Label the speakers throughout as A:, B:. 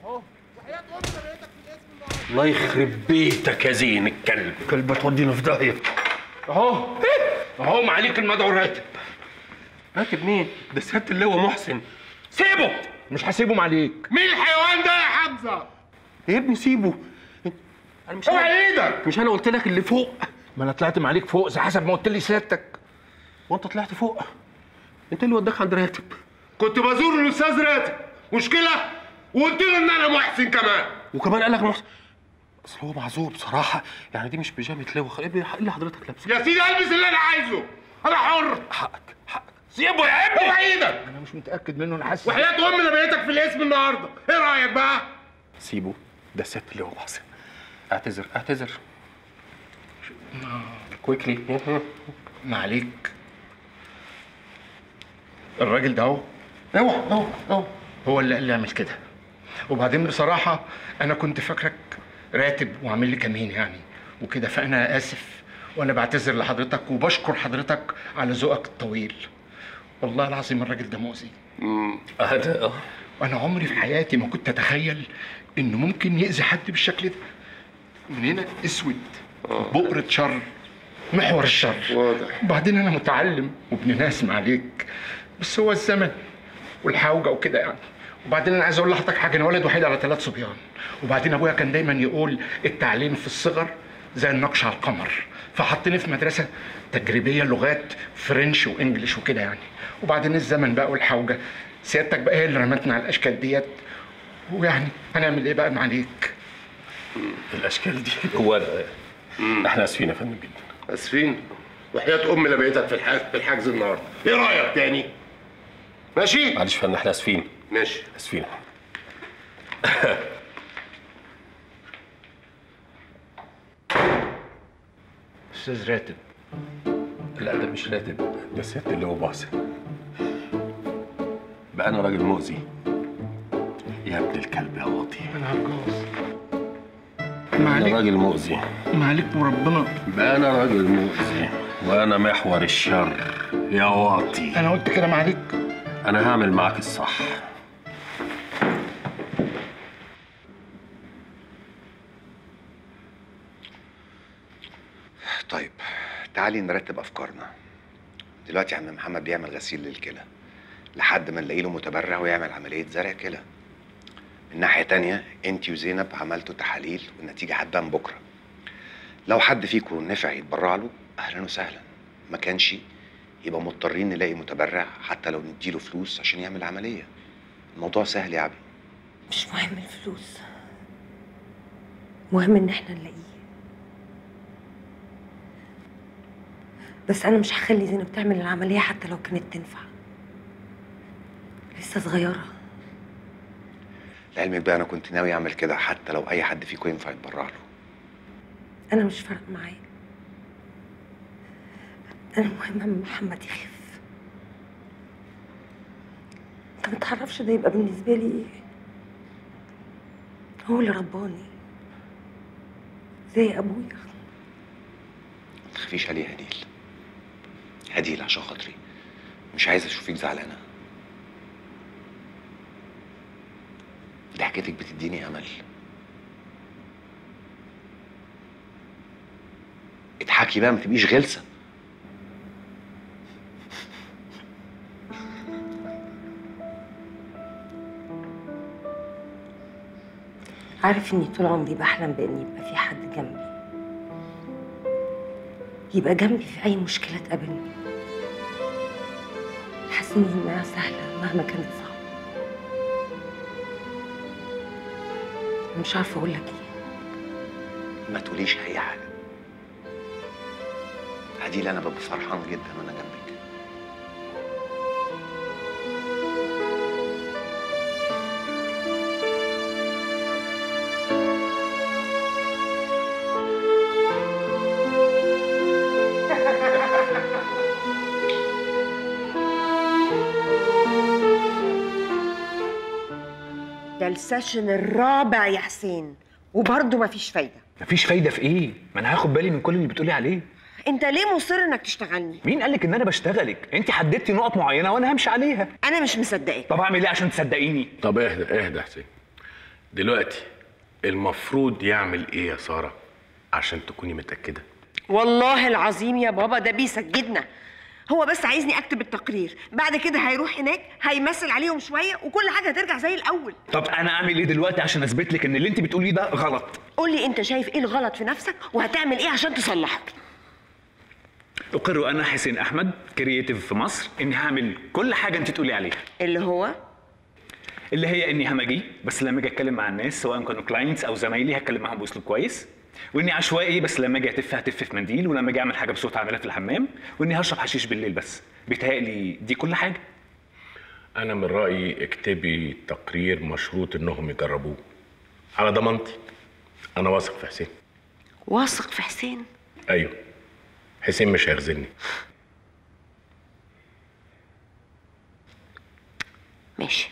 A: اهو وحياة امي لقيتك في الاسم النهارده
B: الله يخرب بيتك يا زين الكلب
C: كلبة تودينا في داهية
B: اهو اهو معاليك المدعو راتب راتب مين؟ ده سيادة اللواء محسن سيبه
C: مش هسيبهم عليك
A: مين الحيوان ده يا حمزه؟
B: يا ابني سيبه انا مش
A: اوعى
B: انا
A: ايدك
B: مش انا قلت لك اللي فوق
C: ما انا طلعت معاليك فوق زي حسب ما قلت لي سيادتك
B: وانت طلعت فوق انت اللي وداك عند راتب
A: كنت بزور الاستاذ راتب مشكله وقلت له ان انا محسن كمان
B: وكمان قال لك محسن اصل هو معذور بصراحه يعني دي مش بيجامه لواء خ- ايه اللي حضرتك لابسه
A: يا سيدي البس اللي انا عايزه انا حر
B: حقك حقك سيبه يا ابني
A: اوعى ايدك
C: انا مش متاكد منه انا حاسس
A: وحياة امي لقيتك في الاسم النهارده ايه رايك بقى؟
B: سيبه ده سيادة اللواء محسن اعتذر اعتذر كويكلي
C: معاليك الراجل ده اهو
A: اوعى اوعى اوعى
C: هو اللي قال لي اعمل كده وبعدين بصراحة أنا كنت فاكرك راتب وعامل لي كمين يعني وكده فأنا آسف وأنا بعتذر لحضرتك وبشكر حضرتك على ذوقك الطويل والله العظيم الراجل ده مؤذي
B: هذا اه
C: وأنا عمري في حياتي ما كنت أتخيل إنه ممكن يأذي حد بالشكل ده من هنا أسود بؤرة شر محور الشر
A: واضح.
C: وبعدين أنا متعلم وابن ناس معليك بس هو الزمن والحوجه وكده يعني وبعدين انا عايز اقول لحضرتك حاجه انا ولد وحيد على ثلاث صبيان وبعدين ابويا كان دايما يقول التعليم في الصغر زي النقش على القمر فحطني في مدرسه تجريبيه لغات فرنش وانجليش وكده يعني وبعدين الزمن بقى والحوجه سيادتك بقى هي اللي رمتنا على الاشكال ديت ويعني هنعمل ايه بقى معليك
B: الاشكال دي هو أنا- احنا اسفين يا فندم جدا
A: اسفين وحياة امي لقيتك في الحجز في الحجز النهارده ايه رايك تاني؟ ماشي؟
B: معلش يا فندم احنا اسفين
A: ماشي
B: اسفين
C: استاذ راتب
B: لا ده مش راتب ده سيادة اللواء محسن بقى انا راجل مؤذي يا ابن الكلب يا واطي
C: انا هتجوز
B: انا
C: معليك
B: راجل مؤذي
C: معليك وربنا
B: بقى انا راجل مؤذي وانا محور الشر يا واطي
C: انا قلت كده معليك
B: انا هعمل معاك الصح
D: طيب تعالي نرتب افكارنا دلوقتي عم محمد بيعمل غسيل للكلى لحد ما نلاقي له متبرع ويعمل عمليه زرع كلى من ناحيه تانية انت وزينب عملتوا تحاليل والنتيجه هتبان بكره لو حد فيكم نفع يتبرع له اهلا وسهلا ما كانش يبقى مضطرين نلاقي متبرع حتى لو نديله فلوس عشان يعمل عمليه الموضوع سهل يا عبي
E: مش مهم الفلوس مهم ان احنا نلاقيه بس انا مش هخلي زينب تعمل العمليه حتى لو كانت تنفع لسه صغيره
D: لعلمك بقى انا كنت ناوي اعمل كده حتى لو اي حد فيكم ينفع يتبرع له
E: انا مش فارق معايا انا المهم ان محمد يخف انت ما تعرفش ده يبقى بالنسبه لي ايه هو اللي رباني زي ابويا
D: ما تخافيش عليه يا هديل هديل عشان خاطري مش عايز اشوفك زعلانه ضحكتك بتديني امل اضحكي بقى ما تبقيش غلسه
E: عارف اني طول عمري بحلم بان يبقى في حد جنبي يبقى جنبي في اي مشكله تقابلني حاسس انها سهله مهما كانت صعبه مش عارفه اقول لك ايه
D: ما تقوليش اي حاجه هديل انا ببقى فرحان جدا وانا جنبك
F: ده السيشن الرابع يا حسين وبرضه مفيش فايده
G: مفيش فايده في ايه ما انا هاخد بالي من كل اللي بتقولي عليه
F: انت ليه مصر انك تشتغلني
G: مين قالك ان انا بشتغلك انت حددتي نقط معينه وانا همشي عليها
F: انا مش مصدقاك
G: طب اعمل ايه عشان تصدقيني
H: طب اهدى اهدى يا حسين
A: دلوقتي المفروض يعمل ايه يا ساره عشان تكوني متاكده
F: والله العظيم يا بابا ده بيسجدنا هو بس عايزني اكتب التقرير بعد كده هيروح هناك هيمثل عليهم شويه وكل حاجه هترجع زي الاول
G: طب انا اعمل ايه دلوقتي عشان اثبت لك ان اللي انت بتقوليه ده غلط
F: قول لي انت شايف ايه الغلط في نفسك وهتعمل ايه عشان تصلحه
G: اقر انا حسين احمد كرييتيف في مصر اني هعمل كل حاجه انت تقولي عليها
F: اللي هو
G: اللي هي اني همجي بس لما اجي اتكلم مع الناس سواء كانوا كلاينتس او زمايلي هتكلم معاهم باسلوب كويس واني عشوائي بس لما اجي اتف هتف في منديل ولما اجي اعمل حاجه بصوت اعملها في الحمام واني هشرب حشيش بالليل بس بيتهيألي دي كل حاجه
A: انا من رايي اكتبي تقرير مشروط انهم يجربوه على ضمانتي انا واثق في حسين
F: واثق في حسين
A: ايوه حسين مش هيخذلني
F: ماشي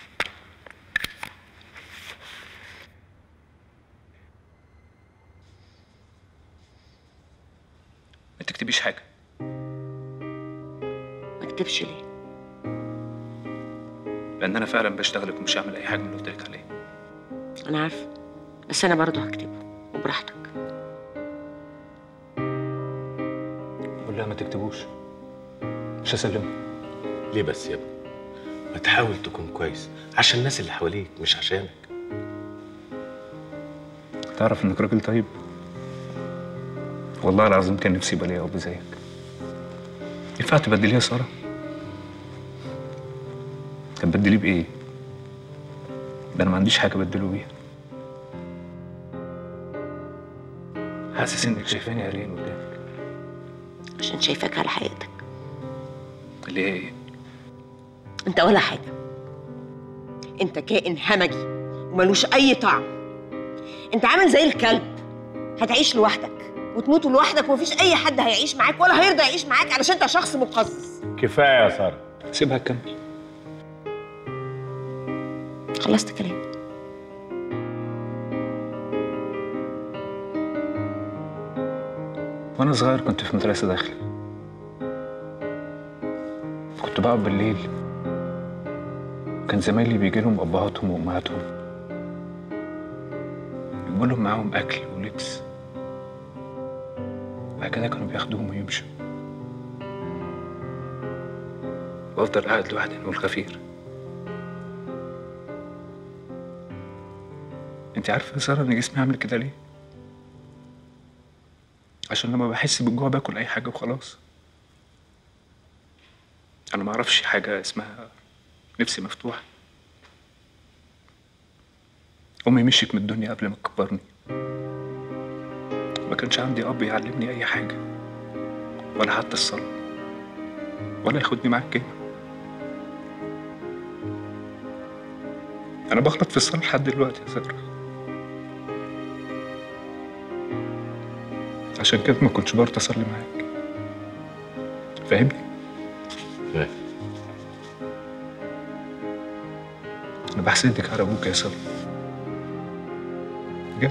G: ما تكتبيش حاجه
F: ما اكتبش ليه
G: لان انا فعلا بشتغلك ومش هعمل اي حاجه من اللي قلت لك عليه
F: انا عارفه بس انا برضه هكتبه وبراحتك
G: قول لها ما تكتبوش مش هسلمه
A: ليه بس يا ابني ما تحاول تكون كويس عشان الناس اللي حواليك مش عشانك
G: تعرف انك راجل طيب والله العظيم كان نفسي يبقى ليا اب زيك ينفع تبدليه يا ساره تبدليه بايه ده انا ما عنديش حاجه ابدله بيها حاسس انك شايفاني قليل قدامك
F: عشان شايفاك على حقيقتك
G: اللي هي ايه
F: انت ولا حاجه انت كائن همجي وملوش اي طعم انت عامل زي الكلب هتعيش لوحدك وتموت لوحدك ومفيش اي حد هيعيش معاك ولا هيرضى يعيش معاك علشان انت شخص مقزز
A: كفايه يا ساره
G: سيبها تكمل
F: خلصت كلام
G: وانا صغير كنت في مدرسه داخلي كنت بقعد بالليل كان زمايلي بيجي لهم ابهاتهم وامهاتهم يجيبوا لهم معاهم اكل ولبس بعد كده كانوا بياخدوهم ويمشوا بفضل قاعد لوحدي نقول غفير انت عارفه يا ساره ان جسمي عامل كده ليه عشان لما بحس بالجوع باكل اي حاجه وخلاص انا ما اعرفش حاجه اسمها نفسي مفتوحه امي مشيت من الدنيا قبل ما تكبرني ما كانش عندي اب يعلمني اي حاجه ولا حتى الصلاه ولا ياخدني معاه الكلمه انا بغلط في الصلاه لحد دلوقتي يا ساره عشان كده ما كنتش برضه اصلي معاك فاهمني
A: فاهم.
G: انا بحسدك على ابوك يا ساره بجد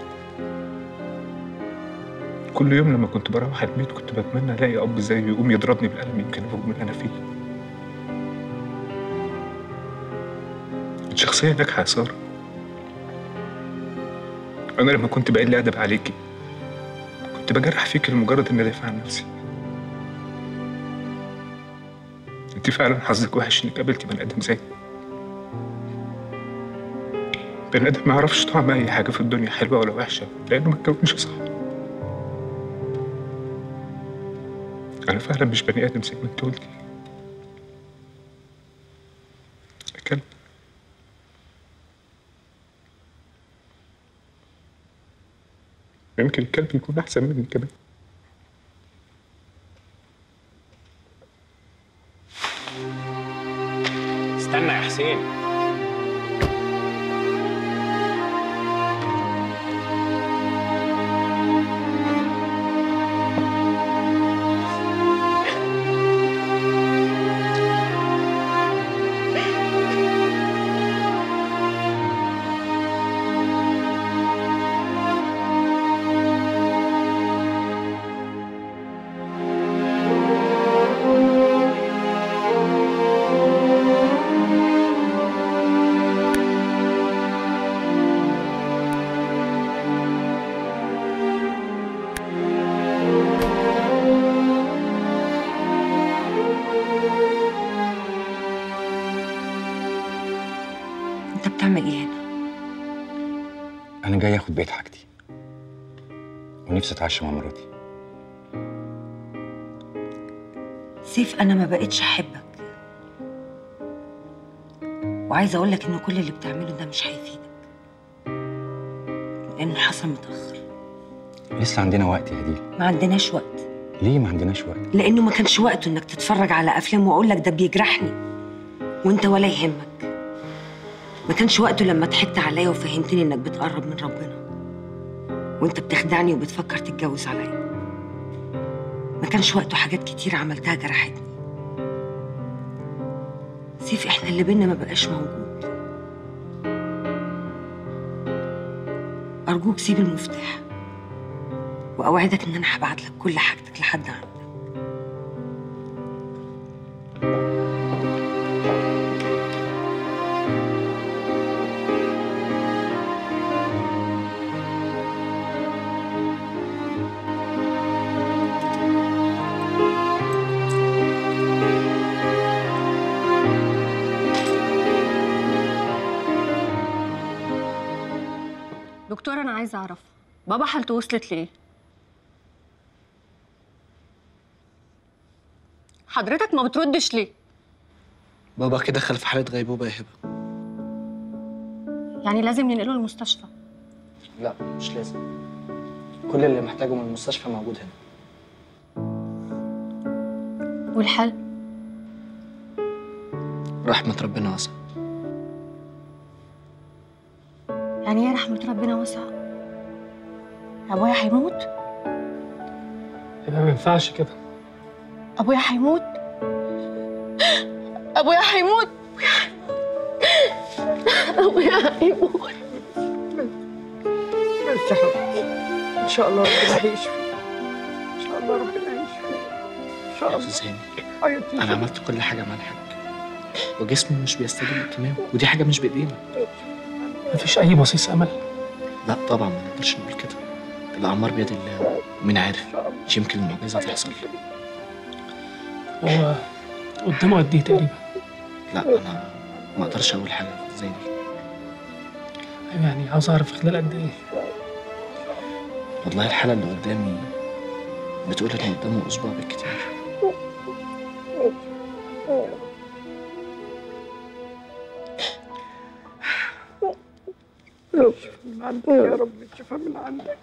G: كل يوم لما كنت بروح البيت كنت بتمنى الاقي اب زيه يقوم يضربني بالقلم يمكن افوق من اللي انا فيه انت شخصيه ناجحه يا ساره انا لما كنت بقل ادب عليكي كنت بجرح فيك لمجرد اني ادافع عن نفسي انت فعلا حظك وحش انك قابلتي بني ادم زيي بني ادم ما يعرفش طعم اي حاجه في الدنيا حلوه ولا وحشه لانه ما اتكونش صح انا فعلا مش بني ادم زي ما انت قلتي كلب يمكن الكلب يكون احسن مني كمان
B: استنى يا حسين
E: انت بتعمل ايه هنا
H: انا جاي اخد بيت حاجتي ونفسي اتعشى مع مراتي
E: سيف انا ما بقتش احبك وعايزه اقول لك ان كل اللي بتعمله ده مش هيفيدك لانه حصل متاخر
H: لسه عندنا وقت يا هديل
E: ما عندناش وقت
H: ليه ما عندناش وقت
E: لانه ما كانش وقته انك تتفرج على افلام واقول لك ده بيجرحني وانت ولا يهمك ما كانش وقته لما ضحكت عليا وفهمتني انك بتقرب من ربنا وانت بتخدعني وبتفكر تتجوز عليا ما كانش وقته حاجات كتير عملتها جرحتني سيف احنا اللي بينا ما بقاش موجود ارجوك سيب المفتاح واوعدك ان انا هبعت لك كل حاجتك لحد عندك
I: دكتور انا عايزه اعرف بابا حالته وصلت ليه حضرتك ما بتردش ليه
J: بابا كده دخل في حالة غيبوبة يا هبة
I: يعني لازم ننقله المستشفى
J: لا مش لازم كل اللي محتاجه من المستشفى موجود هنا
I: والحل
J: رحمة ربنا واسعة
I: يعني ايه رحمه ربنا واسعه ابويا هيموت
B: يبقى ما ينفعش كده
I: ابويا هيموت ابويا هيموت ابويا هيموت
C: بس يا حبيبي ان شاء الله ربنا هيشفي ان شاء الله ربنا هيشفي ان شاء
J: يا
C: الله
J: أستاذ هاني
C: عيط
J: أنا عملت كل حاجة مع الحاج وجسمي مش بيستجيب للكيماوي ودي حاجة مش بإيدينا
B: مفيش اي بصيص امل
J: لا طبعا ما نقدرش نقول كده الأعمار بيد الله ومين عارف مش يمكن المعجزة تحصل
B: هو قدامه قد ايه تقريبا
J: لا أنا ما أقدرش أقول حاجة زي دي
B: أيوة يعني عاوز اعرف خلال قد ايه
J: والله الحالة اللي قدامي بتقول إن قدامه أسبوع بالكتير
C: يا رب شفا من عندك يا رب شفا من عندك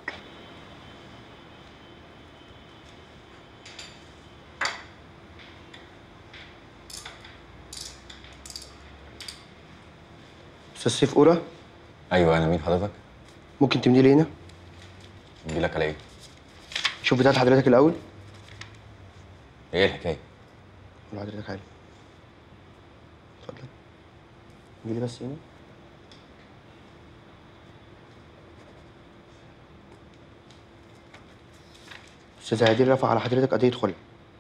K: استاذ سيف اورا
H: ايوه انا مين حضرتك
K: ممكن تمدي لي هنا
H: نجي لك على ايه
K: شوف بتاعت حضرتك الاول
H: ايه الحكايه
K: قول حضرتك عالي اتفضل جي لي بس هنا استاذ عادل رفع على حضرتك قضيه خلع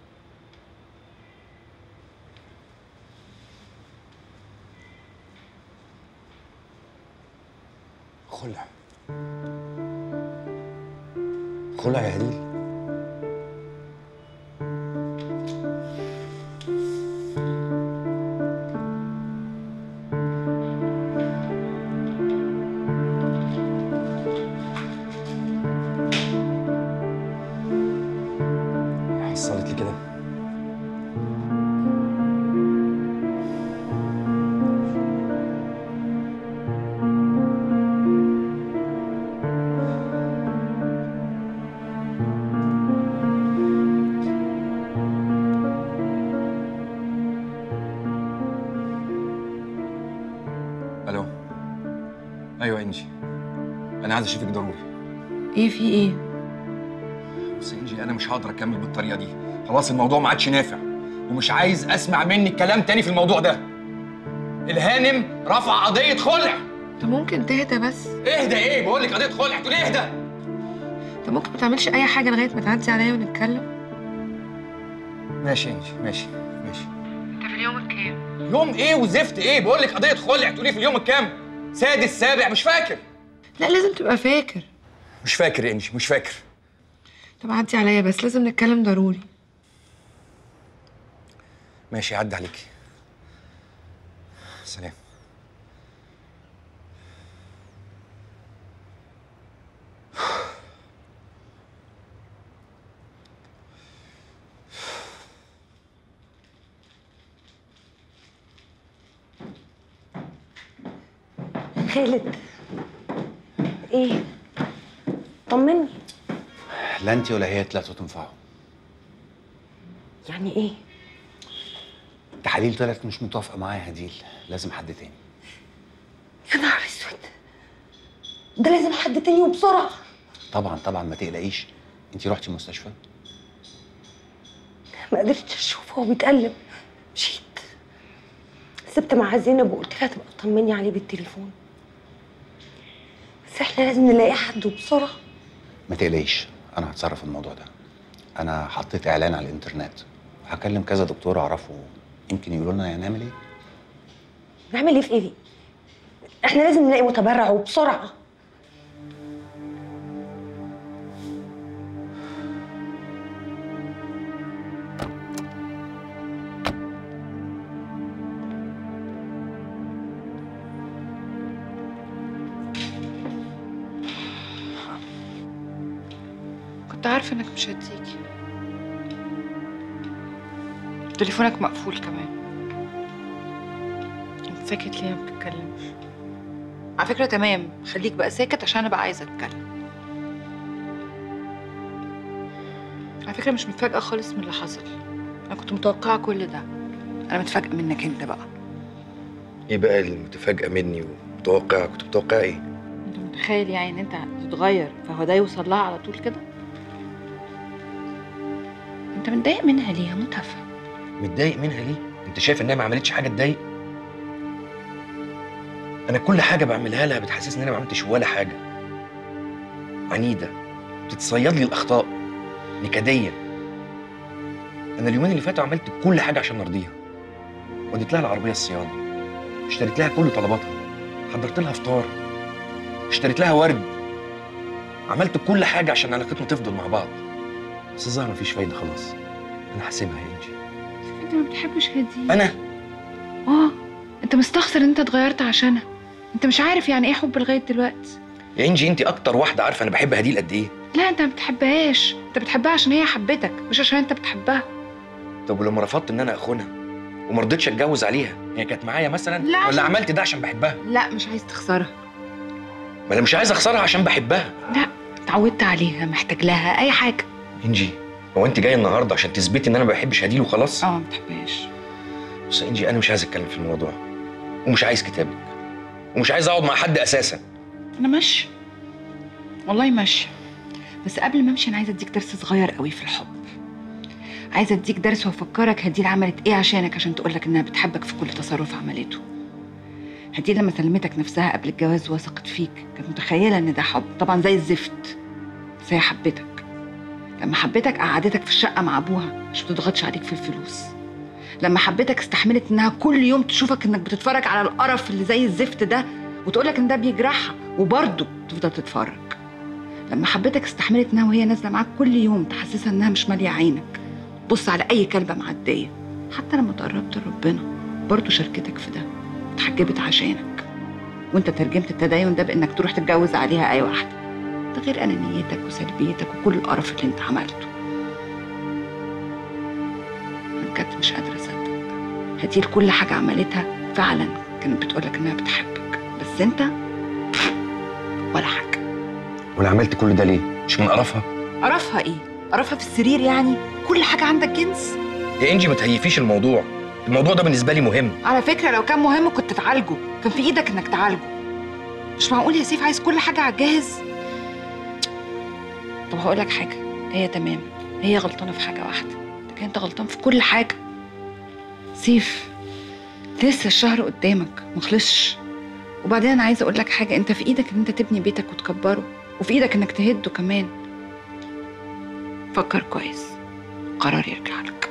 H: خلع خلع يا هديل حصلت لي كده الو ايوه انجي انا عايز اشوفك ضروري
E: ايه في ايه
H: بس انجي انا مش هقدر اكمل بالطريقه دي خلاص الموضوع ما عادش نافع ومش عايز اسمع منك كلام تاني في الموضوع ده الهانم رفع قضيه خلع
L: انت ممكن تهدى بس
H: اهدى ايه بقول لك قضيه خلع تقول اهدى
L: انت ممكن ما تعملش اي حاجه لغايه ما تعدي عليا ونتكلم
H: ماشي يا انجي ماشي ماشي
L: انت في اليوم الكام
H: يوم ايه وزفت ايه بقول لك قضيه خلع تقولي في اليوم الكام سادس سابع مش فاكر
L: لا لازم تبقى فاكر
H: مش فاكر يا انجي مش فاكر
L: طب عدي عليا بس لازم نتكلم ضروري
H: ماشي عدى عليكي سلام
E: خالد ايه طمني
D: لا انت ولا هي طلعتوا تنفعوا
E: يعني ايه
D: التحاليل طلعت مش متوافقه معايا يا هديل لازم حد تاني
E: يا نهار اسود ده لازم حد تاني وبسرعه
D: طبعا طبعا ما تقلقيش انت رحتي المستشفى
E: ما قدرتش اشوفه وهو بيتقلب مشيت سبت مع زينب وقلت لها تبقى تطمني عليه بالتليفون بس احنا لازم نلاقي حد وبسرعه
D: ما تقلقيش انا هتصرف في الموضوع ده انا حطيت اعلان على الانترنت هكلم كذا دكتور اعرفه يمكن يقولوا لنا نعمل ايه
E: نعمل ايه في ايه دي احنا لازم نلاقي متبرع وبسرعه
L: كنت عارفة انك مش هتيجي تليفونك مقفول كمان انت ساكت ليه ما بتتكلمش على فكرة تمام خليك بقى ساكت عشان انا بقى عايزة اتكلم على فكرة مش متفاجئة خالص من اللي حصل انا كنت متوقعة كل ده انا متفاجئة منك انت بقى
H: ايه بقى المتفاجئه مني ومتوقع كنت متوقع ايه
L: انت متخيل يعني ان انت هتتغير فهو ده يوصل لها على طول كده انت متضايق منها ليه هموت افهم
H: متضايق منها ليه انت شايف انها ما عملتش حاجه تضايق انا كل حاجه بعملها لها بتحسسني ان انا ما عملتش ولا حاجه عنيده بتتصيد لي الاخطاء نكديه انا اليومين اللي فاتوا عملت كل حاجه عشان ارضيها وديت لها العربيه الصيانه اشتريت لها كل طلباتها حضرت لها فطار اشتريت لها ورد عملت كل حاجه عشان علاقتنا تفضل مع بعض بس الظاهر مفيش فايده خلاص انا هسيبها يا انجي
L: انت ما بتحبش هديه
H: انا
L: اه انت مستخسر ان انت اتغيرت عشانها انت مش عارف يعني ايه حب لغايه دلوقتي
H: يا انجي انت اكتر واحده عارفه انا بحب هديل قد ايه
L: لا انت ما بتحبهاش انت بتحبها عشان هي حبتك مش عشان انت بتحبها
H: طب ولما رفضت ان انا اخونها وما رضيتش اتجوز عليها هي كانت معايا مثلا
L: لا،
H: ولا
L: عشان-
H: عملت ده عشان بحبها
L: لا مش عايز تخسرها
H: ما انا مش عايز اخسرها عشان بحبها
L: لا اتعودت عليها محتاج لها اي حاجه
H: انجي هو انت جايه النهارده عشان تثبتي ان انا ما بحبش هديل وخلاص
L: اه ما بتحبهاش
H: بص يا انجي انا مش عايز اتكلم في الموضوع ومش عايز كتابك ومش عايز اقعد مع حد اساسا
L: انا ماشيه والله ماشيه بس قبل ما امشي انا عايزه اديك درس صغير قوي في الحب عايزه اديك درس وافكرك هديل عملت ايه عشانك عشان تقولك انها بتحبك في كل تصرف عملته هديل لما سلمتك نفسها قبل الجواز وثقت فيك كانت متخيله ان ده حب طبعا زي الزفت بس هي حبتك لما حبتك قعدتك في الشقه مع ابوها مش بتضغطش عليك في الفلوس لما حبتك استحملت انها كل يوم تشوفك انك بتتفرج على القرف اللي زي الزفت ده وتقولك ان ده بيجرحها وبرضه تفضل تتفرج لما حبتك استحملت انها وهي نازله معاك كل يوم تحسسها انها مش ماليه عينك بص على اي كلبه معديه حتى لما تقربت لربنا برضه شاركتك في ده اتحجبت عشانك وانت ترجمت التدين ده بانك تروح تتجوز عليها اي واحده ده غير انانيتك وسلبيتك وكل القرف اللي انت عملته انا بجد مش قادره اصدق هديل كل حاجه عملتها فعلا كانت بتقولك انها بتحبك بس انت ولا حاجه
H: ولا عملت كل ده ليه مش من قرفها
L: قرفها ايه قرفها في السرير يعني كل حاجه عندك جنس
H: يا انجي ما تهيفيش الموضوع الموضوع ده بالنسبه لي مهم
L: على فكره لو كان مهم كنت تعالجه كان في ايدك انك تعالجه مش معقول يا سيف عايز كل حاجه على الجاهز طب هقول لك حاجه هي تمام هي غلطانه في حاجه واحده لكن انت غلطان في كل حاجه سيف لسه الشهر قدامك مخلصش وبعدين انا عايزه اقول لك حاجه انت في ايدك ان انت تبني بيتك وتكبره وفي ايدك انك تهده كمان فكر كويس قرار يرجع لك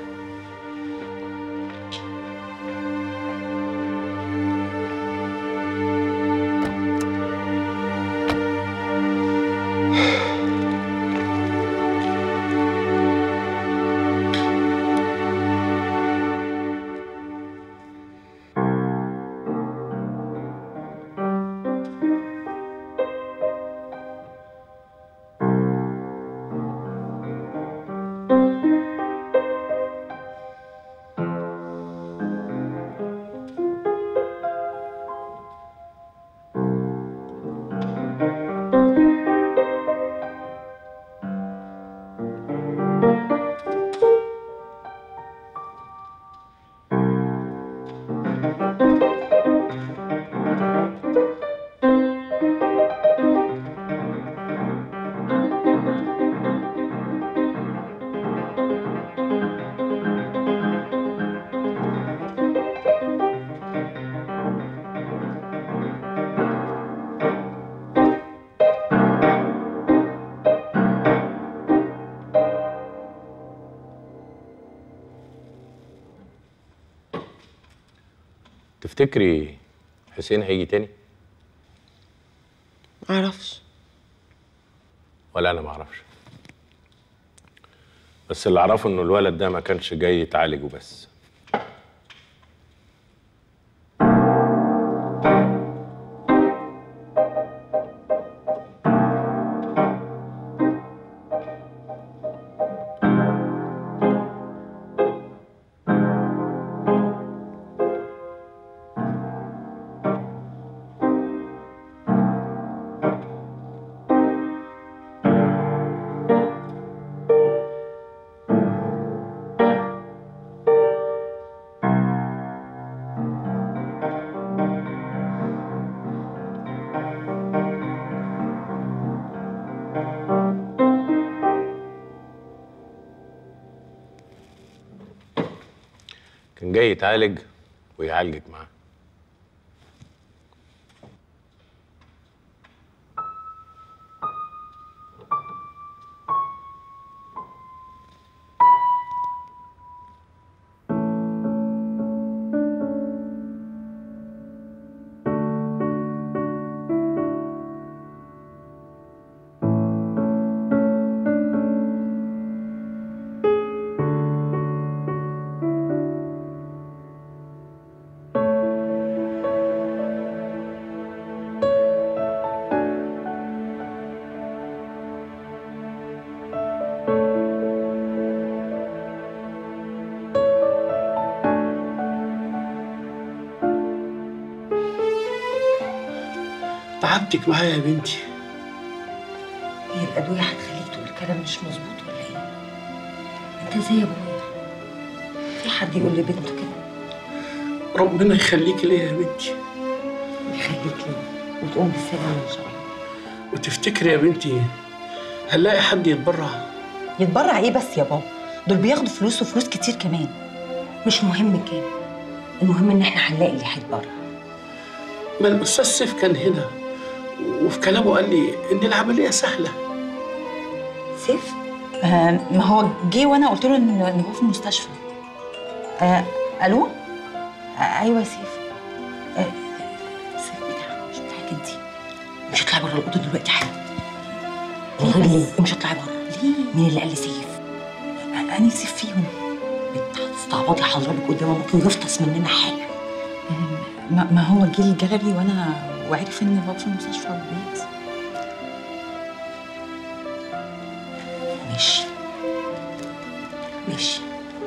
A: تفتكري حسين هيجي تاني
F: معرفش
A: ولا انا معرفش بس اللي اعرفه انه الولد ده ما كانش جاي يتعالج وبس كان جاي يتعالج ويعالجك معاه
M: تعبتك معايا يا بنتي
E: هي الأدوية هتخليك تقول كلام مش مظبوط ولا إيه؟ أنت زي أبويا في حد يقول لبنته كده
M: ربنا يخليك ليا يا بنتي
E: يخليك ليه وتقوم بالسلامة إن شاء الله
M: وتفتكري يا بنتي هنلاقي حد يتبرع
N: يتبرع ايه بس يا بابا دول بياخدوا فلوس وفلوس كتير كمان
E: مش مهم كام المهم إن إحنا هنلاقي اللي هيتبرع
M: ما الأستاذ سيف كان هنا وفي كلامه قال لي إن العملية سهلة
E: سيف؟
N: آه ما هو جه وانا قلت له ان إن هو في المستشفى آه الو آه ايوه يا سيف آه
E: سيف بتاعك مش بتاعك أنت مش هتطلعي بره الأوضة دلوقتي حالا من غير ليه مش هتطلعي بره ليه؟ مين اللي قال لي سيف؟
N: أنا سيف فيهم
E: هتستعبطي حضرتك قدامه ممكن يفطس مننا حاجة
N: ما, ما هو جه الجلبي وانا وعرف ان بابا في المستشفى وبيت
E: ماشي ماشي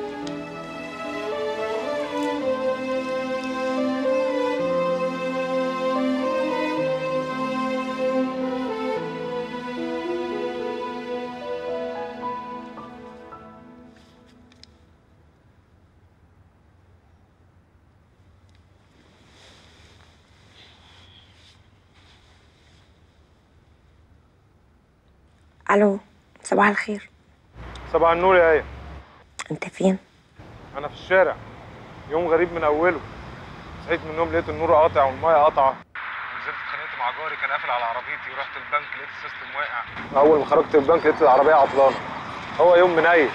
O: الو صباح الخير
P: صباح النور يا ايه
O: انت فين
P: انا في الشارع يوم غريب من اوله صحيت من النوم لقيت النور قاطع والميه قاطعه نزلت اتخانقت مع جاري كان قافل على عربيتي ورحت البنك لقيت السيستم واقع اول ما خرجت من البنك لقيت العربيه عطلانه هو يوم منيل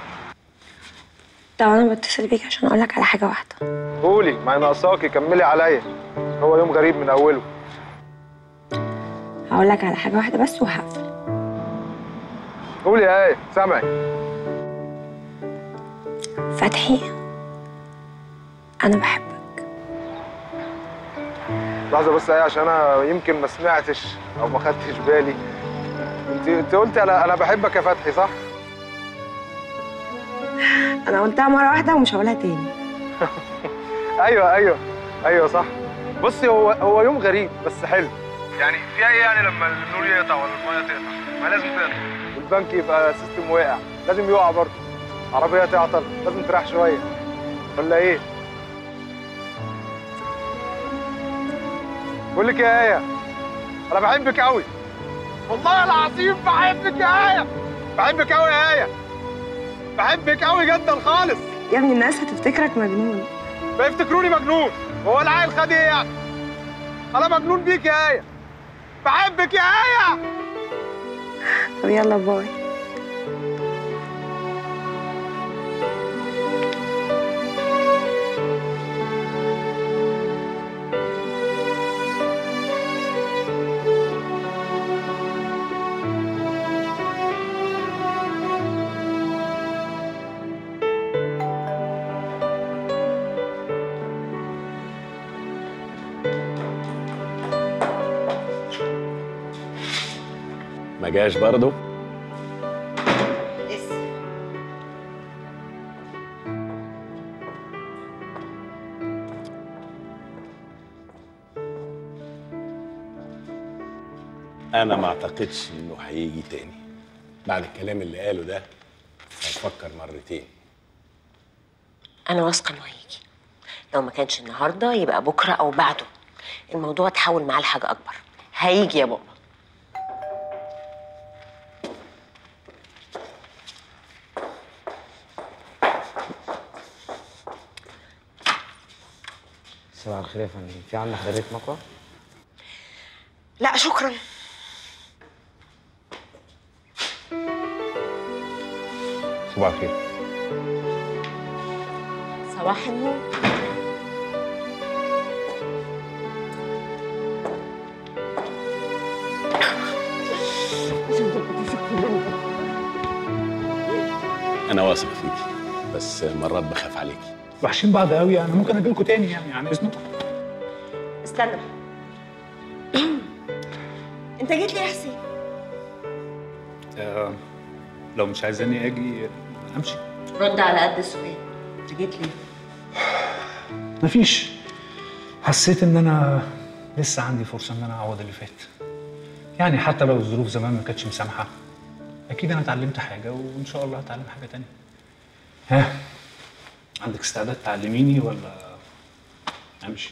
O: طب انا بتصل بيك عشان اقولك على حاجه واحده
P: قولي ما هي ناقصاكي كملي عليا هو يوم غريب من اوله
O: هقولك على حاجه واحده بس وهقفل
P: قولي يا ايه سامعك
O: فتحي انا بحبك
P: لحظه بس ايه عشان انا يمكن ما سمعتش او ما خدتش بالي انت انت قلتي انا انا بحبك يا فتحي صح
O: انا قلتها مره واحده ومش هقولها تاني
P: ايوه ايوه ايوه صح بصي هو هو يوم غريب بس حلو يعني في ايه يعني لما النور يقطع ولا الميه تقطع ما لازم تقطع والبنك يبقى سيستم واقع لازم يقع برضه عربيه تعطل لازم تريح شويه ولا ايه بقول لك يا ايه انا بحبك قوي والله العظيم بحبك يا ايه بحبك قوي يا ايه بحبك قوي جدا خالص
O: يا ابني الناس هتفتكرك مجنون
P: بيفتكروني مجنون هو العيل خد ايه يعني انا مجنون بيك يا ايه بحبك يا ايه
O: طب يلا باي
A: ما جاش برضه انا ما اعتقدش انه هيجي تاني بعد الكلام اللي قاله ده هيفكر مرتين
F: انا واثقه انه هيجي لو ما كانش النهارده يبقى بكره او بعده الموضوع اتحول معاه لحاجه اكبر هيجي يا بابا
K: صباح الخير يا فندم في عندنا حضرتك مقوى
F: لا شكرا
G: صباح الخير
F: صباح النور
A: انا واثق فيكي بس مرات بخاف عليكي
G: وحشين بعض قوي انا ممكن اجي لكم تاني يعني عن اذنكم
F: استنى انت جيت ليه يا حسين
G: آه لو مش عايزاني اجي امشي
F: رد على قد السؤال انت جيت ليه
G: مفيش حسيت ان انا لسه عندي فرصه ان انا اعوض اللي فات يعني حتى لو الظروف زمان ما كانتش مسامحه اكيد انا اتعلمت حاجه وان شاء الله هتعلم حاجه تانية ها عندك استعداد تعلميني ولا امشي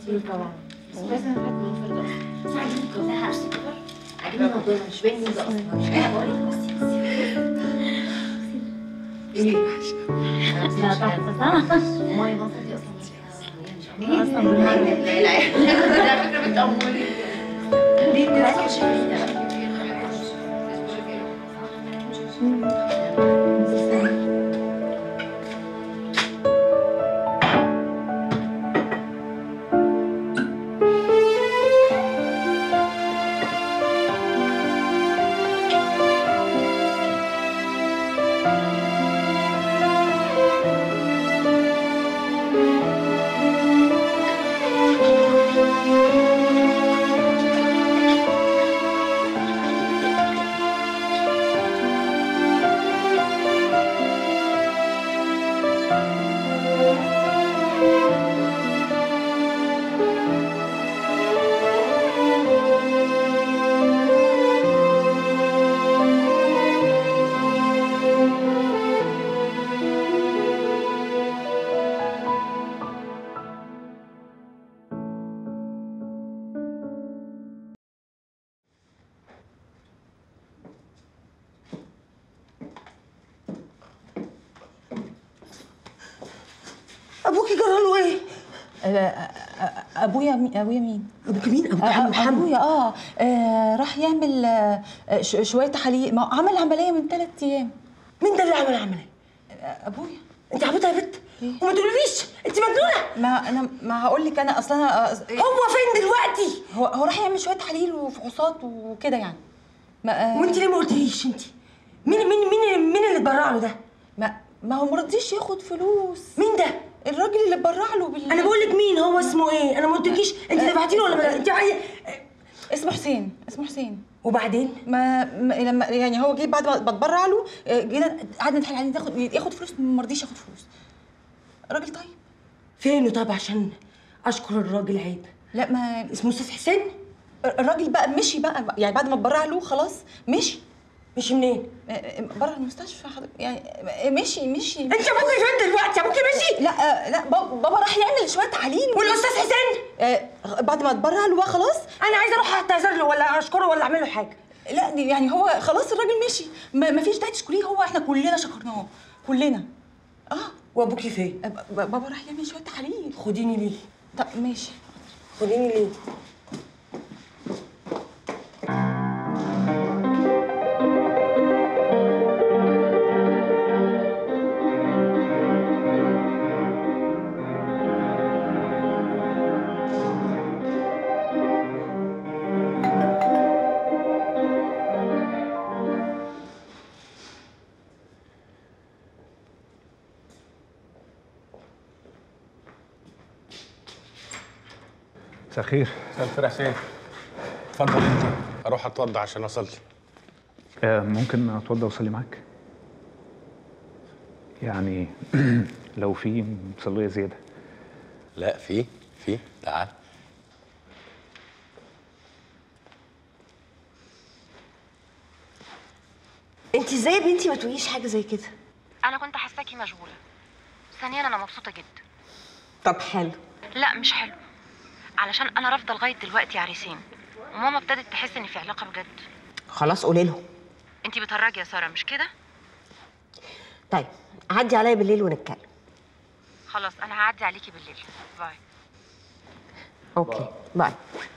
Q: خطير طبعا بس كويس انا بحب المفرد اصلا بس عاجبني كلها بصي الكفر عاجبني الموضوع ده مش باين ميزه اصلا مش باين بقول لك بصي بصي ايه لا تحفه صح ماي مصر دي اصلا اصلا بالمعنى لا لا ده فكره بتأمري دي
F: ابوكي جرى له ايه؟
N: ابويا مي- ابويا مين؟
F: ابوك مين؟ ابوك عم محمد
N: ابويا آه, اه راح يعمل آه ش- شويه تحاليل ما هو عمل عمليه من ثلاث ايام
F: مين ده اللي عمل عمليه؟
N: ابويا
F: انت عبيطه يا بت وما تقوليليش انت مجنونه
N: ما انا ما هقول لك انا اصلا انا
F: هو فين دلوقتي؟
N: هو هو راح يعمل شويه تحاليل وفحوصات وكده يعني ما آه
F: وانت ليه ما قلتليش انت؟ مين مين مين مين اللي اتبرع له ده؟
N: ما ما هو مرضيش ياخد فلوس
F: مين ده؟
N: الراجل اللي اتبرع له بال
F: انا بقول لك مين هو اسمه ايه؟ انا ما قلتلكيش انت دفعتي له ولا ما انت عايزه
N: اسمه حسين اسمه حسين
F: وبعدين
N: ما, ما لما يعني هو جه بعد ما بتبرع له آه، جينا قعدنا نتحايل عليه ياخد ياخد فلوس ما رضيش ياخد فلوس راجل طيب
F: فينه طب عشان اشكر الراجل عيب
N: لا ما
F: اسمه استاذ حسين
N: الراجل بقى مشي بقى يعني بعد ما اتبرع له خلاص مشي
F: مشي منين؟
N: بره المستشفى حضرتك يعني آه، مشي مشي
F: انت ابوكي فين دلوقتي؟ ابوكي مشي؟
N: لا آه، لا بابا, بابا راح يعمل شويه تحاليل
F: والاستاذ حسين؟
N: آه بعد ما اتبرع له بقى خلاص
F: انا عايزه اروح اعتذر له ولا اشكره ولا اعمل له حاجه
N: لا دي يعني هو خلاص الراجل مشي ما ما فيش داعي تشكريه هو احنا كلنا شكرناه كلنا اه
F: وابوكي فين؟
N: ب- بابا راح يعمل شويه تحاليل
F: خديني ليه؟
N: طب ماشي
F: خديني ليه؟
G: مساء الخير
A: مساء الخير يا حسين اتفضل انت اروح اتوضى عشان اصلي
G: آه ممكن اتوضى واصلي معاك يعني لو في مصلية زيادة
R: لا في في تعال
F: انت ازاي يا بنتي ما تقوليش حاجه زي كده؟
S: انا كنت حاساكي مشغوله ثانيا انا مبسوطه جدا
F: طب حلو
S: لا مش حلو علشان انا رافضه لغايه دلوقتي عريسين وماما ابتدت تحس ان في علاقه بجد
F: خلاص قولي لهم
S: انتي بتهرجي يا ساره مش كده
F: طيب عدي عليا بالليل ونتكلم
S: خلاص انا هعدي عليكي بالليل باي
F: اوكي باي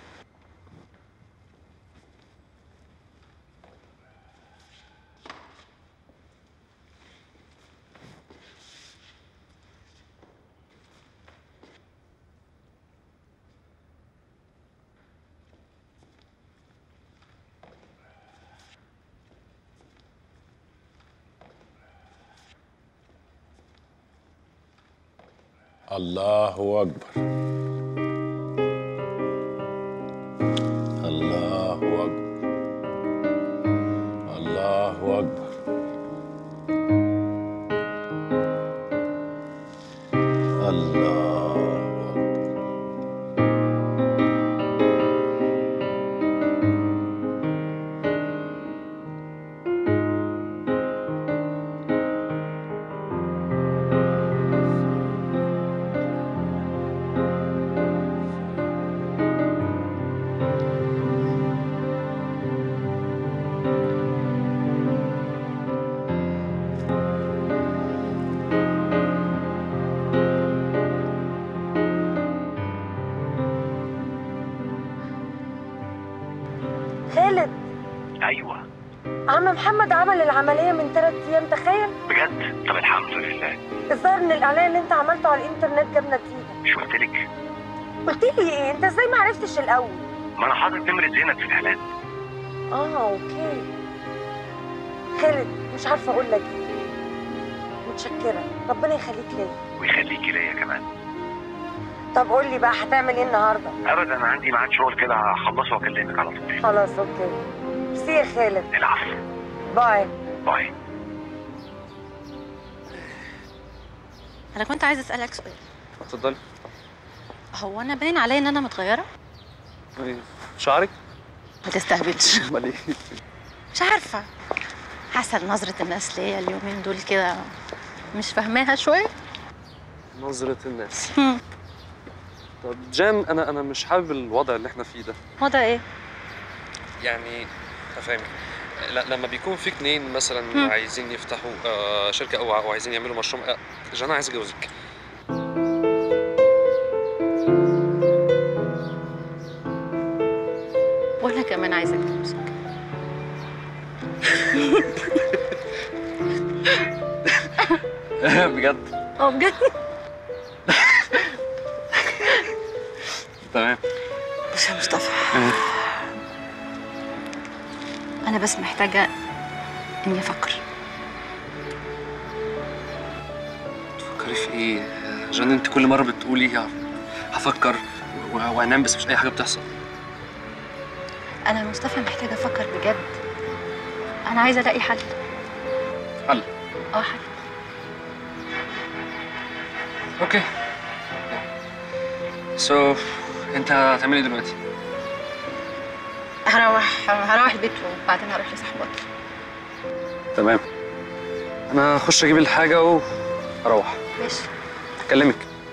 A: الله اكبر الله اكبر الله اكبر الله
E: عم محمد عمل العمليه من ثلاث ايام تخيل
T: بجد طب الحمد لله
E: الظاهر ان الاعلان اللي انت عملته على الانترنت جاب نتيجه
T: مش قلت لك
E: قلت لي ايه انت ازاي ما عرفتش الاول
T: ما انا حاطط نمره زينب في الاعلان
E: اه اوكي خالد مش عارفه اقول لك ايه متشكره ربنا يخليك ليا
T: ويخليكي ليا كمان
E: طب قول لي بقى هتعمل ايه النهارده
T: ابدا انا عندي ميعاد شغل كده هخلصه واكلمك على طول
E: خلاص اوكي ميرسي يا خالد
T: العفو
E: باي
T: باي
I: انا كنت عايزه اسالك سؤال
K: اتفضلي
I: هو انا باين عليا ان انا متغيره
K: إيه، شعرك
I: ما تستهبلش
K: امال ايه
I: مش عارفه حاسه نظره الناس ليا اليومين دول كده مش فاهماها شويه
K: نظرة الناس طب جان انا انا مش حابب الوضع اللي احنا فيه ده
I: وضع ايه
K: يعني هفهمك لا لما بيكون في اتنين مثلا
I: مم.
K: عايزين يفتحوا آه، شركة او او عايزين يعملوا مشروع آه، جان عايز اتجوزك
I: وانا كمان عايزه اتجوزك
K: بجد
I: اه بجد
K: تمام
I: بص يا مصطفى انا بس محتاجه اني افكر
K: تفكري في ايه جان انت كل مرة بتقولي هفكر و- وهنام بس مش اي حاجة بتحصل
I: انا يا مصطفى محتاجه افكر بجد انا عايزه الاقي حل
K: حل
I: اه حل
K: اوكي سو انت هتعملي ايه دلوقتي
I: هروح هروح البيت وبعدين هروح لصاحباتي
K: تمام انا هخش اجيب الحاجة واروح
I: ماشي
K: اكلمك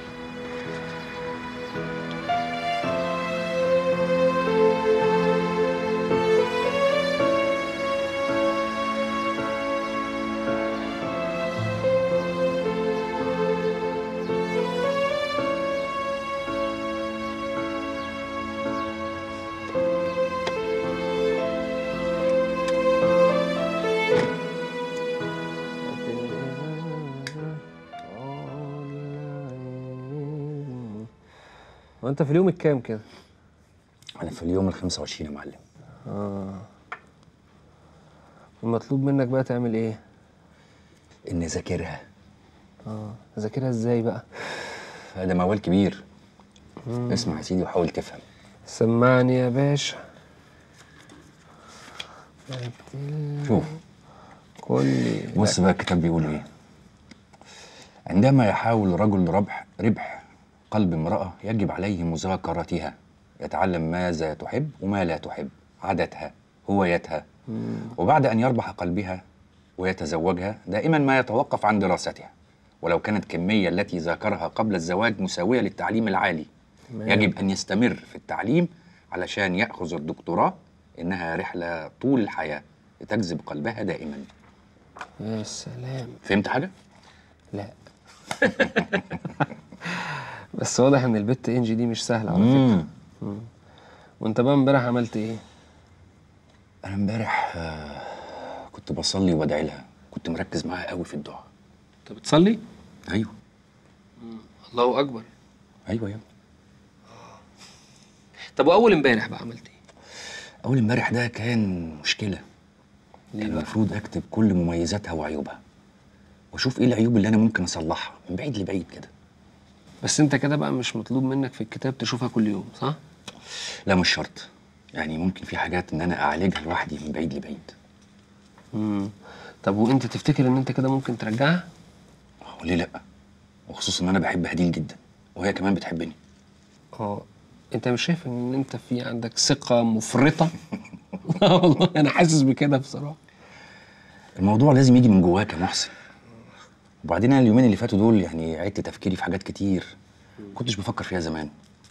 P: هو انت في اليوم الكام كده؟
R: انا في اليوم ال 25 يا معلم
P: اه المطلوب منك بقى تعمل ايه؟
R: اني ذاكرها
P: اه ذاكرها ازاي بقى؟
R: ده موال كبير
P: مم.
R: اسمع يا سيدي وحاول تفهم
P: سمعني يا باشا
R: شوف
P: كل
R: بص بقى الكتاب بيقول ايه عندما يحاول رجل ربح ربح قلب امرأة يجب عليه مذاكرتها يتعلم ماذا تحب وما لا تحب عاداتها هوايتها وبعد أن يربح قلبها ويتزوجها دائما ما يتوقف عن دراستها ولو كانت الكمية التي ذاكرها قبل الزواج مساوية للتعليم العالي
P: تمام.
R: يجب أن يستمر في التعليم علشان يأخذ الدكتوراه إنها رحلة طول الحياة لتجذب قلبها دائما
P: يا سلام
R: فهمت حاجة؟
P: لا بس واضح ان البت انجي دي مش سهله على
R: مم.
P: فكره مم. وانت بقى امبارح عملت ايه؟
R: أنا امبارح آه، كنت بصلي وبدعي لها كنت مركز معاها قوي في الدعاء
P: انت بتصلي؟
R: أيوه
P: الله اكبر
R: أيوه يا
P: طب واول امبارح بقى عملت ايه؟
R: أول امبارح ده كان مشكلة كان المفروض أكتب كل مميزاتها وعيوبها وأشوف إيه العيوب اللي أنا ممكن أصلحها من بعيد لبعيد كده
P: بس انت كده بقى مش مطلوب منك في الكتاب تشوفها كل يوم صح؟
R: لا مش شرط يعني ممكن في حاجات إن أنا أعالجها لوحدي من بعيد لبعيد
P: امم طب وانت تفتكر ان انت كده ممكن ترجعها؟
R: وليه لأ وخصوصا إن أنا بحب هديل جدا وهي كمان بتحبني
P: اه انت مش شايف ان انت في عندك ثقه مفرطه؟ اه والله انا حاسس بكده بصراحه
R: الموضوع لازم يجي من جواك يا محسن وبعدين أنا اليومين اللي فاتوا دول يعني عدت تفكيري في حاجات كتير كنتش بفكر فيها زمان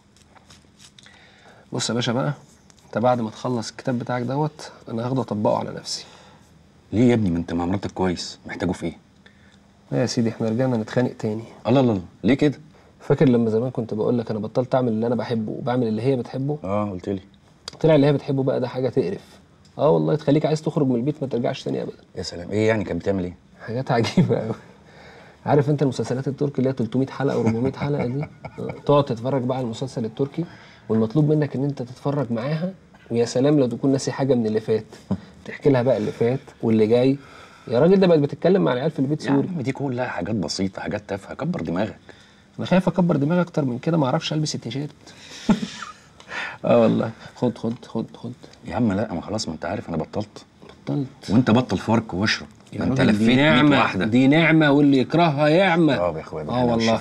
P: بص يا باشا بقى انت بعد ما تخلص الكتاب بتاعك دوت انا هاخده اطبقه على نفسي
R: ليه يا ابني ما انت مع مراتك كويس محتاجه في ايه
P: لا يا سيدي احنا رجعنا نتخانق تاني
R: الله الله الله ليه كده
P: فاكر لما زمان كنت بقول لك انا بطلت اعمل اللي انا بحبه وبعمل اللي هي بتحبه
R: اه قلت لي
P: طلع اللي هي بتحبه بقى ده حاجه تقرف
B: اه والله تخليك عايز تخرج من البيت ما ترجعش تاني ابدا
R: يا سلام ايه يعني كانت بتعمل ايه
B: حاجات عجيبه قوي عارف انت المسلسلات التركي اللي هي 300 حلقه و400 حلقه دي آه، تقعد تتفرج بقى على المسلسل التركي والمطلوب منك ان انت تتفرج معاها ويا سلام لو تكون ناسي حاجه من اللي فات تحكي لها بقى اللي فات واللي جاي يا راجل ده بقت بتتكلم مع العيال في البيت
R: يا
B: سوري
R: عم دي كلها حاجات بسيطه حاجات تافهه كبر دماغك
B: انا خايف اكبر دماغي اكتر من كده ما اعرفش البس التيشيرت اه والله خد خد خد خد
R: يا عم لا ما خلاص ما انت عارف انا بطلت
B: بطلت
R: وانت بطل فرق واشرب
B: يا
R: ده انت
B: راجل دي
R: لفيت 100
B: نعمة
R: واحده
B: دي نعمة واللي يكرهها يعمى
R: اه يا اخويا
B: اه والله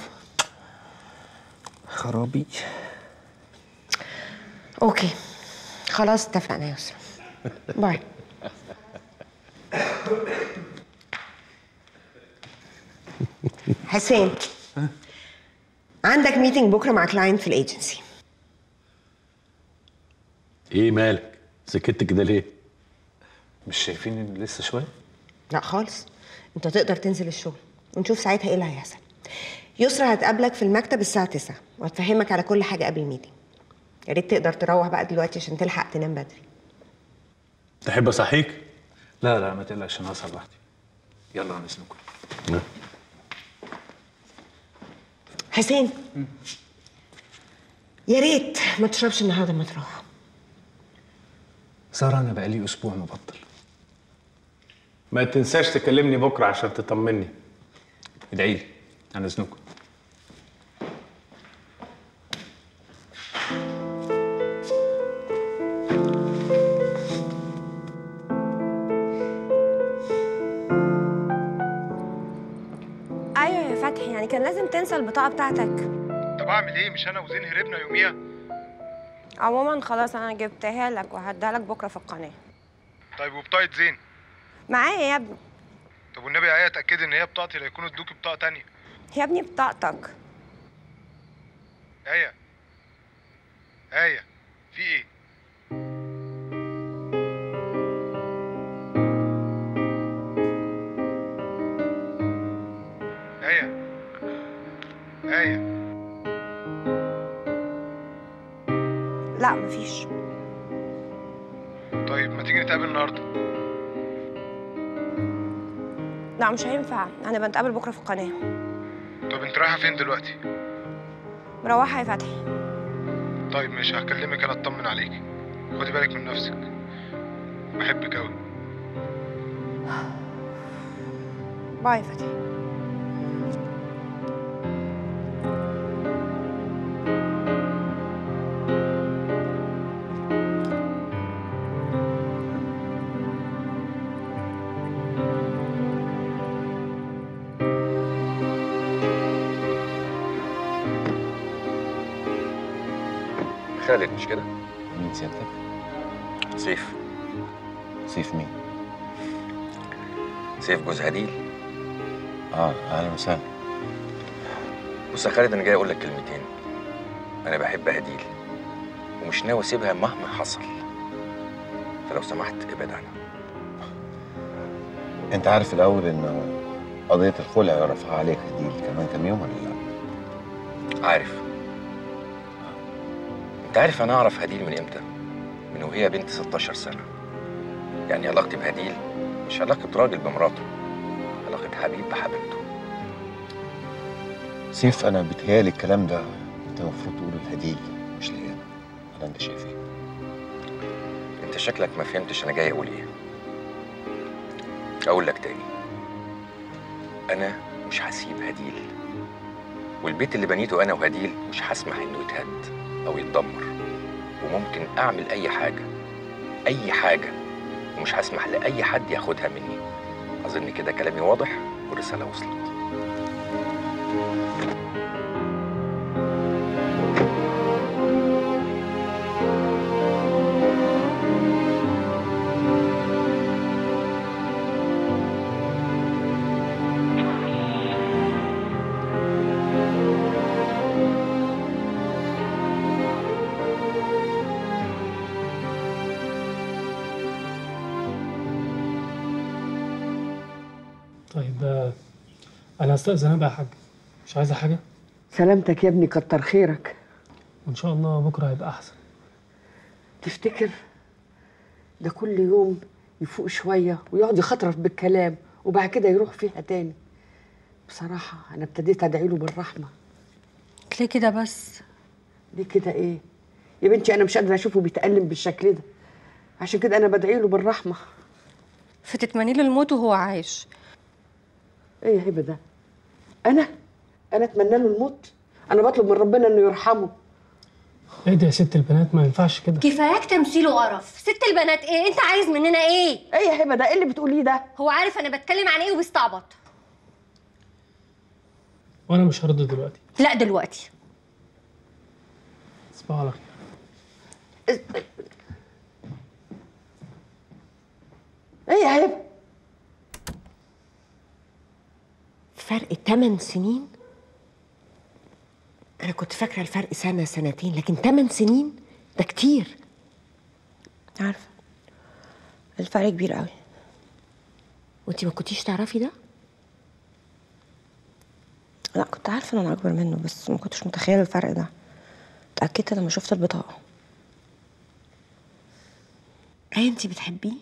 B: خرابي
E: اوكي خلاص اتفقنا يا يسرا باي حسين عندك ميتنج بكره مع كلاينت في الايجنسي
A: ايه مالك سكت كده ليه
G: مش شايفين ان لسه شويه
E: لا خالص انت تقدر تنزل الشغل ونشوف ساعتها ايه اللي هيحصل يسرا هتقابلك في المكتب الساعه 9 وهتفهمك على كل حاجه قبل الميتنج يا ريت تقدر تروح بقى دلوقتي عشان تلحق تنام بدري
A: تحب اصحيك
G: لا لا ما تقلقش انا هسهر لوحدي يلا انا اسمكم
E: حسين يا ريت ما تشربش النهارده ما تروح
G: ساره انا بقالي اسبوع مبطل
A: ما تنساش تكلمني بكره عشان تطمني
G: ادعي لي انا اذنكم
O: ايوه يا فتحي يعني كان لازم تنسى البطاقه بتاعتك
P: طب اعمل ايه مش انا وزين هربنا يوميها
O: عموما خلاص انا جبتها لك وهديها لك بكره في القناه
P: طيب وبطاقه زين
O: معايا يا ابني
P: طب والنبي يا ايه اتاكدي ان هي بطاقتي لا يكونوا ادوكي بطاقه تانية
O: يا ابني بطاقتك
P: ايه ايه في ايه ايه ايه
O: لا مفيش
P: طيب ما تيجي نتقابل النهارده
O: لا مش هينفع هنبقى نتقابل بكره في القناه
P: طب انت رايحه فين دلوقتي
O: مروحه يا فتحي
P: طيب ماشي هكلمك انا اطمن عليكي خدي بالك من نفسك بحبك قوي
O: باي يا فتحي
R: خالد مش كده
H: مين سيادتك؟
R: سيف
H: سيف مين؟
R: سيف جوز هديل
H: اه اهلا وسهلا
R: بص يا خالد انا جاي اقول لك كلمتين انا بحب هديل ومش ناوي اسيبها مهما حصل فلو سمحت ابعد عنها
H: انت عارف الاول ان قضيه الخلع رفعها عليك هديل كمان كام يوم ولا لا؟
R: عارف انت عارف انا اعرف هديل من امتى من وهي بنت 16 سنه يعني علاقتي بهديل مش علاقه راجل بمراته علاقه حبيب بحبيبته
H: سيف انا بيتهيالي الكلام ده انت المفروض تقوله لهديل مش ليا ولا انت شايف ايه؟
R: انت شكلك ما فهمتش انا جاي اقول ايه اقول لك تاني انا مش هسيب هديل والبيت اللي بنيته انا وهديل مش هسمح انه يتهد او يتدمر وممكن اعمل اي حاجه اي حاجه ومش هسمح لاي حد ياخدها مني اظن كده كلامي واضح والرساله وصلت
U: طيب آه، انا هستأذن انا بقى يا حاج مش عايزه حاجه
V: سلامتك يا ابني كتر خيرك
U: وان شاء الله بكره هيبقى احسن
V: تفتكر ده كل يوم يفوق شويه ويقعد يخطرف بالكلام وبعد كده يروح فيها تاني بصراحه انا ابتديت ادعي له بالرحمه
O: ليه كده بس
V: ليه كده ايه يا بنتي انا مش قادره اشوفه بيتالم بالشكل ده عشان كده انا بدعي له بالرحمه
O: فتتمني له الموت وهو عايش
V: ايه يا هبه ده انا انا اتمنى له الموت انا بطلب من ربنا انه يرحمه
U: ايه ده يا ست البنات ما ينفعش كده
C: كفاياك تمثيل وقرف ست البنات ايه انت عايز مننا ايه
V: ايه يا هبه ده ايه اللي بتقوليه ده
C: هو عارف انا بتكلم عن ايه وبيستعبط
U: وانا مش هرد دلوقتي
C: لا دلوقتي
U: صباح على خير
V: ايه يا هبه
E: فرق 8 سنين انا كنت فاكره الفرق سنه سنتين لكن 8 سنين ده كتير
O: عارفه الفرق كبير قوي
E: وانت ما كنتيش تعرفي ده
O: لا كنت عارفه ان انا اكبر منه بس ما كنتش متخيله الفرق ده اتاكدت لما شفت البطاقه
E: ايه انت بتحبيه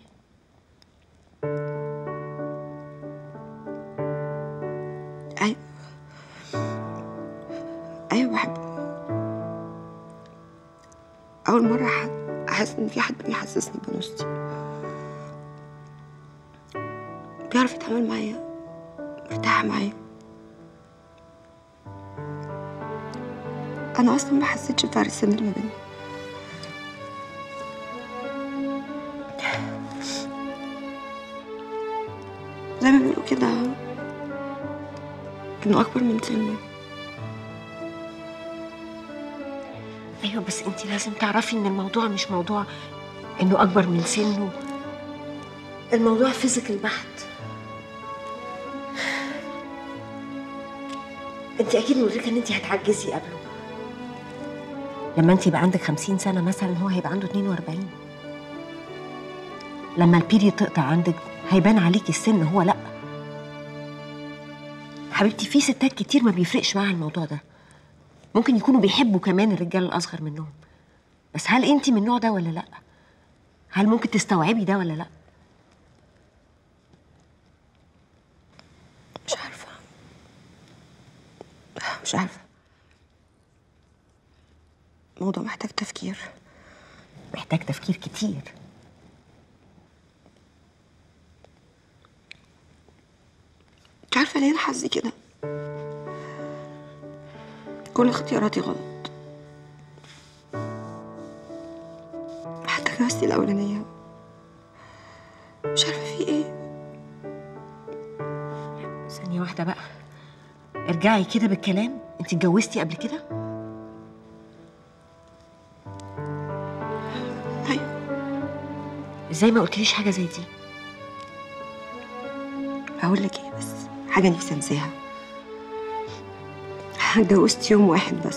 O: ايوه ايوه بحبه اول مره ح- احس ان في حد بيحسسني بنصتي بيعرف يتعامل معايا مرتاح معايا انا اصلا ما حسيتش بفرق السن اللي ما بيننا زي ما بيقولوا كده انه اكبر من سني
E: ايوه بس انت لازم تعرفي ان الموضوع مش موضوع انه اكبر من سنه الموضوع فيزيكال بحت انت اكيد مدركه ان انت هتعجزي قبله لما انت يبقى عندك 50 سنه مثلا هو هيبقى عنده 42 لما البيريد تقطع عندك هيبان عليكي السن هو لا حبيبتي في ستات كتير ما بيفرقش معاها الموضوع ده ممكن يكونوا بيحبوا كمان الرجال الاصغر منهم بس هل انت من النوع ده ولا لا هل ممكن تستوعبي ده ولا لا
O: مش عارفه مش عارفه الموضوع محتاج تفكير
E: محتاج تفكير كتير
O: مش عارفه ليه انا حظي كده كل اختياراتي غلط حتى جوازتي الاولانيه مش عارفه في ايه
E: ثانيه واحده بقى ارجعي كده بالكلام انت اتجوزتي قبل كده
O: ايوه
E: ازاي ما قلتليش حاجه زي دي
O: هقول لك ايه بس حاجه نفسي انساها اتجوزت يوم واحد بس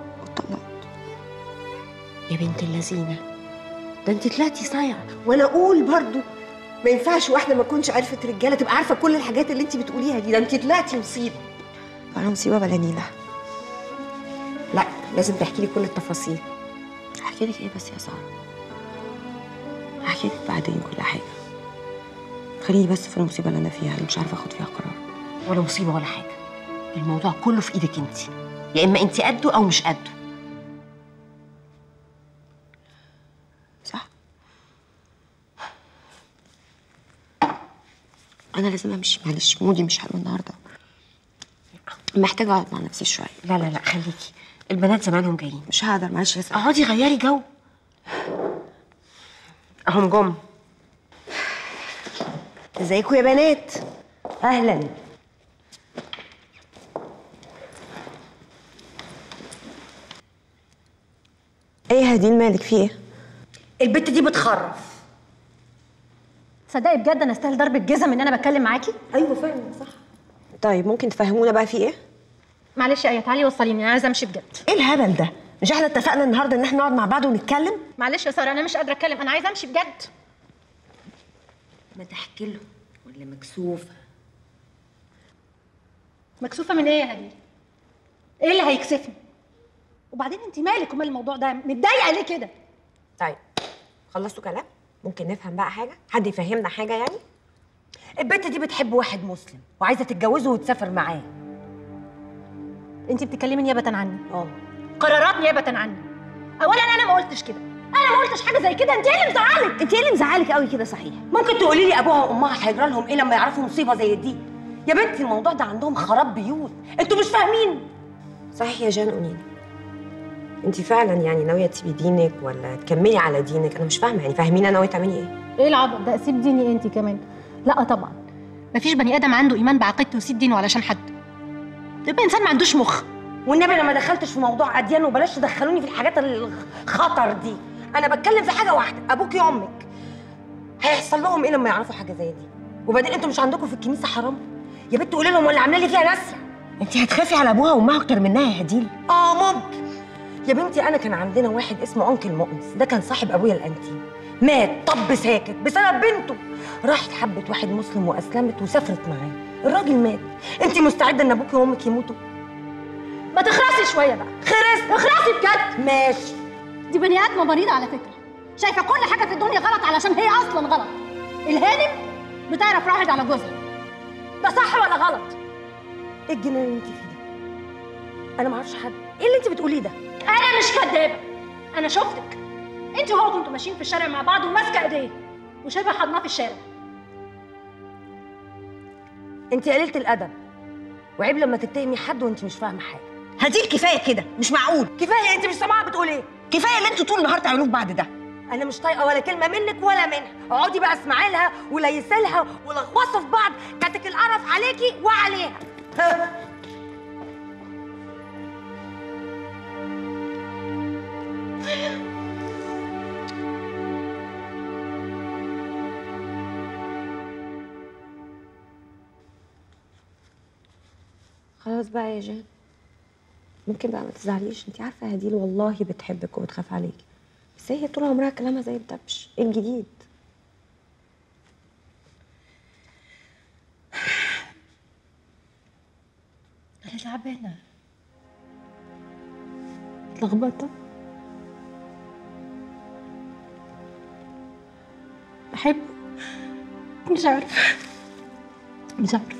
E: يا بنت اللذينه ده انت طلعتي صايعه وانا اقول برضو ما ينفعش واحده ما تكونش عرفت رجاله تبقى عارفه كل الحاجات اللي انت بتقوليها دي ده انت طلعتي مصيبه
O: انا مصيبه بلا نيله
E: لا لازم تحكي لي كل التفاصيل
O: احكي لك ايه بس يا ساره هحكي لك بعدين كل حاجه خليني بس في المصيبه اللي انا فيها اللي مش عارفه اخد فيها قرار
E: ولا مصيبه ولا حاجه الموضوع كله في ايدك انت يا اما انت قده او مش قده
O: صح انا لازم امشي معلش مودي مش حلو النهارده محتاجه اقعد مع نفسي شويه
E: لا لا لا خليكي البنات زمانهم جايين
O: مش هقدر معلش يا ساره
E: اقعدي غيري جو اهم جم ازيكم يا بنات اهلا
O: ايه يا هدين مالك في ايه
C: البت دي بتخرف تصدقي بجد انا استاهل ضرب الجزم ان انا بتكلم معاكي
O: ايوه فعلا صح طيب ممكن تفهمونا بقى في ايه
C: معلش يا ايه تعالي وصليني انا عايزه امشي بجد
E: ايه الهبل ده مش احنا اتفقنا النهارده ان احنا نقعد مع بعض ونتكلم
C: معلش يا ساره انا مش قادره اتكلم انا عايزه امشي بجد
E: ما تحكي له ولا مكسوفه
C: مكسوفه من ايه يا هدير ايه اللي هيكسفني وبعدين انت مالك ومال الموضوع ده متضايقه ليه كده
O: طيب خلصتوا كلام
E: ممكن نفهم بقى حاجه حد يفهمنا حاجه يعني البنت دي بتحب واحد مسلم وعايزه تتجوزه وتسافر معاه
C: انت بتتكلمي نيابه عني
E: اه
C: قرارات نيابه عني اولا انا ما قلتش كده انا ما قلتش حاجه زي كده انت ايه اللي مزعلك
E: انت ايه اللي مزعلك قوي كده صحيح ممكن تقولي لي ابوها وامها هيجرى لهم ايه لما يعرفوا مصيبه زي دي يا بنتي الموضوع ده عندهم خراب بيوت انتوا مش فاهمين
O: صحيح يا جان قولي انت فعلا يعني ناويه تسيبي دينك ولا تكملي على دينك انا مش فاهمه يعني فاهميني ناويه تعملي ايه
C: ايه العبط ده اسيب ديني انت كمان لا طبعا مفيش بني ادم عنده ايمان بعقيدته ويسيب دينه علشان حد يبقى انسان ما عندوش مخ
E: والنبي انا ما دخلتش في موضوع اديان وبلاش تدخلوني في الحاجات الخطر دي انا بتكلم في حاجه واحده ابوكي وامك هيحصل لهم ايه لما يعرفوا حاجه زي دي وبعدين انتوا مش عندكم في الكنيسه حرام يا بنت قولي لهم ولا عامله لي فيها ناسيه
F: انت هتخافي على ابوها وامها اكتر منها يا هديل
E: اه ممكن يا بنتي انا كان عندنا واحد اسمه انكل مؤنس ده كان صاحب ابويا الانتيم مات طب ساكت بسبب بنته راحت حبت واحد مسلم واسلمت وسافرت معاه الراجل مات انت مستعده ان ابوكي وامك يموتوا
C: ما تخرسي شويه بقى
E: خرس
C: اخرسي بجد
E: ماشي
C: دي بني ادمه مريضه على فكره شايفه كل حاجه في الدنيا غلط علشان هي اصلا غلط الهانم بتعرف راحت على جوزها ده صح ولا غلط
E: ايه الجنان اللي انت فيه ده انا ما اعرفش حد ايه اللي انت بتقوليه ده
C: انا مش كدابه انا شفتك انت وهو كنتوا ماشيين في الشارع مع بعض وماسكه ايديه وشايفه حضناه في الشارع
E: انت قليله الادب وعيب لما تتهمي حد وانت مش فاهمه حاجه
F: هديل كفايه كده مش معقول
E: كفايه انت مش سامعه بتقول ايه
F: كفايه اللي انتوا طول النهار تعملوه في بعض ده
E: انا مش طايقه ولا كلمه منك ولا منها اقعدي بقى اسمعي لها وليسي لها ولغوصوا في بعض كاتك القرف عليكي وعليها ها.
O: خلاص بقى يا جان ممكن بقى ما تزعليش انت عارفه هديل والله بتحبك وبتخاف عليكي بس هي طول عمرها كلامها زي الدبش ايه الجديد
C: انا تعبانه اتلخبطه بحبه مش عارفه مش عارفه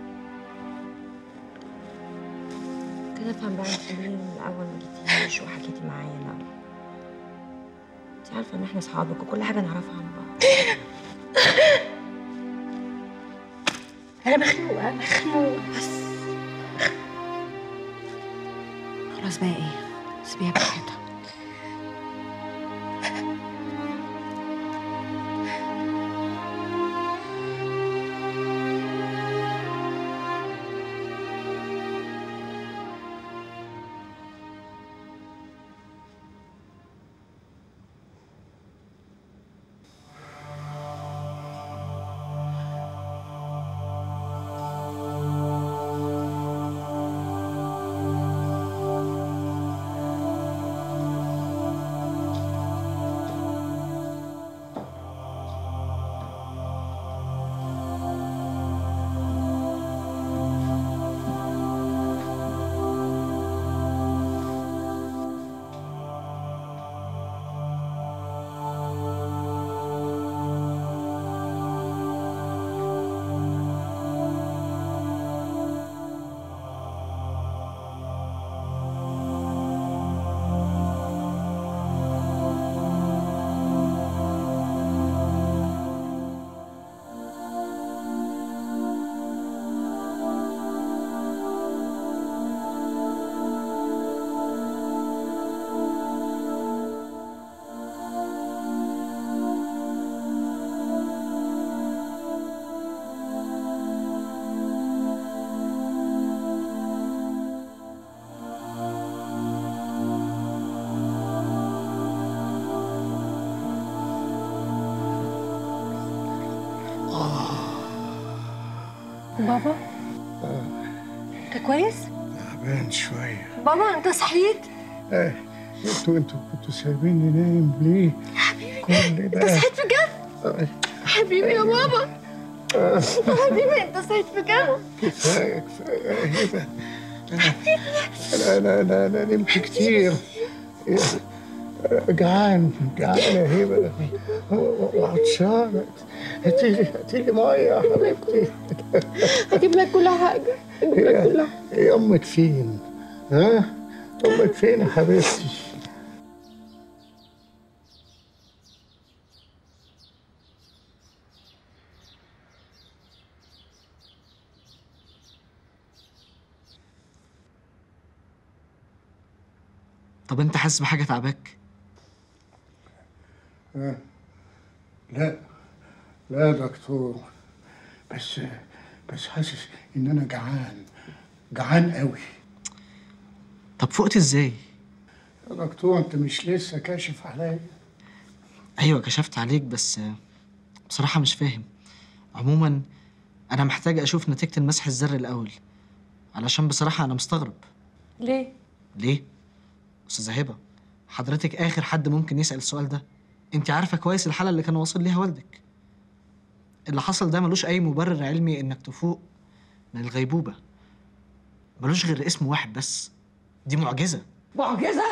O: كده افهم بقى انت ليه من الاول ما جيتيش وحكيتي معايا انت عارفه ان احنا اصحابك وكل حاجه نعرفها عن بعض
C: انا مخنوقه مخنوقه بس
O: خلاص بقى ايه سيبيها براحتها
C: بابا انت كويس
D: تعبان شوية
C: بابا انت صحيت
D: ايه انتوا انتوا كنتوا سايبيني نايم ليه؟
C: حبيبي
D: كل ده
C: انت صحيت بجد حبيبي يا بابا حبيبي انت صحيت بجد
D: كفاية كفاية ايه ده؟ انا انا انا, أنا نمت كتير جعان جعان يا هبه وعطشان هاتي لي هاتي لي ميه يا حبيبتي
V: هجيب لك كل حاجه هجيب لك كل
D: هي
V: حاجه
D: هي امك فين؟ ها؟ امك فين يا حبيبتي؟
J: طب انت حاسس بحاجه تعباك
D: ها؟ لا لا يا دكتور بس بس حاسس ان انا جعان جعان قوي
J: طب فقت ازاي
D: يا دكتور انت مش لسه كاشف عليا
J: ايوه كشفت عليك بس آه، بصراحه مش فاهم عموما انا محتاج اشوف نتيجه المسح الذري الاول علشان بصراحه انا مستغرب
V: ليه؟
J: ليه استاذه هبه حضرتك اخر حد ممكن يسال السؤال ده انت عارفه كويس الحاله اللي كان واصل ليها والدك اللي حصل ده ملوش اي مبرر علمي انك تفوق من الغيبوبه ملوش غير اسم واحد بس دي معجزه
V: معجزه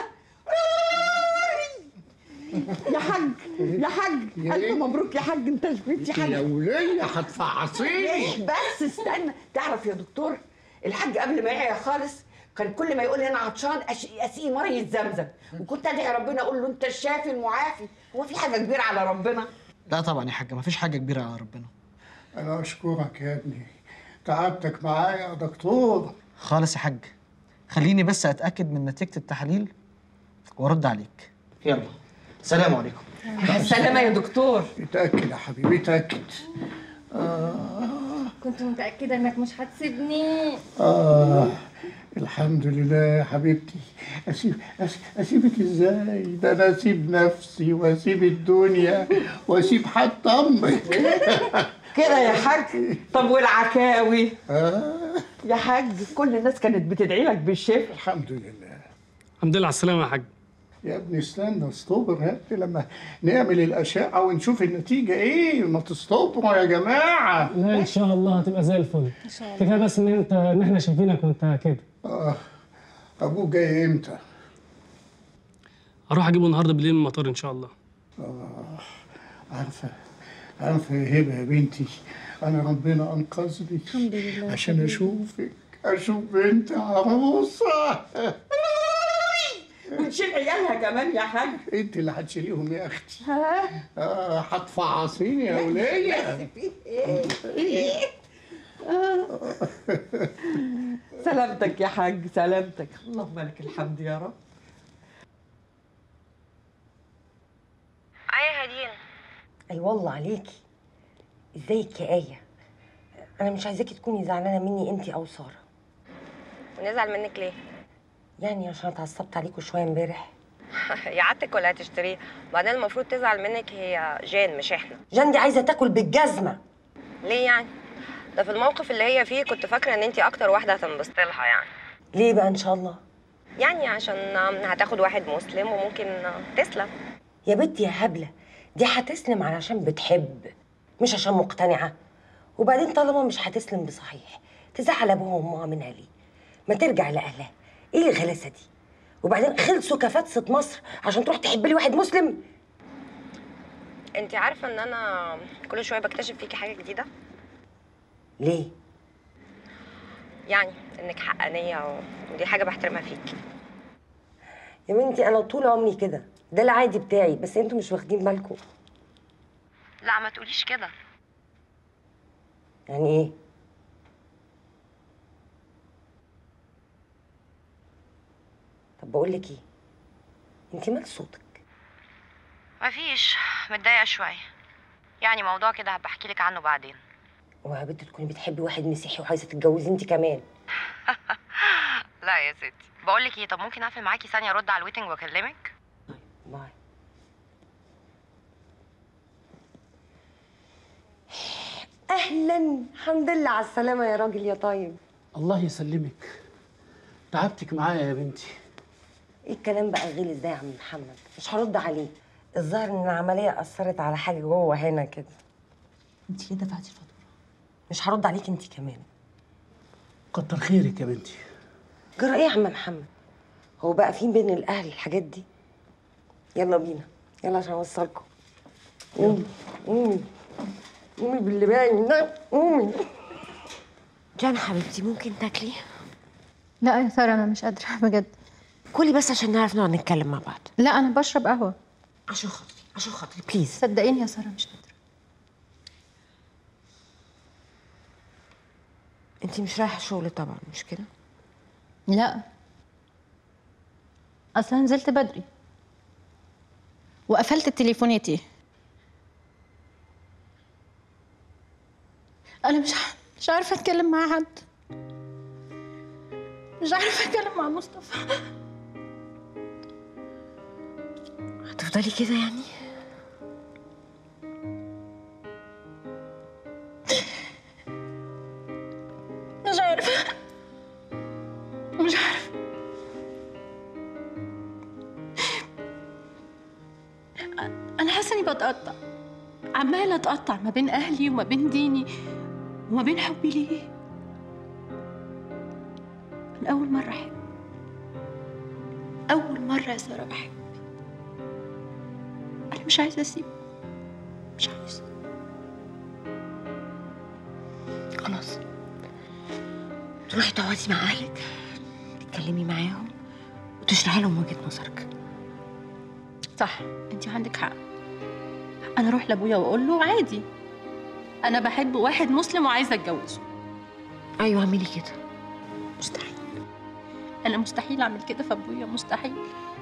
V: يا حاج يا حاج الف مبروك يا حاج انت شفيت يا حاج
D: يا ولية هتفعصيني
V: بس استنى تعرف يا دكتور الحاج قبل ما يعيا خالص كان كل ما يقول لي انا عطشان أش- اسقيه ميه زمزم وكنت ادعي ربنا اقول له انت الشافي المعافي هو في حاجه كبيره على ربنا
J: لا طبعا يا حاجه مفيش حاجه كبيره على ربنا
D: انا اشكرك يا ابني تعبتك معايا يا دكتور
J: خالص يا حاج خليني بس اتاكد من نتيجه التحاليل وارد عليك يلا سلام عليكم
V: السلامه يا دكتور
D: اتاكد يا حبيبي اتاكد
Q: كنت متأكدة إنك مش هتسيبني
D: آه الحمد لله يا حبيبتي أسيب أس- أسيبك إزاي؟ ده أنا أسيب نفسي وأسيب الدنيا وأسيب حتى أمك
V: كده يا حاج طب والعكاوي
D: آه
V: يا حاج كل الناس كانت بتدعي لك بالشفا
D: الحمد لله
U: الحمد لله على السلامه يا حاج
D: يا ابني استنى اصطبر يا ابني لما نعمل الأشعة ونشوف النتيجة إيه ما تصطبروا يا جماعة
U: لا ان شاء الله هتبقى زي الفل ان شاء الله كفايه بس ان انت ان احنا شايفينك وانت كده
D: آه أبوك جاي إمتى؟
U: هروح اجيبه النهارده بالليل من المطار ان شاء الله
D: آه عارفة عارفة يا هبة يا بنتي أنا ربنا أنقذني
V: الحمد لله
D: عشان أشوفك أشوف بنت عروسة
V: ونشيل عيالها كمان يا حاج
D: أنت اللي هتشيليهم يا أختي
V: ها
D: آه هتفعصيني يا ولية
V: سلامتك يا حاج سلامتك اللهم لك الحمد يا رب
E: ايه هدين اي والله عليكي ازيك يا ايه انا مش عايزاكي تكوني زعلانه مني انت او ساره
O: ونزعل منك ليه؟
E: يعني عشان اتعصبت عليكوا شويه امبارح
O: يعتك ولا هتشتريه؟ بعدين المفروض تزعل منك هي جان مش احنا
E: جان دي عايزه تاكل بالجزمه
O: ليه يعني؟ ده في الموقف اللي هي فيه كنت فاكره ان انت اكتر واحده هتنبسطي لها يعني
E: ليه بقى ان شاء الله
O: يعني عشان هتاخد واحد مسلم وممكن تسلم
E: يا بنتي يا هبله دي هتسلم علشان بتحب مش عشان مقتنعه وبعدين طالما مش هتسلم بصحيح تزعل ابوها وامها منها ليه ما ترجع لاهلها ايه الغلاسه دي وبعدين خلصوا كفاتسة مصر عشان تروح تحب لي واحد مسلم
O: انت عارفه ان انا كل شويه بكتشف فيكي حاجه جديده
E: ليه
O: يعني انك حقانيه ودي حاجه بحترمها فيكي
E: يا بنتي انا طول عمري كده ده العادي بتاعي بس انتوا مش واخدين بالكم
S: لا ما تقوليش كده
E: يعني ايه طب بقول لك ايه انت مال صوتك
S: مفيش متضايقه شويه يعني موضوع كده هبقى احكي لك عنه بعدين
E: اوعى يا بنت تكوني بتحبي واحد مسيحي وعايزه تتجوزي انت كمان
S: لا يا ستي بقول لك ايه طب ممكن اقفل معاكي ثانيه ارد على الويتنج واكلمك
E: باي اهلا الحمد لله على السلامه يا راجل يا طيب
M: الله يسلمك تعبتك معايا يا بنتي
E: ايه الكلام بقى غلس ده يا عم محمد مش هرد عليه الظاهر ان العمليه اثرت على حاجه جوه هنا كده
V: انت ليه دفعتي الفاتوره؟
E: مش هرد عليك انت كمان
M: كتر خيرك يا بنتي
E: جرى ايه يا عم محمد هو بقى في بين الاهل الحاجات دي يلا بينا يلا عشان اوصلكم قومي قومي قومي باللي باين ده قومي جان حبيبتي ممكن تاكلي
I: لا يا ساره انا مش قادره بجد
E: كلي بس عشان نعرف نقعد نتكلم مع بعض
I: لا انا بشرب قهوه
E: عشان خاطري عشان خاطري بليز
I: صدقيني يا ساره مش قادره
E: انت مش رايحه الشغل طبعا مش كده
I: لا اصلا نزلت بدري وقفلت تليفوناتي انا مش ع- مش عارفه اتكلم مع حد مش عارفه اتكلم مع مصطفى
E: هتفضلي كده يعني
I: مش عارفه مش عارفه انا حاسه اني بتقطع عماله اتقطع ما بين اهلي وما بين ديني وما بين حبي ليه انا اول مره احب اول مره يا ساره بحب انا مش عايزه اسيب مش عايزه
E: خلاص تروحي تقعدي مع اهلك تتكلمي معاهم وتشرحي لهم وجهه نظرك
I: صح انت عندك حق انا اروح لابويا واقول له عادي انا بحب واحد مسلم وعايزه اتجوزه
E: ايوه اعملي كده
I: مستحيل انا مستحيل اعمل كده في ابويا مستحيل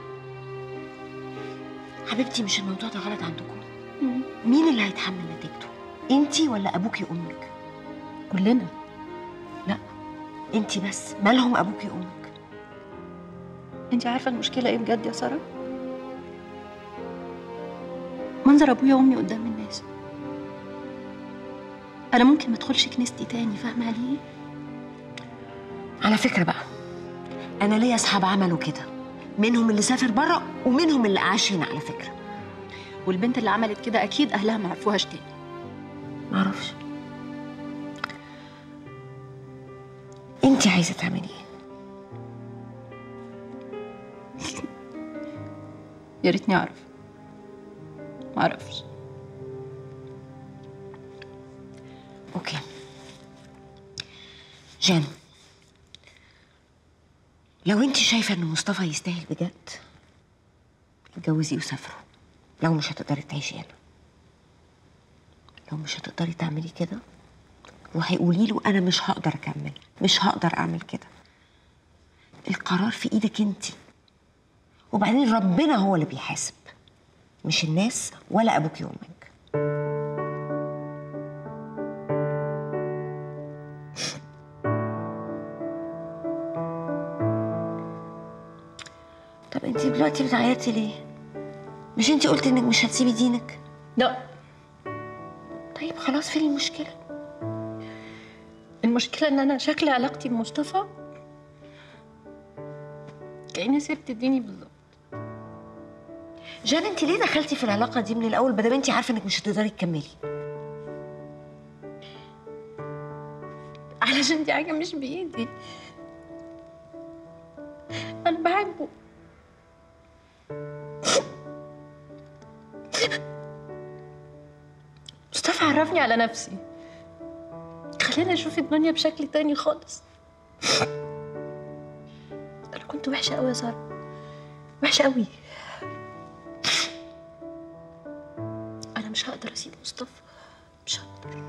E: حبيبتي مش الموضوع ده غلط عندكم مين اللي هيتحمل نتيجته انتي ولا ابوكي وامك
I: كلنا
E: لا انتي بس مالهم ابوكي وامك
I: انت عارفه المشكله ايه بجد يا ساره منظر ابويا وامي قدام الناس انا ممكن ما ادخلش كنيستي تاني فاهمه ليه
E: على فكره بقى انا ليا اصحاب عملوا كده منهم اللي سافر بره ومنهم اللي عاش هنا على فكره
I: والبنت اللي عملت كده اكيد اهلها ما عرفوهاش تاني
E: معرفش انتي عايزه تعملي ايه
I: يا ريتني اعرف ما اعرفش
E: اوكي جان لو انت شايفه ان مصطفى يستاهل بجد اتجوزيه وسافروا لو مش هتقدري تعيشي هنا لو مش هتقدري تعملي كده روحي قولي له انا مش هقدر اكمل مش هقدر اعمل كده القرار في ايدك انت وبعدين ربنا هو اللي بيحاسب مش الناس ولا ابوكي وامك طب انت دلوقتي بتعيطي ليه مش انت قلتي انك مش هتسيبي دينك
I: لا
E: طيب خلاص فين المشكله
I: المشكله ان انا شكل علاقتي بمصطفى كاني سبت ديني بالظبط
E: جان انت ليه دخلتي في العلاقه دي من الاول بدل انت عارفه انك مش هتقدري تكملي
I: علشان دي حاجه مش بايدي انا بحبه مصطفى عرفني على نفسي خلاني اشوف الدنيا بشكل تاني خالص انا كنت وحشه قوي يا ساره وحشه قوي انا مش هقدر اسيب مصطفى مش هقدر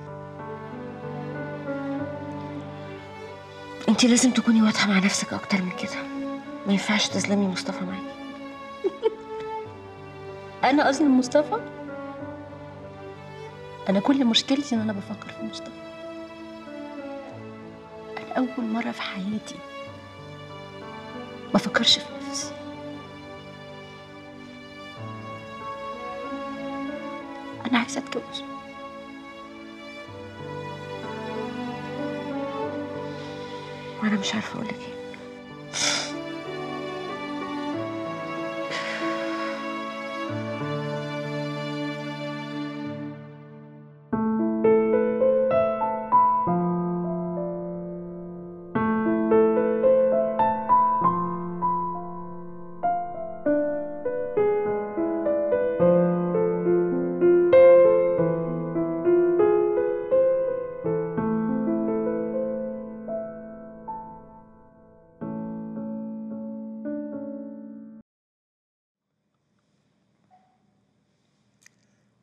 E: انت لازم تكوني واضحه مع نفسك اكتر من كده ما ينفعش تظلمي مصطفى معاكي
I: انا اظلم مصطفى انا كل مشكلتي ان انا بفكر في مصطفى انا اول مره في حياتي ما افكرش في نفسي انا عايزه اتجوز
E: وانا مش عارفه اقول لك ايه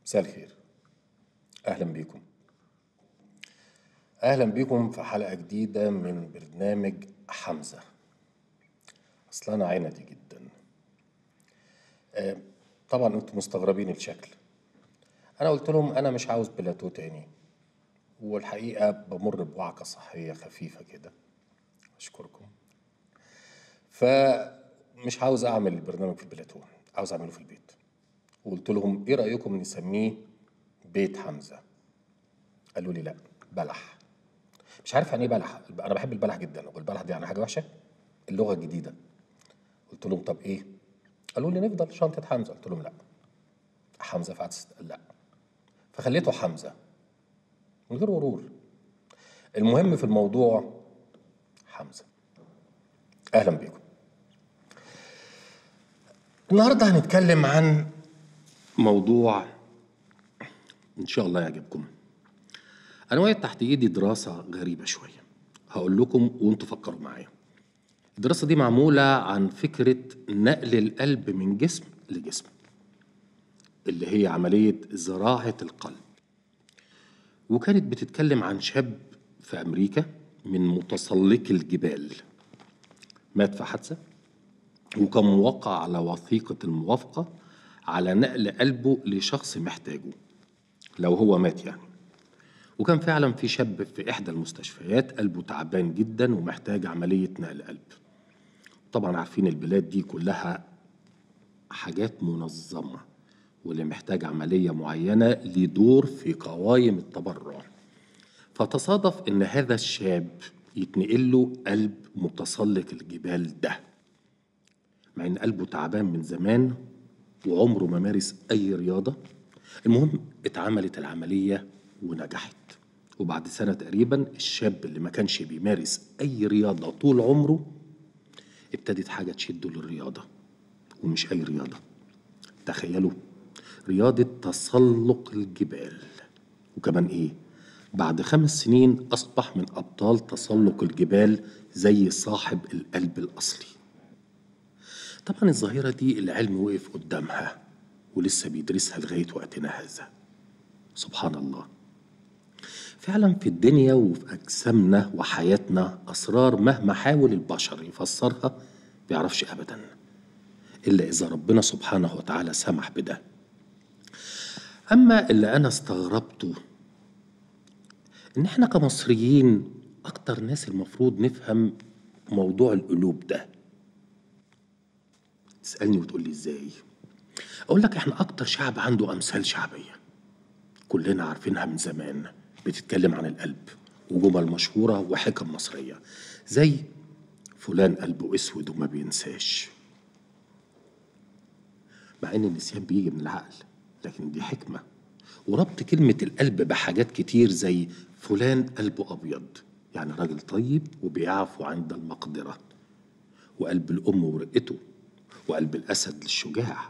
L: مساء الخير اهلا بيكم اهلا بيكم في حلقه جديده من برنامج حمزه اصل انا عندي جدا آه، طبعا انتم مستغربين الشكل انا قلت لهم انا مش عاوز بلاتو تاني والحقيقه بمر بوعكه صحيه خفيفه كده اشكركم فمش عاوز اعمل البرنامج في البلاتو عاوز اعمله في البيت وقلت لهم ايه رايكم نسميه بيت حمزه قالوا لي لا بلح مش عارف يعني ايه بلح انا بحب البلح جدا والبلح دي يعني حاجه وحشه اللغه الجديده قلت لهم طب ايه قالوا لي نفضل شنطه حمزه قلت لهم لا حمزه فعدس لا فخليته حمزه من غير غرور المهم في الموضوع حمزه اهلا بكم النهارده هنتكلم عن موضوع ان شاء الله يعجبكم انا واقف تحت ايدي دراسه غريبه شويه هقول لكم وانتوا فكروا معايا الدراسه دي معموله عن فكره نقل القلب من جسم لجسم اللي هي عمليه زراعه القلب وكانت بتتكلم عن شاب في امريكا من متسلقي الجبال مات في حادثه وكان موقع على وثيقه الموافقه على نقل قلبه لشخص محتاجه لو هو مات يعني وكان فعلا في شاب في إحدى المستشفيات قلبه تعبان جدا ومحتاج عملية نقل قلب طبعا عارفين البلاد دي كلها حاجات منظمة واللي محتاج عملية معينة لدور في قوائم التبرع فتصادف إن هذا الشاب يتنقل له قلب متسلق الجبال ده مع إن قلبه تعبان من زمان وعمره ما مارس أي رياضة المهم اتعملت العملية ونجحت وبعد سنة تقريبا الشاب اللي ما كانش بيمارس أي رياضة طول عمره ابتدت حاجة تشده للرياضة ومش أي رياضة تخيلوا رياضة تسلق الجبال وكمان إيه بعد خمس سنين أصبح من أبطال تسلق الجبال زي صاحب القلب الأصلي طبعا الظاهرة دي العلم وقف قدامها ولسه بيدرسها لغاية وقتنا هذا سبحان الله فعلا في الدنيا وفي أجسامنا وحياتنا أسرار مهما حاول البشر يفسرها بيعرفش أبدا إلا إذا ربنا سبحانه وتعالى سمح بده أما اللي أنا استغربته إن إحنا كمصريين أكتر ناس المفروض نفهم موضوع القلوب ده تسألني وتقول لي إزاي أقول لك إحنا أكتر شعب عنده أمثال شعبية كلنا عارفينها من زمان بتتكلم عن القلب وجمل مشهورة وحكم مصرية زي فلان قلبه اسود وما بينساش مع ان النسيان بيجي من العقل لكن دي حكمة وربط كلمة القلب بحاجات كتير زي فلان قلبه أبيض يعني راجل طيب وبيعفو عند المقدرة وقلب الأم ورقته وقلب الأسد للشجاع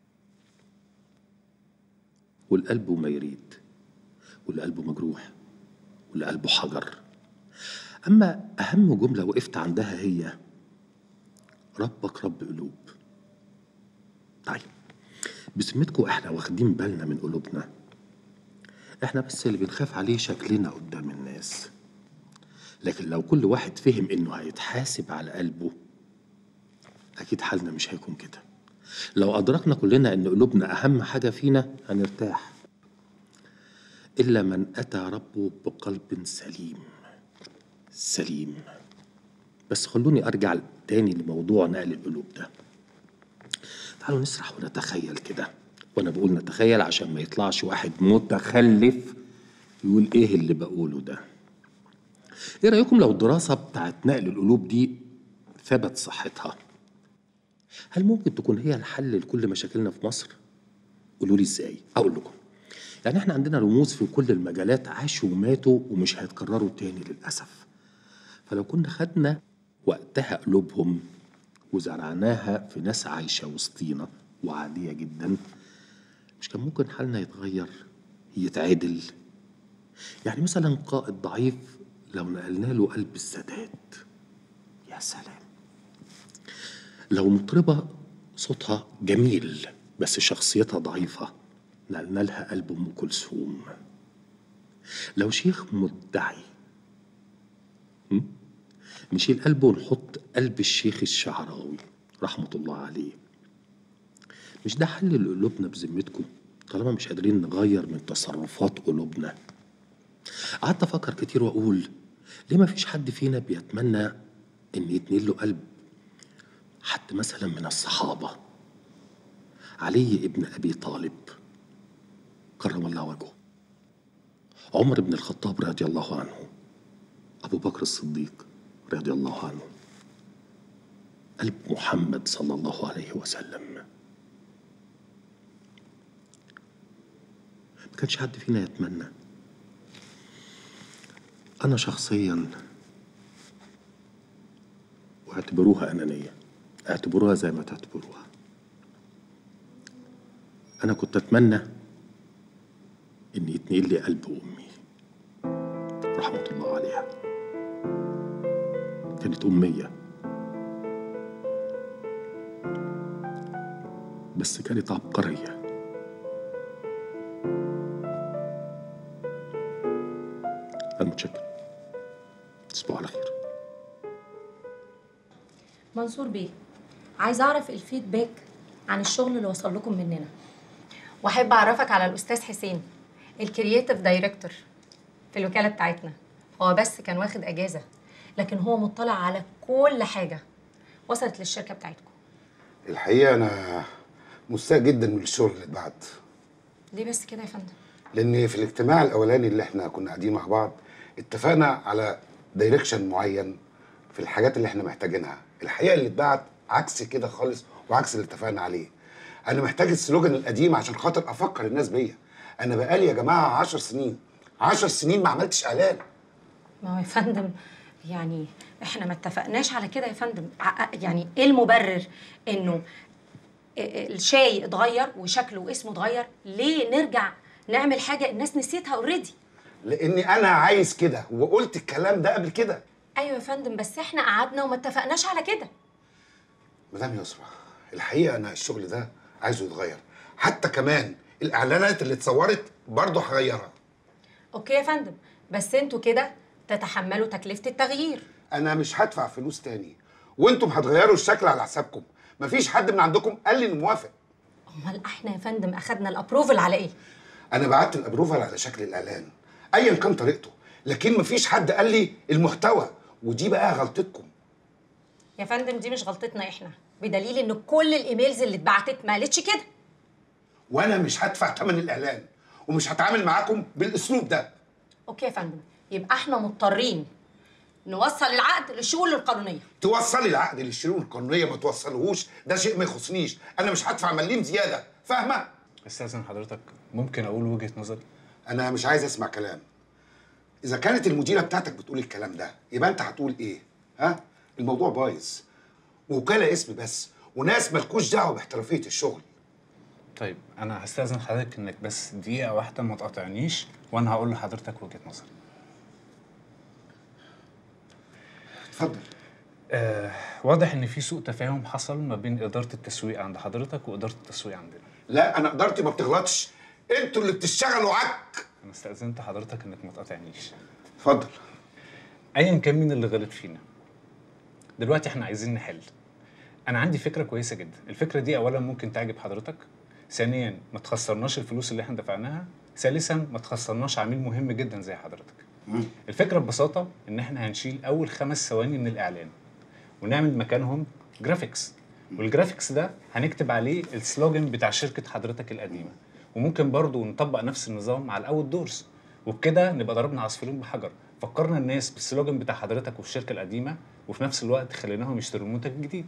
L: والقلب ما يريد واللي قلبه مجروح واللي قلبه حجر أما أهم جملة وقفت عندها هي ربك رب قلوب طيب بسمتكم احنا واخدين بالنا من قلوبنا احنا بس اللي بنخاف عليه شكلنا قدام الناس لكن لو كل واحد فهم انه هيتحاسب على قلبه اكيد حالنا مش هيكون كده لو ادركنا كلنا ان قلوبنا اهم حاجه فينا هنرتاح الا من اتى ربه بقلب سليم سليم بس خلوني ارجع تاني لموضوع نقل القلوب ده تعالوا نسرح ونتخيل كده وانا بقول نتخيل عشان ما يطلعش واحد متخلف يقول ايه اللي بقوله ده ايه رايكم لو الدراسه بتاعت نقل القلوب دي ثبت صحتها هل ممكن تكون هي الحل لكل مشاكلنا في مصر قولوا لي ازاي اقول لكم يعني احنا عندنا رموز في كل المجالات عاشوا وماتوا ومش هيتكرروا تاني للاسف فلو كنا خدنا وقتها قلوبهم وزرعناها في ناس عايشه وسطينا وعاديه جدا مش كان ممكن حالنا يتغير يتعدل يعني مثلا قائد ضعيف لو نقلنا له قلب السادات يا سلام لو مطربة صوتها جميل بس شخصيتها ضعيفة نقلنا لها قلب ام كلثوم لو شيخ مدعي م? نشيل قلبه ونحط قلب الشيخ الشعراوي رحمة الله عليه مش ده حل لقلوبنا بذمتكم طالما مش قادرين نغير من تصرفات قلوبنا قعدت افكر كتير واقول ليه ما فيش حد فينا بيتمنى ان يتنيل له قلب حد مثلا من الصحابه علي ابن ابي طالب كرم الله وجهه عمر بن الخطاب رضي الله عنه ابو بكر الصديق رضي الله عنه قلب محمد صلى الله عليه وسلم ما كانش حد فينا يتمنى أنا شخصيا واعتبروها أنانية اعتبروها زي ما تعتبروها أنا كنت أتمنى إن يتنقل لي قلب أمي رحمة الله عليها كانت أمية بس كانت عبقرية المتشكر تصبحوا على خير
N: منصور بيه عايز اعرف الفيدباك عن الشغل اللي وصل لكم مننا واحب اعرفك على الاستاذ حسين الكرييتيف دايركتور في الوكاله بتاعتنا هو بس كان واخد اجازه لكن هو مطلع على كل حاجه وصلت للشركه بتاعتكم
T: الحقيقه انا مستاء جدا من الشغل اللي اتبعت
N: ليه بس كده يا فندم
T: لان في الاجتماع الاولاني اللي احنا كنا قاعدين مع بعض اتفقنا على دايركشن معين في الحاجات اللي احنا محتاجينها الحقيقه اللي اتبعت عكس كده خالص وعكس اللي اتفقنا عليه انا محتاج السلوجان القديم عشان خاطر افكر الناس بيا انا بقالي يا جماعه 10 سنين 10 سنين ما عملتش اعلان
N: ما هو يا فندم يعني احنا ما اتفقناش على كده يا فندم ع- يعني ايه المبرر انه الشاي اتغير وشكله واسمه اتغير ليه نرجع نعمل حاجه الناس نسيتها اوريدي
T: لاني انا عايز كده وقلت الكلام ده قبل كده
N: ايوه يا فندم بس احنا قعدنا وما اتفقناش على كده
T: مدام يسرا الحقيقه انا الشغل ده عايزه يتغير حتى كمان الاعلانات اللي اتصورت برضه هغيرها
N: اوكي يا فندم بس انتوا كده تتحملوا تكلفه التغيير
T: انا مش هدفع فلوس تاني وانتم هتغيروا الشكل على حسابكم مفيش حد من عندكم قال لي انه موافق
N: امال احنا يا فندم اخدنا الابروفل على ايه
T: انا بعت الابروفال على شكل الاعلان ايا كان طريقته لكن مفيش حد قال لي المحتوى ودي بقى غلطتكم
N: يا فندم دي مش غلطتنا احنا بدليل ان كل الايميلز اللي اتبعتت ما قالتش كده
T: وانا مش هدفع ثمن الاعلان ومش هتعامل معاكم بالاسلوب ده
N: اوكي يا فندم يبقى احنا مضطرين نوصل العقد للشؤون القانونيه
T: توصلي العقد للشؤون القانونيه ما توصلهوش ده شيء ما يخصنيش انا مش هدفع مليم زياده فاهمه
G: استاذن حضرتك ممكن اقول وجهه نظري
T: انا مش عايز اسمع كلام اذا كانت المديره بتاعتك بتقول الكلام ده يبقى انت هتقول ايه ها الموضوع بايظ وكاله اسم بس وناس مالكوش دعوه باحترافيه الشغل
G: طيب انا هستاذن حضرتك انك بس دقيقه واحده ما تقاطعنيش وانا هقول لحضرتك وجهه نظري
T: اتفضل
G: آه واضح ان في سوء تفاهم حصل ما بين اداره التسويق عند حضرتك واداره التسويق عندنا
T: لا انا ادارتي ما بتغلطش انتوا اللي بتشتغلوا عك
G: انا استاذنت حضرتك انك ما تقاطعنيش
T: اتفضل
G: ايا كان مين اللي غلط فينا دلوقتي احنا عايزين نحل انا عندي فكره كويسه جدا الفكره دي اولا ممكن تعجب حضرتك ثانيا ما تخسرناش الفلوس اللي احنا دفعناها ثالثا ما تخسرناش عميل مهم جدا زي حضرتك الفكره ببساطه ان احنا هنشيل اول خمس ثواني من الاعلان ونعمل مكانهم جرافيكس والجرافيكس ده هنكتب عليه السلوجن بتاع شركه حضرتك القديمه وممكن برضو نطبق نفس النظام على الاوت دورز وبكده نبقى ضربنا عصفورين بحجر فكرنا الناس بالسلوجن بتاع حضرتك والشركه القديمه وفي نفس الوقت خليناهم يشتروا المنتج الجديد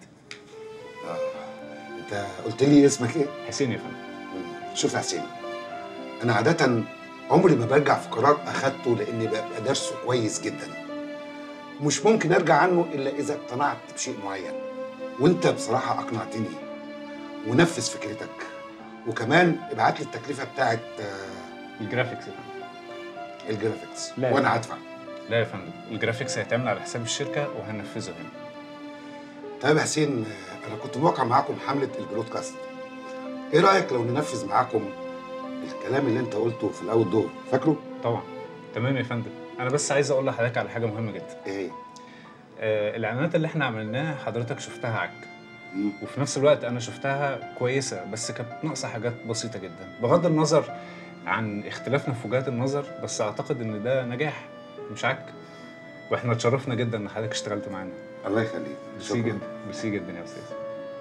T: انت قلت لي اسمك ايه
G: حسين يا فندم
T: شوف يا حسين انا عاده عمري ما برجع في قرار اخدته لاني ببقى دارسه كويس جدا مش ممكن ارجع عنه الا اذا اقتنعت بشيء معين وانت بصراحه اقنعتني ونفذ فكرتك وكمان ابعت لي التكلفه بتاعت
G: الجرافيكس يا فندم
T: الجرافيكس
G: لا.
T: وانا هدفع
G: لا يا فندم الجرافيكس هيتعمل على حساب الشركه وهننفذه هنا
T: طيب يا حسين انا كنت موقع معاكم حمله البرودكاست ايه رايك لو ننفذ معاكم الكلام اللي انت قلته في الاول دور فاكره
G: طبعا تمام يا فندم انا بس عايز اقول لحضرتك على حاجه مهمه جدا
T: ايه
G: آه الاعلانات اللي احنا عملناها حضرتك شفتها عك وفي نفس الوقت انا شفتها كويسه بس كانت ناقصه حاجات بسيطه جدا بغض النظر عن اختلافنا في وجهات النظر بس اعتقد ان ده نجاح مش عك واحنا اتشرفنا جدا ان حضرتك اشتغلت معانا
T: الله يخليك
G: ميرسي جدا ميرسي جدا يا استاذ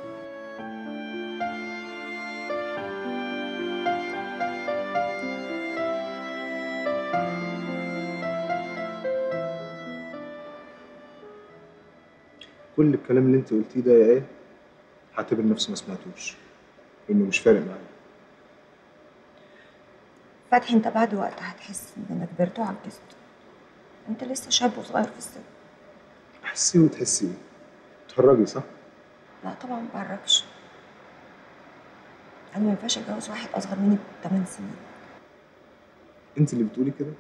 B: كل الكلام اللي انت قلتيه ده يا ايه هعتبر نفسي ما سمعتوش انه مش فارق معايا
O: فتحي انت بعد وقت هتحس انك كبرت وعجزت انت لسه شاب وصغير في السن
B: تحسي وتحسي تتفرجي صح
O: لا طبعا ما بعرفش انا ما ينفعش اتجوز واحد اصغر مني ب 8 سنين
B: انت اللي بتقولي كده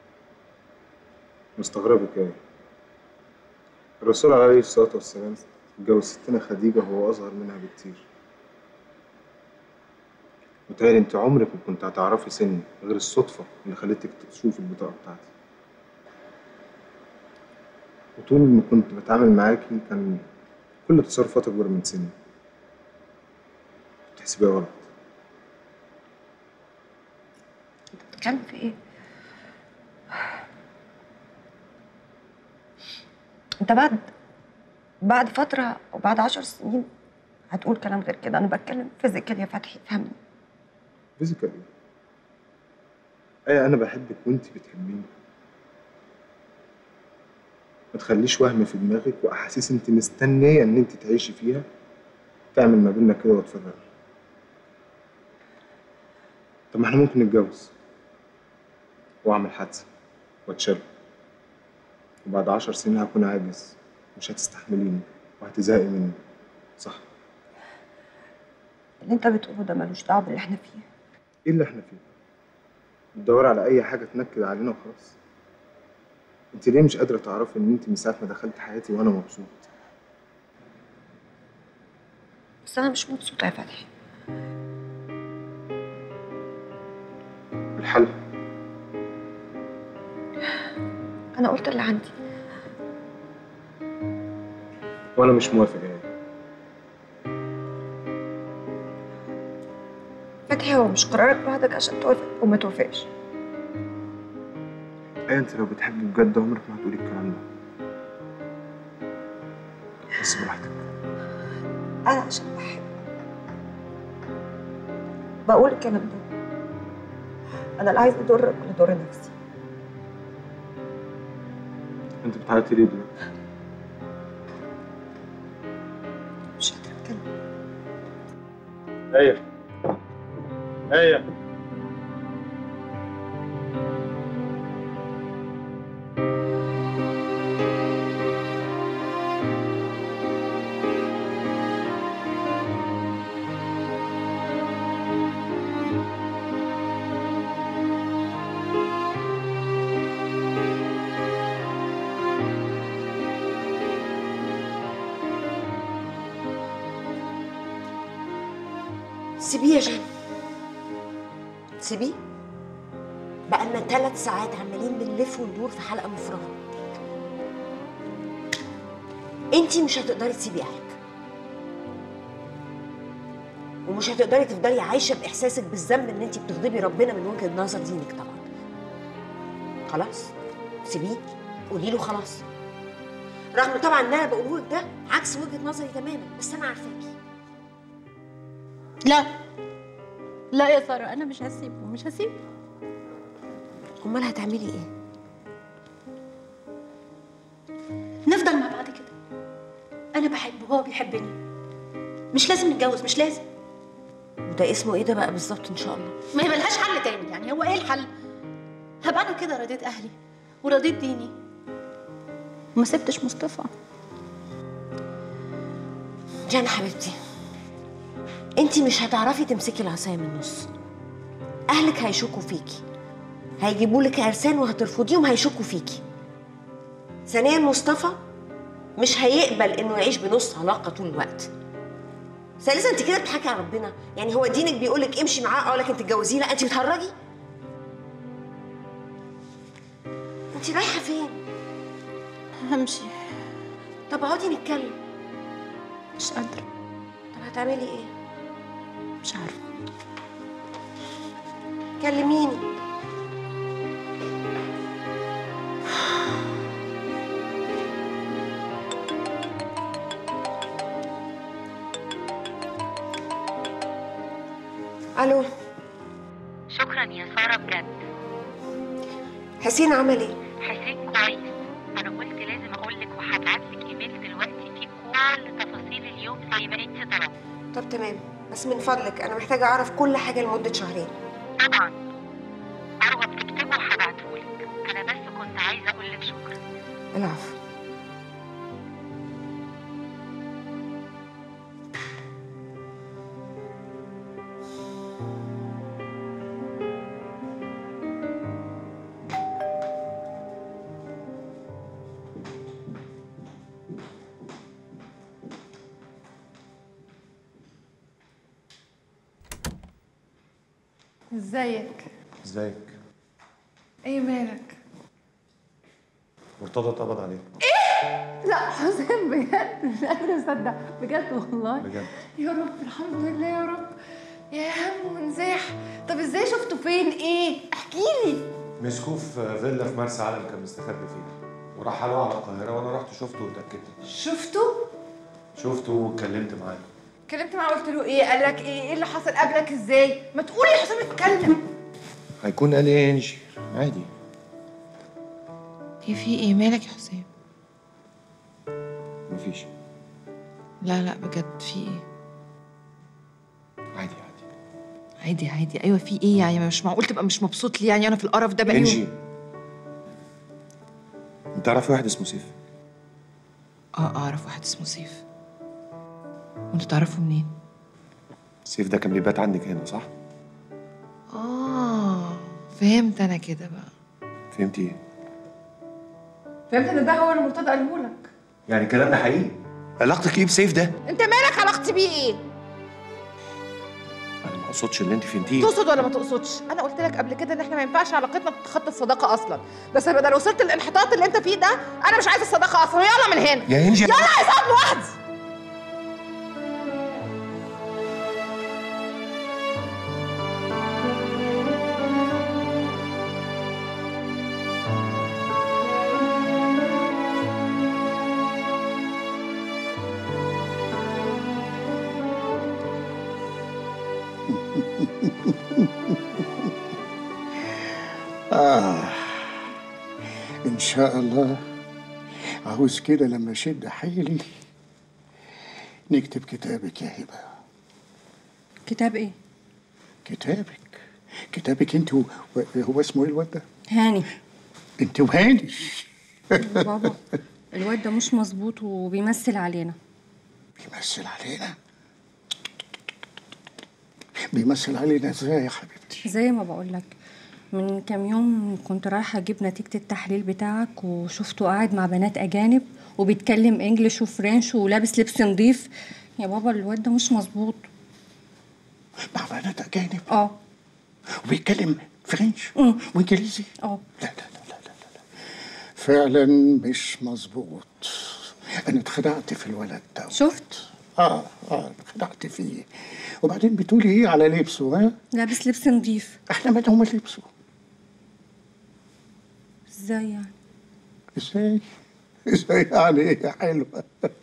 B: مستغربك ايه الرسول عليه الصلاة والسلام اتجوز ستنا خديجة وهو أصغر منها بكتير متهيألي انت عمرك ما كنت هتعرفي سني غير الصدفة اللي خلتك تشوفي البطاقة بتاعتي وطول ما كنت بتعامل معاكي كان كل تصرفاتك أكبر من سني بتحسبيها غلط
O: بتتكلم في ايه انت بعد بعد فترة وبعد عشر سنين هتقول كلام غير كده انا بتكلم فيزيكال يا فتحي فهمني
B: فيزيكال ايه ايه انا بحبك وانت بتحبيني ما تخليش وهم في دماغك واحاسيس انت مستنيه ان انت تعيشي فيها تعمل ما بيننا كده وتفرق طب ما احنا ممكن نتجوز واعمل حادثه واتشل وبعد عشر سنين هكون عاجز مش هتستحمليني وهتزهقي مني صح
O: اللي انت بتقوله ده ملوش دعوه باللي احنا فيه
B: ايه اللي احنا فيه بتدوري على اي حاجه تنكد علينا وخلاص انت ليه مش قادره تعرفي ان انت من ساعه ما دخلت حياتي وانا مبسوط
O: بس انا مش مبسوطه يا فتحي
B: الحل
O: انا قلت اللي عندي
B: وانا مش موافق يعني
O: فتحي هو مش قرارك لوحدك عشان توافق وما توافقش
B: ايه انت لو بتحبي بجد عمرك ما هتقولي الكلام ده بس براحتك
O: انا عشان بحب بقول الكلام ده انا لا عايز اضرك ولا اضر نفسي
B: انت بتعيطي ليه دلوقتي
O: مش قادره اتكلم
B: ايه ايه
F: سيبيه يا جان سيبيه بقالنا ثلاث ساعات عمالين بنلف وندور في حلقه مفرغه انتي مش هتقدري تسيبي اهلك ومش هتقدري تفضلي عايشه باحساسك بالذنب ان انتي بتغضبي ربنا من وجهه نظر دينك طبعا خلاص سيبيه قولي له خلاص رغم طبعا ان انا بقوله لك ده عكس وجهه نظري تماما بس انا عارفاكي
C: لا لا يا ساره انا مش هسيبه مش هسيبه
F: امال هتعملي ايه
C: نفضل مع بعض كده انا بحبه وهو بيحبني مش لازم نتجوز مش لازم
F: وده اسمه ايه ده بقى بالظبط ان شاء الله
C: ما هي ملهاش حل تاني يعني هو ايه الحل هبقى انا كده رضيت اهلي ورضيت ديني وما سبتش مصطفى
F: جانا حبيبتي انت مش هتعرفي تمسكي العصايه من النص اهلك هيشكوا فيكي هيجيبوا لك عرسان وهترفضيهم هيشكوا فيكي ثانيا مصطفى مش هيقبل انه يعيش بنص علاقه طول الوقت سالسة انت كده بتضحكي على ربنا يعني هو دينك بيقول لك امشي معاه او لكن تتجوزيه لا انت بتهرجي انت رايحه فين
I: همشي
F: طب اقعدي نتكلم
I: مش قادرة
F: طب هتعملي ايه
I: مش عارفة
F: كلميني الو
S: شكرا يا ساره بجد
F: حسين عمل ايه
S: حسين كويس انا قلت لازم اقول لك وهبعت لك ايميل دلوقتي فيه كل تفاصيل اليوم زي ما انت طلبت
F: طب تمام بس من فضلك انا محتاجه اعرف كل حاجه لمده شهرين
S: طبعا اروى بتكتبه وهبعتهولك انا بس كنت عايزه اقول لك شكرا
F: العفو
A: ازيك
B: ازيك
A: ايه مالك
B: مرتضى اتقبض عليه
A: لا حسين بجد مش قادره اصدق بجد والله
B: بجد
A: يا رب الحمد لله يا رب يا هم ونزاح طب ازاي شفته فين ايه احكي لي
B: مسكوه في فيلا في مرسى علم كان مستخبي فيها ورحلوه على القاهرة وأنا رحت شفته واتأكدت
A: شفته
B: شفته واتكلمت معاه
A: كلمت معاه قلت له ايه قال لك ايه ايه اللي حصل قبلك ازاي ما تقولي يا حسام اتكلم
B: هيكون قال إيه يا إنجي عادي
A: ايه في ايه مالك يا حسام
B: مفيش
A: لا لا بجد في ايه
B: عادي
A: عادي عادي ايوه في ايه يعني مش معقول تبقى مش مبسوط ليه يعني انا في القرف ده بقى
B: إنجي أنت تعرفي واحد اسمه سيف
A: اه اعرف واحد اسمه سيف وانت تعرفه منين
B: سيف ده كان بيبات عندك هنا صح؟
A: اه فهمت انا كده بقى
B: فهمتي إيه؟
A: فهمت ان ده هو اللي مرتضى قاله لك
B: يعني الكلام ده حقيقي علاقتك إيه بسيف ده؟
A: انت مالك علاقتي بيه ايه
B: أنا ما أقصدش اللي أنت فهمتيه
A: تقصد ولا ما تقصدش انا قلت لك قبل كده ان احنا ما ينفعش علاقتنا تتخطى الصداقه اصلا بس بدل وصلت الانحطاط اللي انت فيه ده انا مش عايزه الصداقه اصلا يلا من هنا
B: يا إنجي
A: يلا عايزه اقعد لوحدي
D: آه إن شاء الله عاوز كده لما أشد حيلي نكتب كتابك يا هبة
C: كتاب ايه؟
D: كتابك كتابك أنت و... و- هو اسمه إيه الواد ده؟
C: هاني
D: أنت وهاني
C: بابا الواد ده مش مظبوط وبيمثل علينا
D: بيمثل علينا بيمثل علينا إزاي يا حبيبي؟
C: زي ما بقول لك من كام يوم كنت رايحة أجيب نتيجة التحليل بتاعك وشفته قاعد مع بنات أجانب وبيتكلم إنجليش وفرنش ولابس لبس نظيف يا بابا الواد ده مش مظبوط
D: مع بنات أجانب
C: اه
D: وبيتكلم فرنش وإنجليزي
C: اه
D: فعلا مش مظبوط انا اتخدعت في الولد ده
C: شفت
D: اه اه اتخدعت فيه وبعدين بتقولي ايه على لبسه ها
C: لابس لبس نظيف
D: احنا مالنا هما لبسه
C: ازاي يعني
D: ازاي ازاي يعني ايه يا حلوه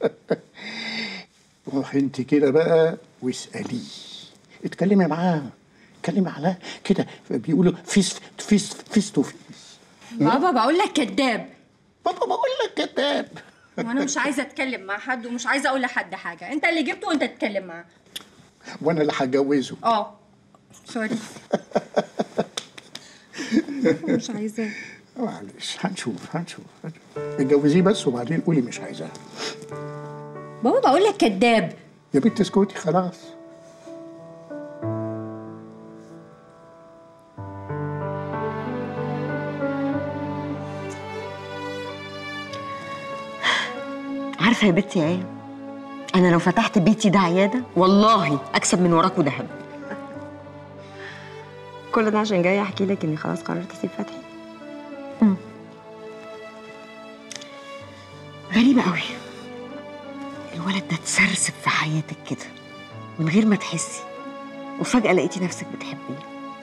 D: روحي انت كده بقى واساليه اتكلمي معاه اتكلمي معاه كده بيقولوا فيس فيس فيس تو فيس
C: بابا بقول لك كذاب
D: بابا بقول لك كذاب
C: وانا مش عايزه اتكلم مع حد ومش عايزه اقول لحد حاجه انت اللي جبته وانت تتكلم معاه
D: وانا اللي هتجوزه
C: اه سوري مش عايزاه
D: معلش هنشوف هنشوف هنشوف. اتجوزيه بس وبعدين قولي مش عايزاه
C: بابا بقول لك كذاب
D: يا بنت اسكتي خلاص
F: عارفه يا بنتي يا ايه انا لو فتحت بيتي ده عياده والله اكسب من وراكوا ذهب
O: كل ده عشان جاي احكي لك اني خلاص قررت اسيب فتحي
F: غريبه قوي الولد ده اتسرسب في حياتك كده من غير ما تحسي وفجاه لقيتي نفسك بتحبيه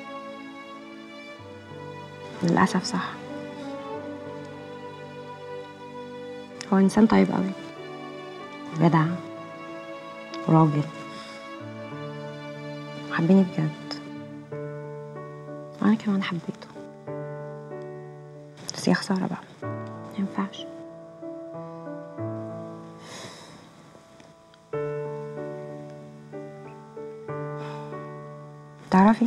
O: للاسف صح هو انسان طيب قوي جدع وراجل حبيني بجد وانا كمان حبيته بس يا خساره بقى ما ينفعش تعرفي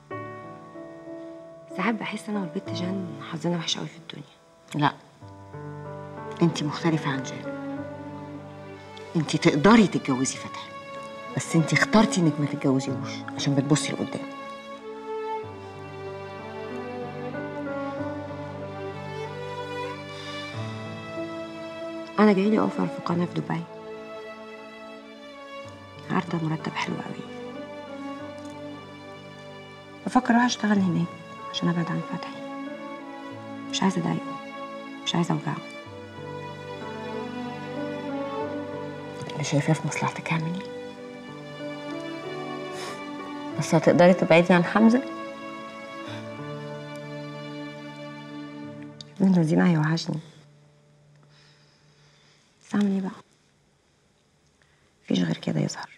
O: ساعات بحس انا والبت جان حظنا وحش قوي في الدنيا
F: لا انت مختلفه عن جان انت تقدري تتجوزي فتحي بس انت اخترتي انك ما تتجوزيهوش عشان بتبصي لقدام
O: انا جايلي اوفر في قناه في دبي عارضه مرتب حلو قوي بفكر اروح اشتغل هناك عشان ابعد عن فتحي مش عايزه اضايقه مش عايزه اوجعه
F: اللي شايفاه في مصلحتك اعملي بس هتقدري تبعدي عن حمزه
O: ابن الذين هيوحشني بس اعمل ايه بقى مفيش غير كده يظهر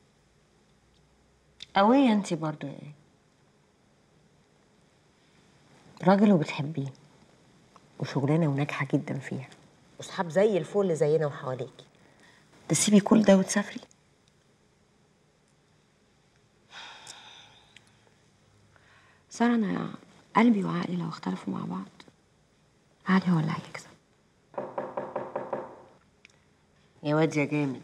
F: قوية انت برضو يعني راجل وبتحبيه وشغلانة وناجحة جدا فيها وصحاب زي الفل زينا وحواليكي تسيبي كل ده وتسافري
O: سارة انا قلبي وعقلي لو اختلفوا مع بعض عقلي هو اللي هيكسب
F: يا واد يا جامد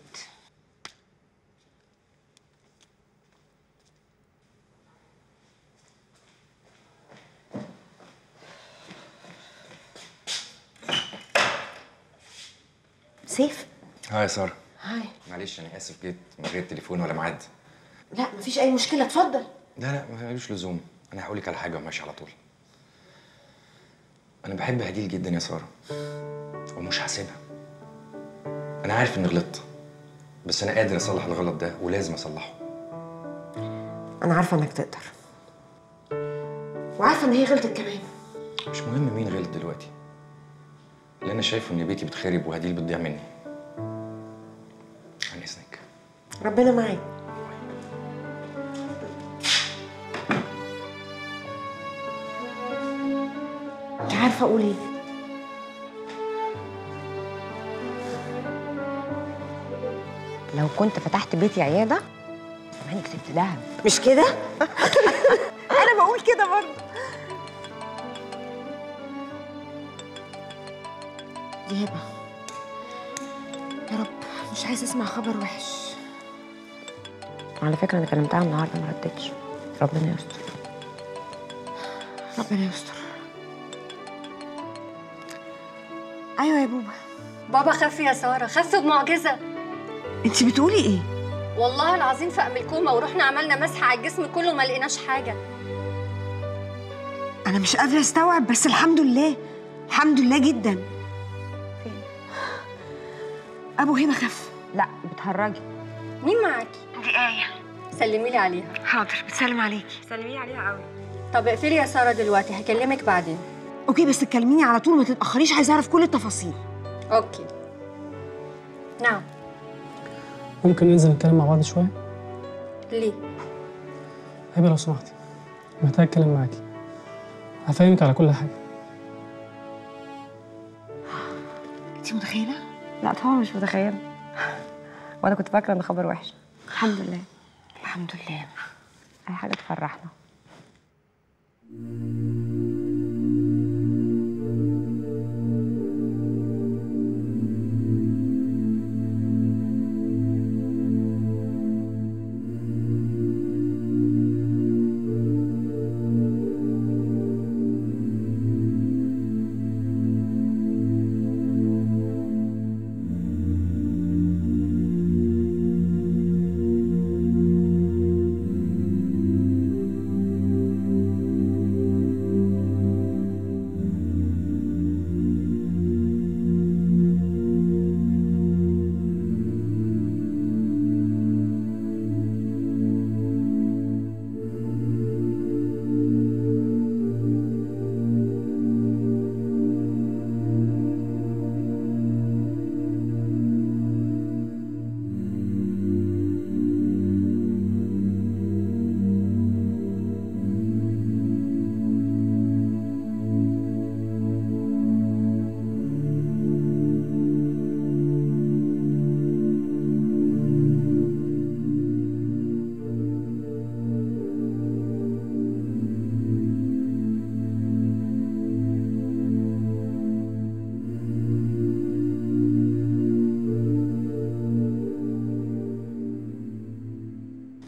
F: سيف
H: هاي يا ساره
F: هاي
H: معلش انا اسف جيت من غير تليفون ولا ميعاد
F: لا مفيش اي مشكله اتفضل
H: لا لا ملوش لزوم انا هقول لك على حاجه وماشي على طول انا بحب هديل جدا يا ساره ومش هسيبها انا عارف اني غلطت بس انا قادر اصلح الغلط ده ولازم اصلحه
F: انا عارفه انك تقدر وعارفه ان هي غلطت كمان
H: مش مهم مين غلط دلوقتي اللي انا شايفه ان بيتي بتخرب وهديل بتضيع مني عن اذنك
F: ربنا معاك مش عارفه اقول ايه
O: لو كنت فتحت بيتي عياده زمان كسبت دهب
F: مش كده انا بقول كده برضه دي هبه يا رب مش عايزه اسمع خبر وحش
O: على فكره انا كلمتها النهارده ما ردتش ربنا يستر
F: ربنا يستر ايوه يا بوبا
C: بابا خف يا ساره خف بمعجزه
F: انت بتقولي ايه
C: والله العظيم في ام الكوما ورحنا عملنا مسح على الجسم كله ما لقيناش حاجه
F: انا مش قادره استوعب بس الحمد لله الحمد لله جدا ابو هبه خف
O: لا بتهرجي
C: مين معاكي
F: دي ايه
C: سلمي لي عليها
F: حاضر بتسلم عليكي
O: سلمي لي عليها قوي
C: طب اقفلي يا ساره دلوقتي هكلمك بعدين
F: اوكي بس تكلميني على طول ما تتاخريش عايزه اعرف كل التفاصيل
C: اوكي نعم
U: ممكن ننزل نتكلم مع بعض شويه
C: ليه
U: هبه لو سمحتي محتاج اتكلم معاكي هفهمك على كل حاجه
F: انت متخيله
O: لا طبعا مش متخيله وانا كنت فاكره ان خبر وحش الحمد لله
F: الحمد لله
O: اي حاجه تفرحنا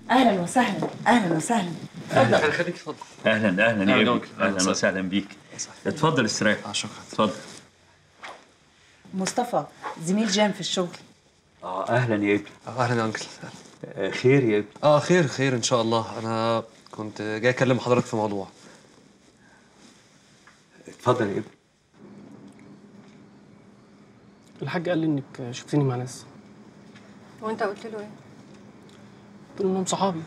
K: اهلا وسهلا اهلا وسهلا
P: اهلا
K: اتفضل
P: خليك اتفضل اهلا اهلا يا
K: أهلا
P: ابني
K: بك.
P: اهلا وسهلا بيك اتفضل استريح
J: شكرا
P: اتفضل
K: مصطفى زميل جام في الشغل
P: اه اهلا يا ابني
W: اهلا يا انكل
P: آه، خير يا ابني
W: اه خير خير ان شاء الله انا كنت جاي اكلم حضرتك في موضوع
P: اتفضل يا ابني
U: الحاج قال لي انك شفتني مع ناس
C: وانت قلت له ايه
U: قلت له انهم صحابي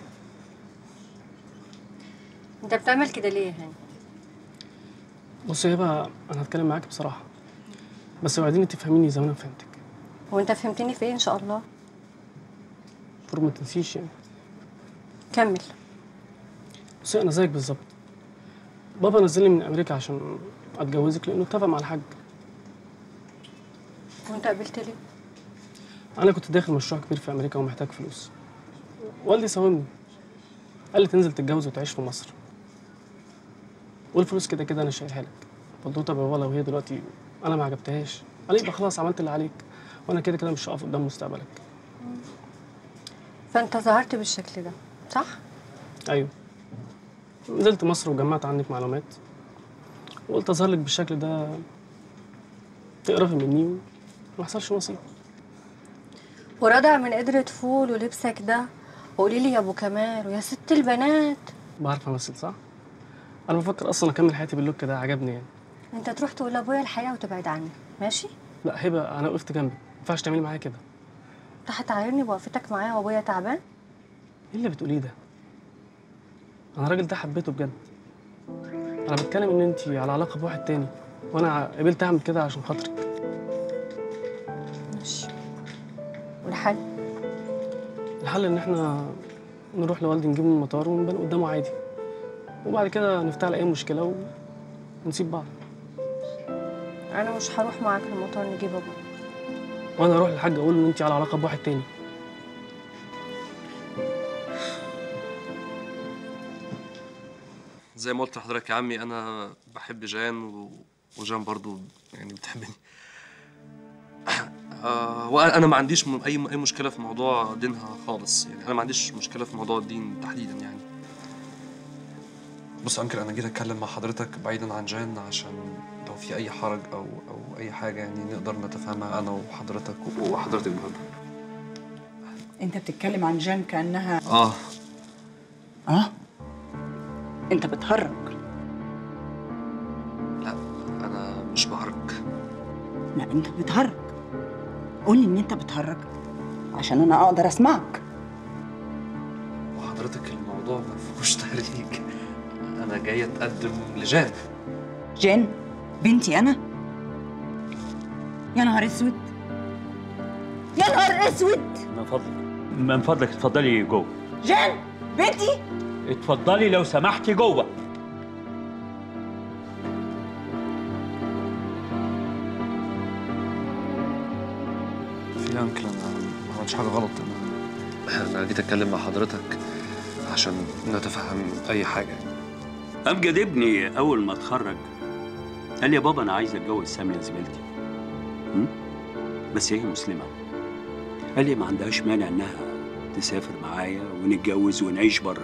C: انت بتعمل كده ليه يا هاني
U: بص يا هبه انا هتكلم معاك بصراحه بس وعديني تفهميني زي ما انا فهمتك
C: هو انت فهمتني في ايه ان شاء الله
U: المفروض ما تنسيش يعني
C: كمل
U: بصي انا زيك بالظبط بابا نزلني من امريكا عشان اتجوزك لانه اتفق مع الحاج
C: وانت قابلت ليه
U: انا كنت داخل مشروع كبير في امريكا ومحتاج فلوس والدي ساومني قال لي تنزل تتجوز وتعيش في مصر والفلوس كده كده انا شايلها لك قلت له طب يا والله وهي دلوقتي انا ما عجبتهاش قال لي يبقى خلاص عملت اللي عليك وانا كده كده مش هقف قدام مستقبلك
C: فانت ظهرت بالشكل ده صح
U: ايوه نزلت مصر وجمعت عنك معلومات وقلت اظهر لك بالشكل ده تقرفي مني وما حصلش نصيب
C: ورضع من قدرة فول ولبسك ده وقولي لي يا ابو كمال ويا ست البنات
U: بعرف امثل صح انا بفكر اصلا اكمل حياتي باللوك ده عجبني يعني
C: انت تروح تقول لابويا الحقيقه وتبعد عني ماشي
U: لا هبه انا وقفت جنبك ما ينفعش تعملي معايا كده
C: انت هتعايرني بوقفتك معايا وابويا تعبان
U: ايه اللي بتقوليه ده انا الراجل ده حبيته بجد انا بتكلم ان انت على علاقه بواحد تاني وانا قبلت اعمل كده عشان خاطرك
C: ماشي والحل
U: الحل ان احنا نروح لوالدي نجيبه من المطار ونبان قدامه عادي وبعد كده نفتعل اي مشكله و... ونسيب بعض
C: انا مش هروح معاك المطار نجيب ابويا
U: وانا اروح للحاج اقول ان انت على علاقه بواحد تاني
W: زي ما قلت لحضرتك يا عمي انا بحب جان و... وجان برضو يعني بتحبني آه وانا ما عنديش م... اي اي مشكله في موضوع دينها خالص يعني انا ما عنديش مشكله في موضوع الدين تحديدا يعني بص يا انكل انا جيت اتكلم مع حضرتك بعيدا عن جان عشان لو في اي حرج او او اي حاجه يعني نقدر نتفاهمها انا وحضرتك وحضرتك برضه
K: انت بتتكلم عن جان كانها
W: اه
K: اه انت بتهرج
W: لا انا مش بهرج
K: لا انت بتهرج قولي ان انت بتهرج عشان انا اقدر اسمعك
W: وحضرتك الموضوع ما فيهوش تهريج انا جاي اتقدم لجان
K: جان بنتي انا يا نهار اسود يا نهار اسود
P: من فضلك من فضلك اتفضلي جوه
K: جان بنتي
P: اتفضلي لو سمحتي جوه
W: في يا انكل انا ما عملتش حاجه غلط انا انا جيت اتكلم مع حضرتك عشان نتفهم اي حاجه
P: امجد ابني اول ما اتخرج قال لي يا بابا انا عايز اتجوز ساميه زميلتي م? بس هي مسلمه قال لي ما عندهاش مانع انها تسافر معايا ونتجوز ونعيش بره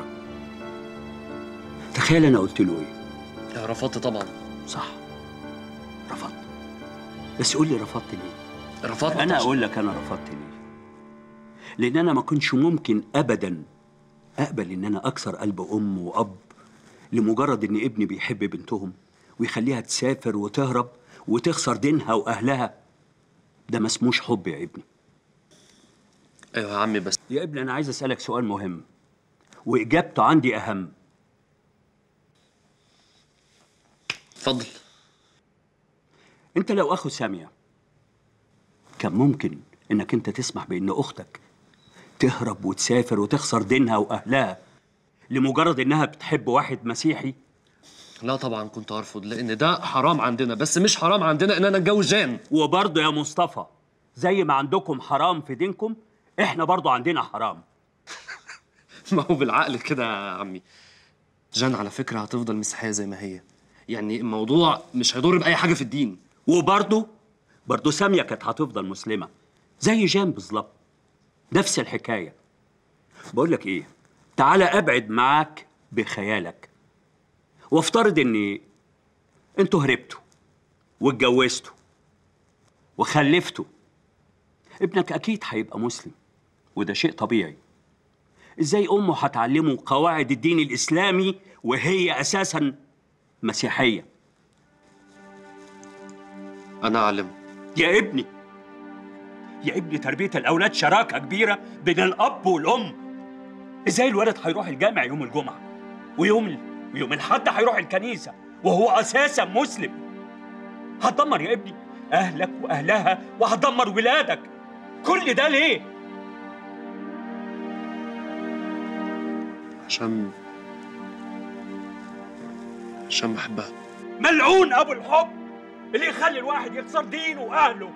P: تخيل انا قلت له ايه
W: رفضت طبعا
P: صح رفضت بس قول لي رفضت ليه
W: رفضت
P: انا
W: عشان-
P: اقول لك انا رفضت ليه لان انا ما كنتش ممكن ابدا اقبل ان انا اكسر قلب ام واب لمجرد ان ابني بيحب بنتهم ويخليها تسافر وتهرب وتخسر دينها واهلها ده ما اسموش حب يا ابني
W: ايوه يا عمي بس
P: يا ابني انا عايز اسالك سؤال مهم واجابته عندي اهم
W: اتفضل
P: انت لو اخو ساميه كان ممكن انك انت تسمح بان اختك تهرب وتسافر وتخسر دينها واهلها لمجرد انها بتحب واحد مسيحي
W: لا طبعا كنت ارفض لان ده حرام عندنا بس مش حرام عندنا ان انا اتجوز جان
P: وبرضه يا مصطفى زي ما عندكم حرام في دينكم احنا برضه عندنا حرام
W: ما هو بالعقل كده يا عمي جان على فكره هتفضل مسيحيه زي ما هي يعني الموضوع مش هيضر باي حاجه في الدين
P: وبرضه برضه ساميه كانت هتفضل مسلمه زي جان بالظبط نفس الحكايه بقول لك ايه تعالى ابعد معاك بخيالك وافترض ان انتوا هربتوا واتجوزتوا وخلفتوا ابنك اكيد هيبقى مسلم وده شيء طبيعي ازاي امه هتعلمه قواعد الدين الاسلامي وهي اساسا مسيحيه
W: انا اعلمه
P: يا ابني يا ابني تربيه الاولاد شراكه كبيره بين الاب والام ازاي الولد هيروح الجامع يوم الجمعه ويوم ويوم الحد هيروح الكنيسه وهو اساسا مسلم هتدمر يا ابني اهلك واهلها وهتدمر ولادك كل ده ليه
W: عشان عشان بحبها
P: ملعون ابو الحب اللي يخلي الواحد يخسر دينه واهله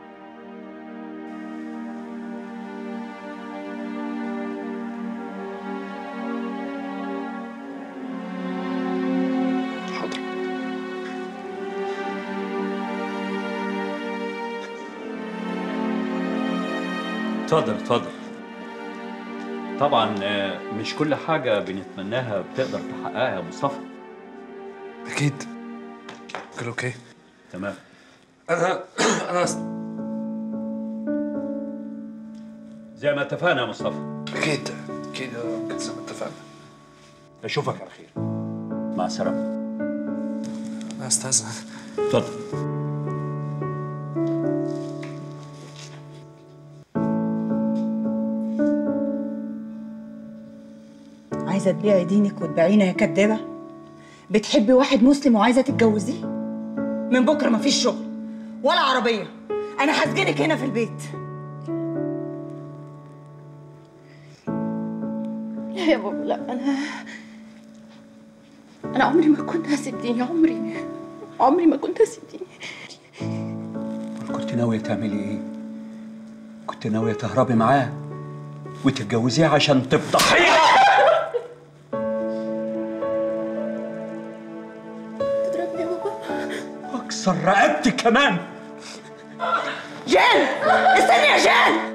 P: اتفضل اتفضل طبعا آه، مش كل حاجة بنتمناها بتقدر تحققها يا مصطفى
W: اكيد كل اوكي
P: تمام
W: انا انا
P: زي ما اتفقنا يا مصطفى
W: اكيد اكيد كده زي ما اتفقنا
P: اشوفك على خير مع السلامة
W: انا استاذن
P: اتفضل
K: عايزه تبيعي دينك وتبيعينا يا كدابه بتحبي واحد مسلم وعايزه تتجوزيه من بكره مفيش شغل ولا عربيه انا هسجنك هنا في البيت
I: لا يا بابا لا انا انا عمري ما كنت هسيب ديني عمري عمري ما كنت هسيب ديني
P: كنت ناوية تعملي ايه؟ كنت ناوية تهربي معاه وتتجوزيه عشان تفضحيه
I: تضربني يا بابا
P: واكسر رقبتك كمان
K: جان استني يا جان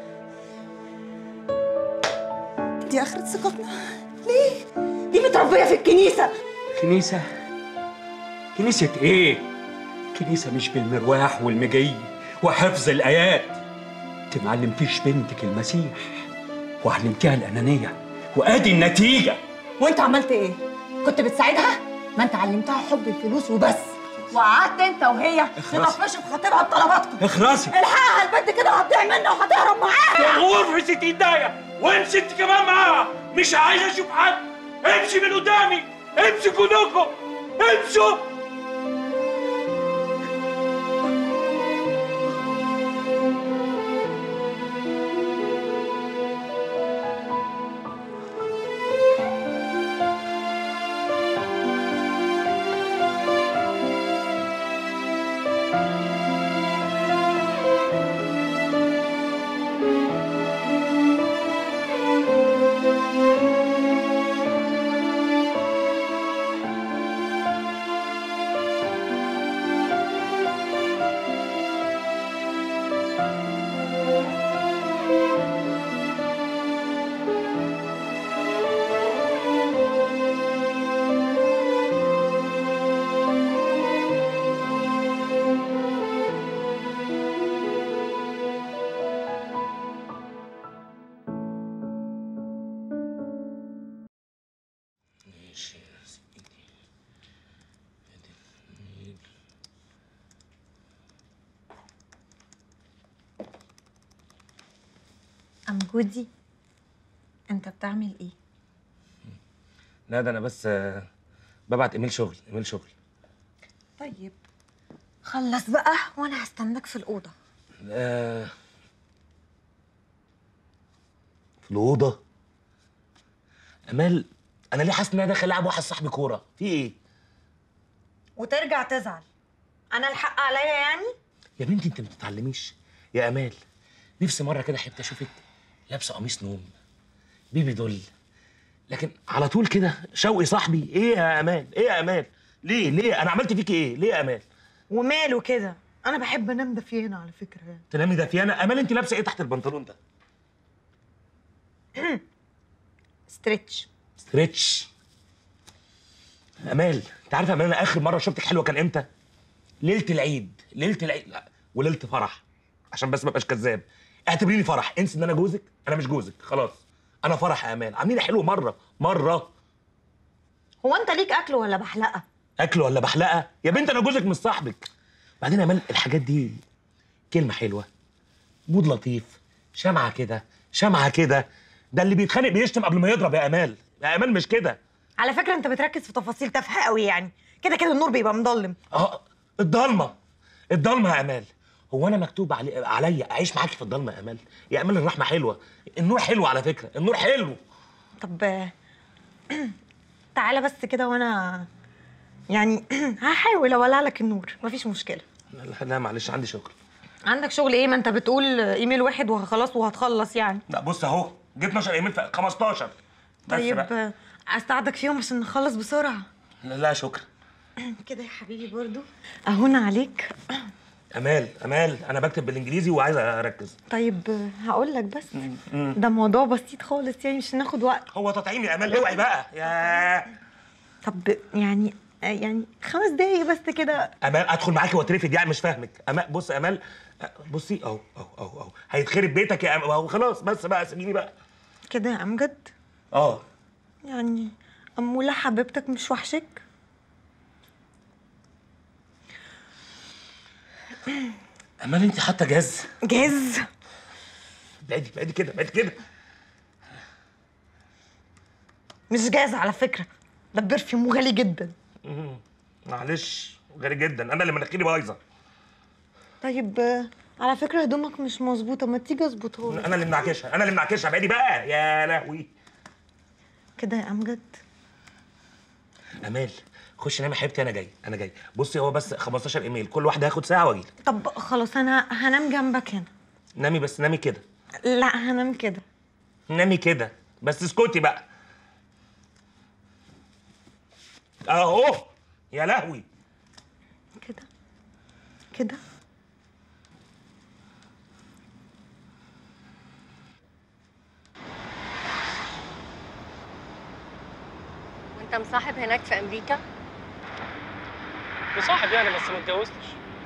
K: دي اخرة ثقتنا ليه؟ دي متربية في الكنيسة
P: كنيسة كنيسة ايه؟ كنيسة مش بالمرواح والمجي وحفظ الآيات انت ما علمتيش بنتك المسيح وعلمتيها الأنانية وادي النتيجة
K: وانت عملت ايه؟ كنت بتساعدها؟ ما انت علمتها حب الفلوس وبس وقعدت انت وهي
P: اخرسي.
K: تطفشوا في خطيبها بطلباتكم
P: اخرسي
K: الحقها البنت كده وهتضيع منها وهتهرب معاها
P: غور في ستين داية وامشي انت كمان معاها مش عايز اشوف حد امشي من قدامي امشي كلكم امشوا
O: أم جودي أنت بتعمل إيه؟
Q: لا ده انا بس آه، ببعت ايميل شغل ايميل شغل
O: طيب خلص بقى وأنا هستناك في الأوضة
Q: آه، في الاوضه امال انا ليه حاسس ان انا داخل العب واحد صاحبي كوره في ايه
O: وترجع تزعل أنا الحق عليا يعني؟
Q: يا بنتي انت ما بتتعلميش يا امال نفسي مره كده حته اشوفك لابسه قميص نوم بيبي دول لكن على طول كده شوقي صاحبي ايه يا امال ايه يا امال ليه ليه انا عملت فيك ايه ليه يا امال
K: وماله كده أنا بحب أنام دافيانة على فكرة يعني
Q: تنامي دافيانه امال انت لابسه ايه تحت البنطلون ده
K: ستريتش
Q: ستريتش امال انت عارفه يا امال انا اخر مره شفتك حلوه كان امتى ليله العيد ليله العيد لا وليله فرح عشان بس ما ابقاش كذاب اعتبريني فرح انسي ان انا جوزك انا مش جوزك خلاص انا فرح يا امال عاملين حلو مره مره
K: هو انت ليك اكل ولا بحلقه
Q: اكل ولا بحلقه يا بنت انا جوزك مش صاحبك بعدين يا امال الحاجات دي كلمه حلوه مود لطيف شمعه كده شمعه كده ده اللي بيتخانق بيشتم قبل ما يضرب يا امال يا امال مش كده
K: على فكره انت بتركز في تفاصيل تافهه قوي يعني كده كده النور بيبقى مضلم
Q: اه الضلمه الضلمه يا امال هو انا مكتوب علي عليا اعيش معاكي في الضلمه يا امال يا امال الرحمه حلوه النور حلو على فكره النور حلو
K: طب آه، تعالى بس كده وانا يعني هحاول اولع لك النور مفيش مشكله
Q: لا, لا معلش عندي شغل
K: عندك شغل ايه ما انت بتقول ايميل واحد وخلاص وهتخلص يعني
Q: لا بص اهو جبت 12 ايميل في 15 بس
K: طيب
Q: بقى.
K: آه، اساعدك فيهم عشان نخلص بسرعه
Q: لا, لا شكرا
K: كده يا حبيبي برضو اهون عليك
Q: امال امال انا بكتب بالانجليزي وعايز اركز
K: طيب هقول لك بس
Q: مم.
K: ده موضوع بسيط خالص يعني مش هناخد وقت
Q: هو تطعيم يا امال اوعي بقى يا
K: طب يعني يعني خمس دقايق بس كده
Q: امال ادخل معاكي واترفد يعني مش فاهمك امال بص يا امال بصي اهو اهو اهو اهو هيتخرب بيتك يا امال اهو خلاص بس بقى سيبيني بقى
K: كده يا امجد
Q: اه
K: يعني اموله حبيبتك مش وحشك
Q: امال انت حاطه جاز
K: جاز
Q: بعدي بعدي كده بعدي كده
K: مش جاز على فكره ده برفيوم غالي جدا
Q: مم. معلش غالي جدا انا اللي مناخيري بايظه
K: طيب آه، على فكره هدومك مش مظبوطه ما تيجي اظبطها لك
Q: انا اللي منعكشها انا اللي منعكشها بعدي بقى يا لهوي
K: كده يا امجد
Q: امال خش نام يا حبيبتي انا جاي انا جاي بصي هو بس 15 ايميل كل واحده هياخد ساعه واجي
K: طب خلاص انا هنام جنبك هنا
Q: نامي بس نامي كده
K: لا هنام كده
Q: نامي كده بس اسكتي بقى اهو يا لهوي
K: كده كده
C: وانت مصاحب هناك في امريكا
U: مصاحب يعني بس ما اتجوزتش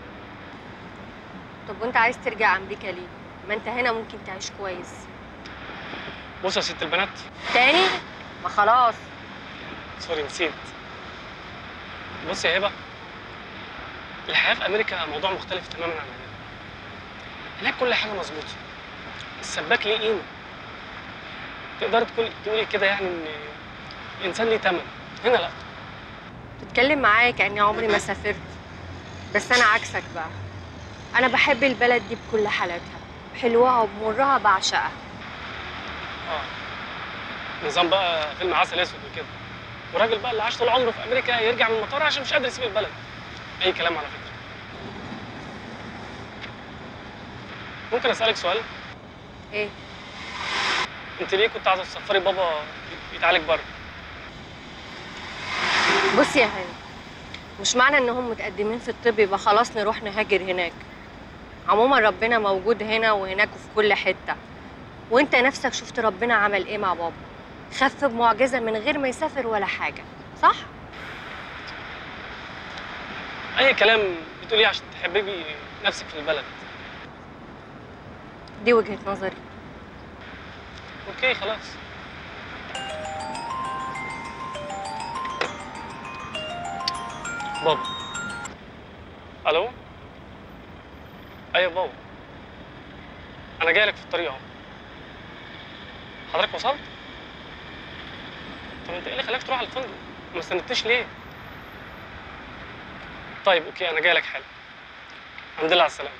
C: طب وانت عايز ترجع امريكا ليه ما انت هنا ممكن تعيش كويس
U: بص يا ست البنات
C: تاني ما خلاص
U: سوري نسيت بص يا هبه الحياه في امريكا موضوع مختلف تماما عن هنا هناك كل حاجه مظبوطه السباك ليه قيمه تقدر تقول تقولي كده يعني ان الانسان ليه تمن هنا لا
C: تتكلم معايا كاني عمري ما سافرت بس انا عكسك بقى انا بحب البلد دي بكل حالاتها حلوها ومرها بعشقها
U: اه نظام بقى فيلم عسل اسود وكده والراجل بقى اللي عاش طول عمره في امريكا يرجع من المطار عشان مش قادر يسيب البلد اي كلام على فكره ممكن اسالك سؤال
C: ايه
U: انت ليه كنت عايزه تسفري بابا يتعالج بره
C: بص يا هاني مش معنى انهم متقدمين في الطب يبقى خلاص نروح نهاجر هناك عموما ربنا موجود هنا وهناك وفي كل حته وانت نفسك شفت ربنا عمل ايه مع بابا خف بمعجزه من غير ما يسافر ولا حاجه صح
U: اي كلام بتقوليه عشان تحببي نفسك في البلد
C: دي وجهه نظري
U: اوكي خلاص بابا الو ايوه بابا انا جاي لك في الطريق اهو حضرتك وصلت طب انت ايه اللي خلاك تروح على الفندق ما استنتنيش ليه طيب اوكي انا جاي لك حالا الحمد لله على السلامه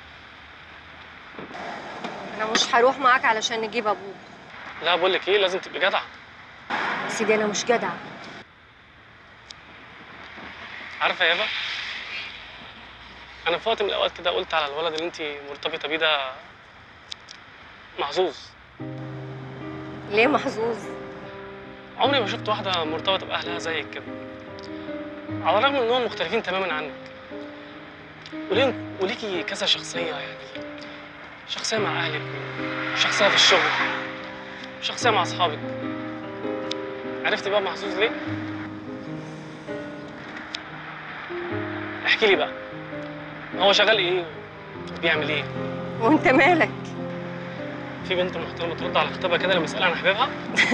C: انا مش هروح معاك علشان نجيب ابوك
U: لا بقول لك ايه لازم تبقي جدعه
C: يا سيدي انا مش جدعه
U: عارفه يا هبه انا في وقت من الاوقات كده قلت على الولد اللي انت مرتبطه بيه ده محظوظ
C: ليه محظوظ
U: عمري ما شفت واحده مرتبطه باهلها زيك كده على الرغم انهم مختلفين تماما عنك وليه وليكي كذا شخصيه يعني شخصيه مع اهلك شخصيه في الشغل شخصيه مع اصحابك عرفتي بقى محظوظ ليه؟ احكي لي بقى هو شغال ايه؟ بيعمل ايه؟
I: وانت مالك
U: في بنت محترمه ترد على خطيبها كده لما اسالها عن حبيبها؟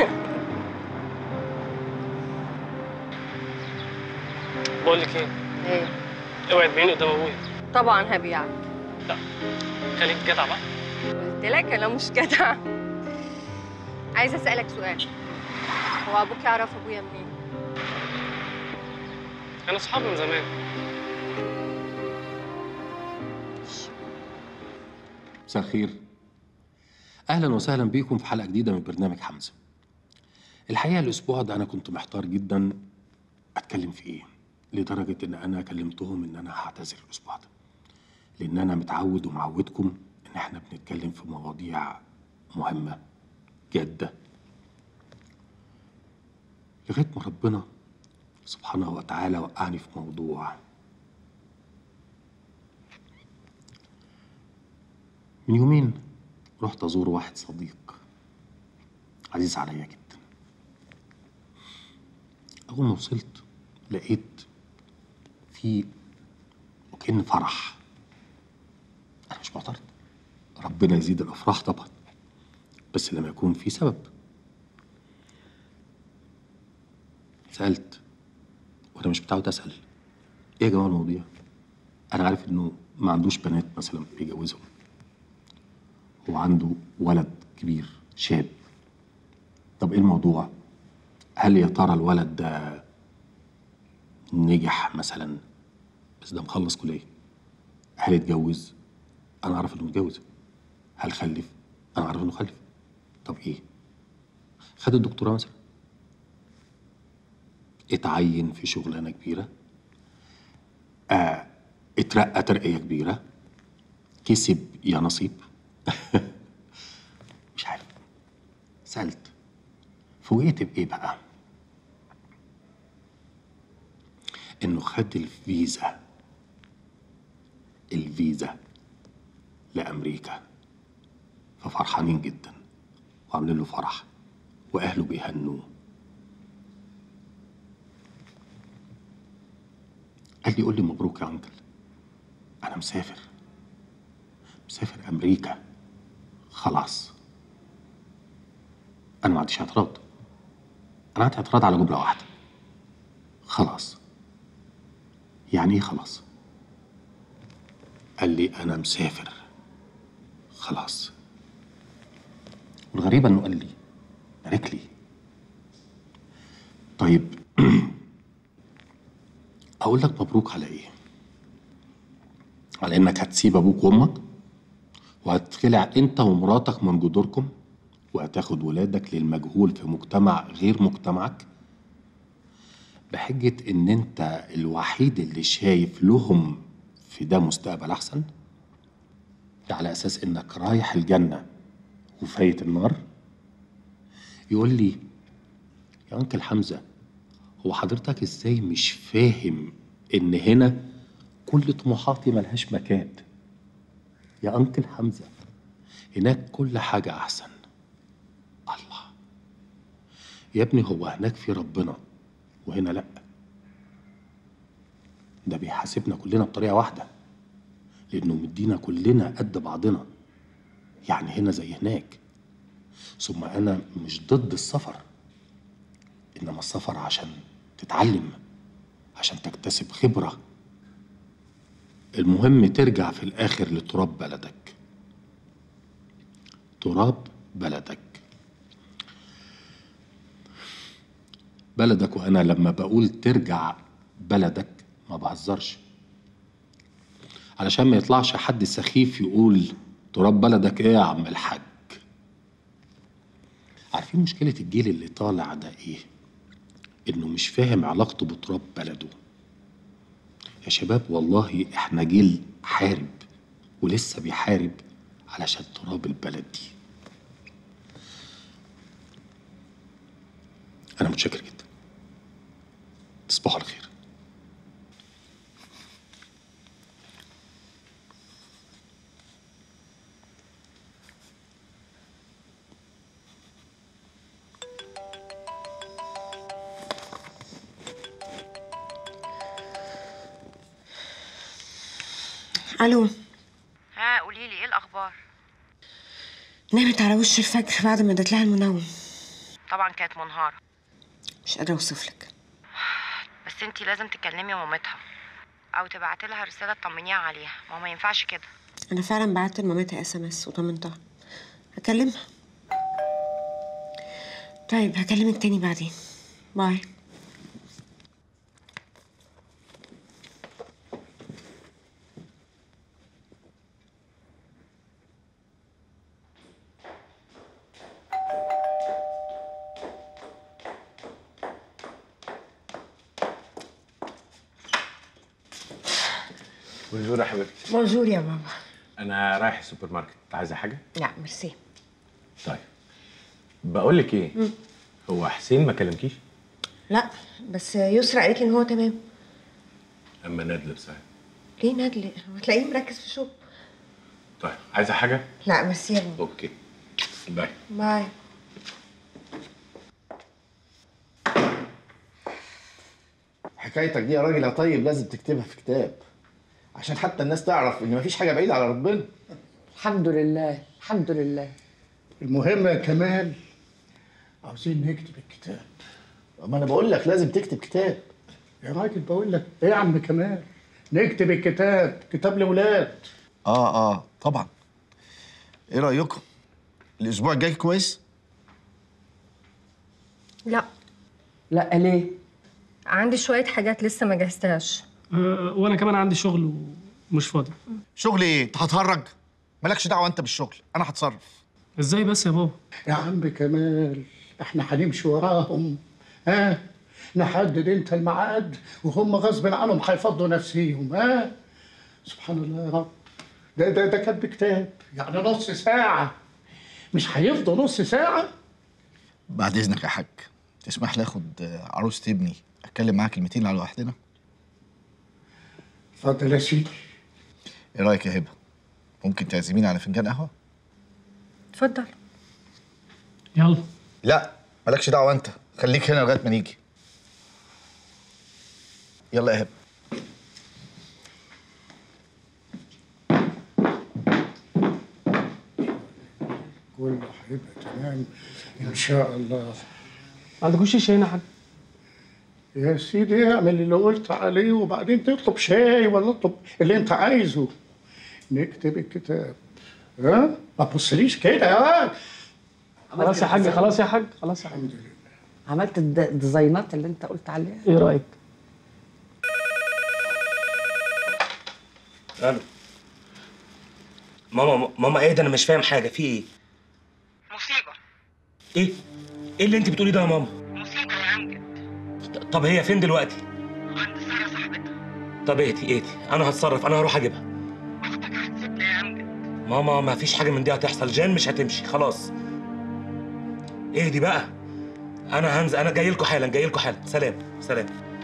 U: بقول لك ايه؟
I: ايه
U: اوعي تبيني قدام ابويا
I: طبعا هبيعك
U: خليك جدع بقى
I: قلت لك انا مش جدع عايزه اسالك سؤال هو ابوك يعرف ابويا منين
U: انا اصحاب من زمان
L: مساء الخير اهلا وسهلا بيكم في حلقه جديده من برنامج حمزه الحقيقه الاسبوع ده انا كنت محتار جدا اتكلم في ايه لدرجه ان انا كلمتهم ان انا هعتذر الاسبوع ده لان انا متعود ومعودكم ان احنا بنتكلم في مواضيع مهمه جاده لغايه ما ربنا سبحانه وتعالى وقعني في موضوع من يومين رحت ازور واحد صديق عزيز عليا جدا اول ما وصلت لقيت في وكأن فرح انا مش معترض ربنا يزيد الافراح طبعا بس لما يكون في سبب سالت وانا مش متعود اسال ايه يا جماعه المواضيع انا عارف انه ما عندوش بنات مثلا بيجوزهم هو عنده ولد كبير شاب طب ايه الموضوع هل يا ترى الولد ده نجح مثلا بس ده مخلص كليه هل اتجوز انا اعرف انه متجوز هل خلف انا اعرف انه خلف طب ايه خد الدكتوراه مثلا اتعين في شغلانه كبيره آه اترقى ترقيه كبيره كسب يا نصيب مش عارف سألت فوجئت بإيه بقى؟ إنه خد الفيزا الفيزا لأمريكا ففرحانين جدا وعاملين له فرح وأهله بيهنوه قال لي قول لي مبروك يا أنكل أنا مسافر مسافر أمريكا خلاص أنا ما عنديش اعتراض أنا عندي اعتراض على جملة واحدة خلاص يعني إيه خلاص؟ قال لي أنا مسافر خلاص والغريب إنه قال لي بارك لي طيب أقول لك مبروك على إيه؟ على إنك هتسيب أبوك وأمك وهتخلع انت ومراتك من جذوركم وهتاخد ولادك للمجهول في مجتمع غير مجتمعك بحجة ان انت الوحيد اللي شايف لهم في ده مستقبل احسن ده على اساس انك رايح الجنة وفايت النار يقول لي يا انكل حمزة هو حضرتك ازاي مش فاهم ان هنا كل طموحاتي ملهاش مكان يا أنكل حمزة هناك كل حاجة أحسن الله يا ابني هو هناك في ربنا وهنا لأ ده بيحاسبنا كلنا بطريقة واحدة لأنه مدينا كلنا قد بعضنا يعني هنا زي هناك ثم أنا مش ضد السفر إنما السفر عشان تتعلم عشان تكتسب خبره المهم ترجع في الآخر لتراب بلدك تراب بلدك بلدك وأنا لما بقول ترجع بلدك ما بهزرش علشان ما يطلعش حد سخيف يقول تراب بلدك ايه يا عم الحاج عارفين مشكلة الجيل اللي طالع ده ايه انه مش فاهم علاقته بتراب بلده يا شباب والله احنا جيل حارب ولسه بيحارب علشان تراب البلد دي انا متشكر جدا تصبحوا على خير
E: الو
S: ها قولي لي ايه الاخبار
E: نامت على وش الفجر بعد ما اديت لها المنوم
S: طبعا كانت منهاره
E: مش قادره اوصف لك
S: بس انتي لازم تكلمي مامتها او تبعتي لها رساله تطمنيها عليها ما هو ما ينفعش كده
E: انا فعلا بعت لمامتها اس ام اس وطمنتها هكلمها طيب هكلمك تاني بعدين باي
Q: بونجور يا حبيبتي
E: بونجور يا بابا
Q: انا رايح السوبر ماركت عايزه حاجه
E: لا ميرسي
Q: طيب بقول لك ايه
E: مم.
Q: هو حسين ما كلمكيش
E: لا بس يسرا قالت لي ان هو تمام
Q: اما ندل بصحيح
E: ليه ندل هتلاقيه مركز في الشغل
Q: طيب عايزه حاجه
E: لا ميرسي يا بابا
Q: اوكي باي
E: باي
M: حكايتك دي يا راجل يا طيب لازم تكتبها في كتاب عشان حتى الناس تعرف ان مفيش حاجه بعيده على ربنا
K: الحمد لله الحمد لله
D: المهم يا كمال عاوزين نكتب الكتاب
M: ما انا بقول لك لازم تكتب كتاب
D: يا راجل بقول لك ايه يا عم كمال نكتب الكتاب كتاب لاولاد
M: اه اه طبعا ايه رايكم الاسبوع الجاي كويس
C: لا
K: لا ليه
C: عندي شويه حاجات لسه ما جهزتهاش
U: أه وانا كمان عندي شغل ومش فاضي
M: شغل ايه انت هتهرج مالكش دعوه انت بالشغل انا هتصرف
U: ازاي بس يا بابا
D: يا عم كمال احنا هنمشي وراهم ها نحدد انت الميعاد وهم غصب عنهم هيفضوا نفسيهم ها سبحان الله يا رب ده ده ده كان بكتاب يعني نص ساعة مش هيفضوا نص ساعة
M: بعد اذنك يا حاج تسمح لي اخد عروسة ابني اتكلم معاك كلمتين على لوحدنا
D: اتفضل يا سيدي
M: ايه رايك يا هبه ممكن تعزميني على فنجان قهوه
C: اتفضل
U: يلا
M: لا مالكش دعوه انت خليك هنا لغايه ما نيجي يلا يا هبه
D: كله هيبقى تمام ان شاء الله
U: ما عندكوش شيء هنا يا حاج
D: يا سيدي اعمل اللي قلت عليه وبعدين تطلب شاي ولا اطلب اللي انت عايزه نكتب الكتاب ها ما تبصليش كده ها
U: خلاص يا حاج خلاص يا حاج خلاص يا حاج
K: عملت الد- الديزاينات اللي انت قلت عليها
U: ايه رايك
Q: الو ماما ماما ايه ده انا مش فاهم حاجه في ايه
S: مصيبه
Q: ايه ايه اللي انت بتقوليه ده يا ماما
S: مصيبه يا امجد
Q: طب هي فين دلوقتي
S: عند ساره صاحبتها
Q: طب اهدي اهدي انا هتصرف انا هروح اجيبها
S: اختك هتسيبنا يا امجد
Q: ماما ما فيش حاجه من دي هتحصل جان مش هتمشي خلاص اهدي بقى انا هنزل انا جاي لكم حالا جاي لكم حالا سلام سلام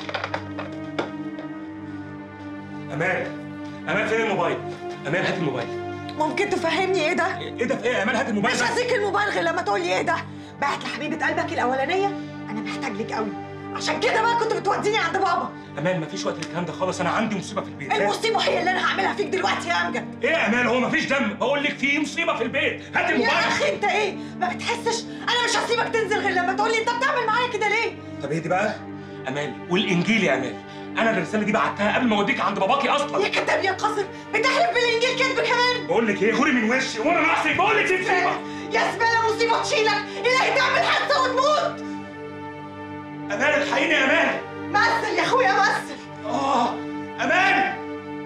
Q: امان امان فين الموبايل امان هات الموبايل
K: ممكن تفهمني ايه ده؟
Q: ايه ده في ايه يا امان هات الموبايل
K: مش
Q: بس.
K: هديك الموبايل غير لما تقول لي ايه ده؟ بعت لحبيبه قلبك الاولانيه انا محتاج لك قوي عشان كده بقى كنت بتوديني عند بابا
Q: امان مفيش وقت للكلام ده خالص انا عندي مصيبه في البيت
K: المصيبه هي اللي انا هعملها فيك دلوقتي يا امجد
Q: ايه يا امان هو مفيش دم بقول لك في مصيبه في البيت هات
K: يا
Q: الموبايل
K: اخي انت ايه؟ ما بتحسش انا مش هسيبك تنزل غير لما تقول لي انت بتعمل معايا كده ليه؟
Q: طب اهدي بقى امال والانجيل يا امال انا الرساله دي بعتها قبل ما اوديك عند باباكي اصلا
K: يا كذاب يا قذر بتحلف بالانجيل كذب كمان
Q: بقول لك ايه غوري من وشي وانا ناقصك بقول لك دي مصيبه
K: يا زباله مصيبه تشيلك الهي تعمل حادثه وتموت
Q: امان الحقيني يا امان
K: مثل يا اخويا مثل
Q: اه امان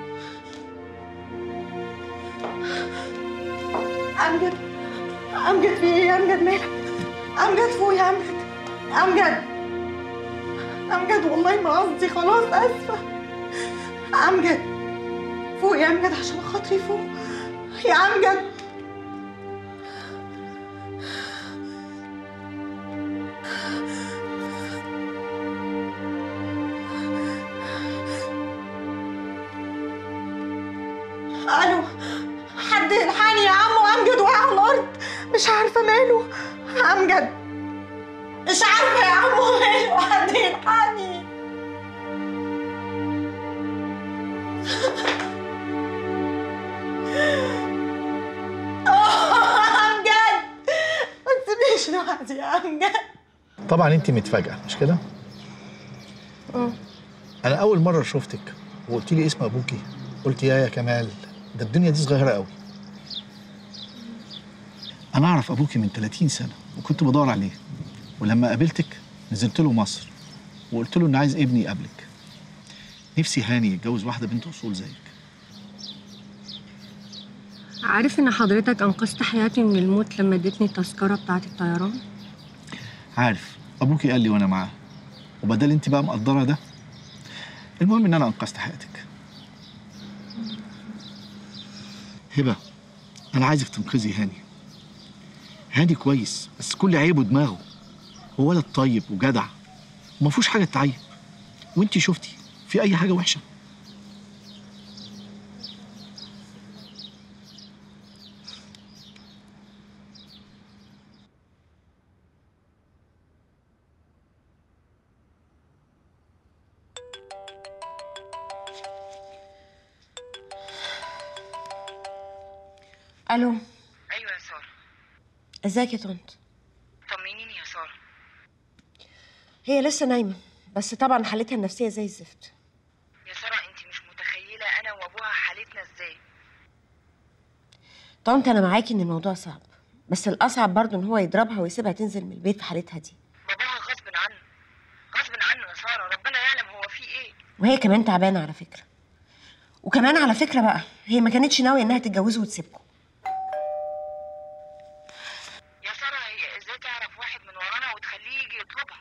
K: امجد امجد في ايه يا امجد مالك امجد فوق يا امجد امجد امجد والله ما قصدي خلاص اسفه امجد فوق يا امجد عشان خاطري فوق يا امجد الو حد يلحقني يا عمو امجد وقع على الارض مش عارفه ماله امجد مش عارفه يا عمو ماله حد يلحقني امجد
D: طبعا انت متفاجئه مش كده
K: اه
D: انا اول مره شفتك وقلت لي اسم ابوكي قلت يا يا كمال ده الدنيا دي صغيره قوي انا اعرف ابوكي من 30 سنه وكنت بدور عليه ولما قابلتك نزلت له مصر وقلت له ان عايز ابني يقابلك نفسي هاني يتجوز واحده بنت اصول زيك
C: عارف ان حضرتك انقذت حياتي من الموت لما اديتني التذكره بتاعه الطيران
D: عارف ابوكي قال لي وانا معاه وبدل انت بقى مقدره ده المهم ان انا انقذت حياتك هبه انا عايزك تنقذي هاني هاني كويس بس كل عيبه دماغه هو ولد طيب وجدع وما فيهوش حاجه تعيب وانت شفتي في اي حاجه وحشه
F: الو
N: ايوه يا ساره
F: ازيك يا طنط
N: طمنيني يا ساره
F: هي لسه نايمه بس طبعا حالتها النفسيه زي الزفت
N: يا ساره انت مش متخيله انا وابوها حالتنا ازاي
F: طنط انا معاكي ان الموضوع صعب بس الاصعب برضه ان هو يضربها ويسيبها تنزل من البيت في حالتها دي
N: باباها غصب عنه غصب عنه يا ساره ربنا يعلم هو في ايه
F: وهي كمان تعبانه على فكره وكمان على فكره بقى هي ما كانتش ناويه انها تتجوزه وتسيبكم
N: يا ساره هي ازاي تعرف واحد من ورانا وتخليه يجي يطلبها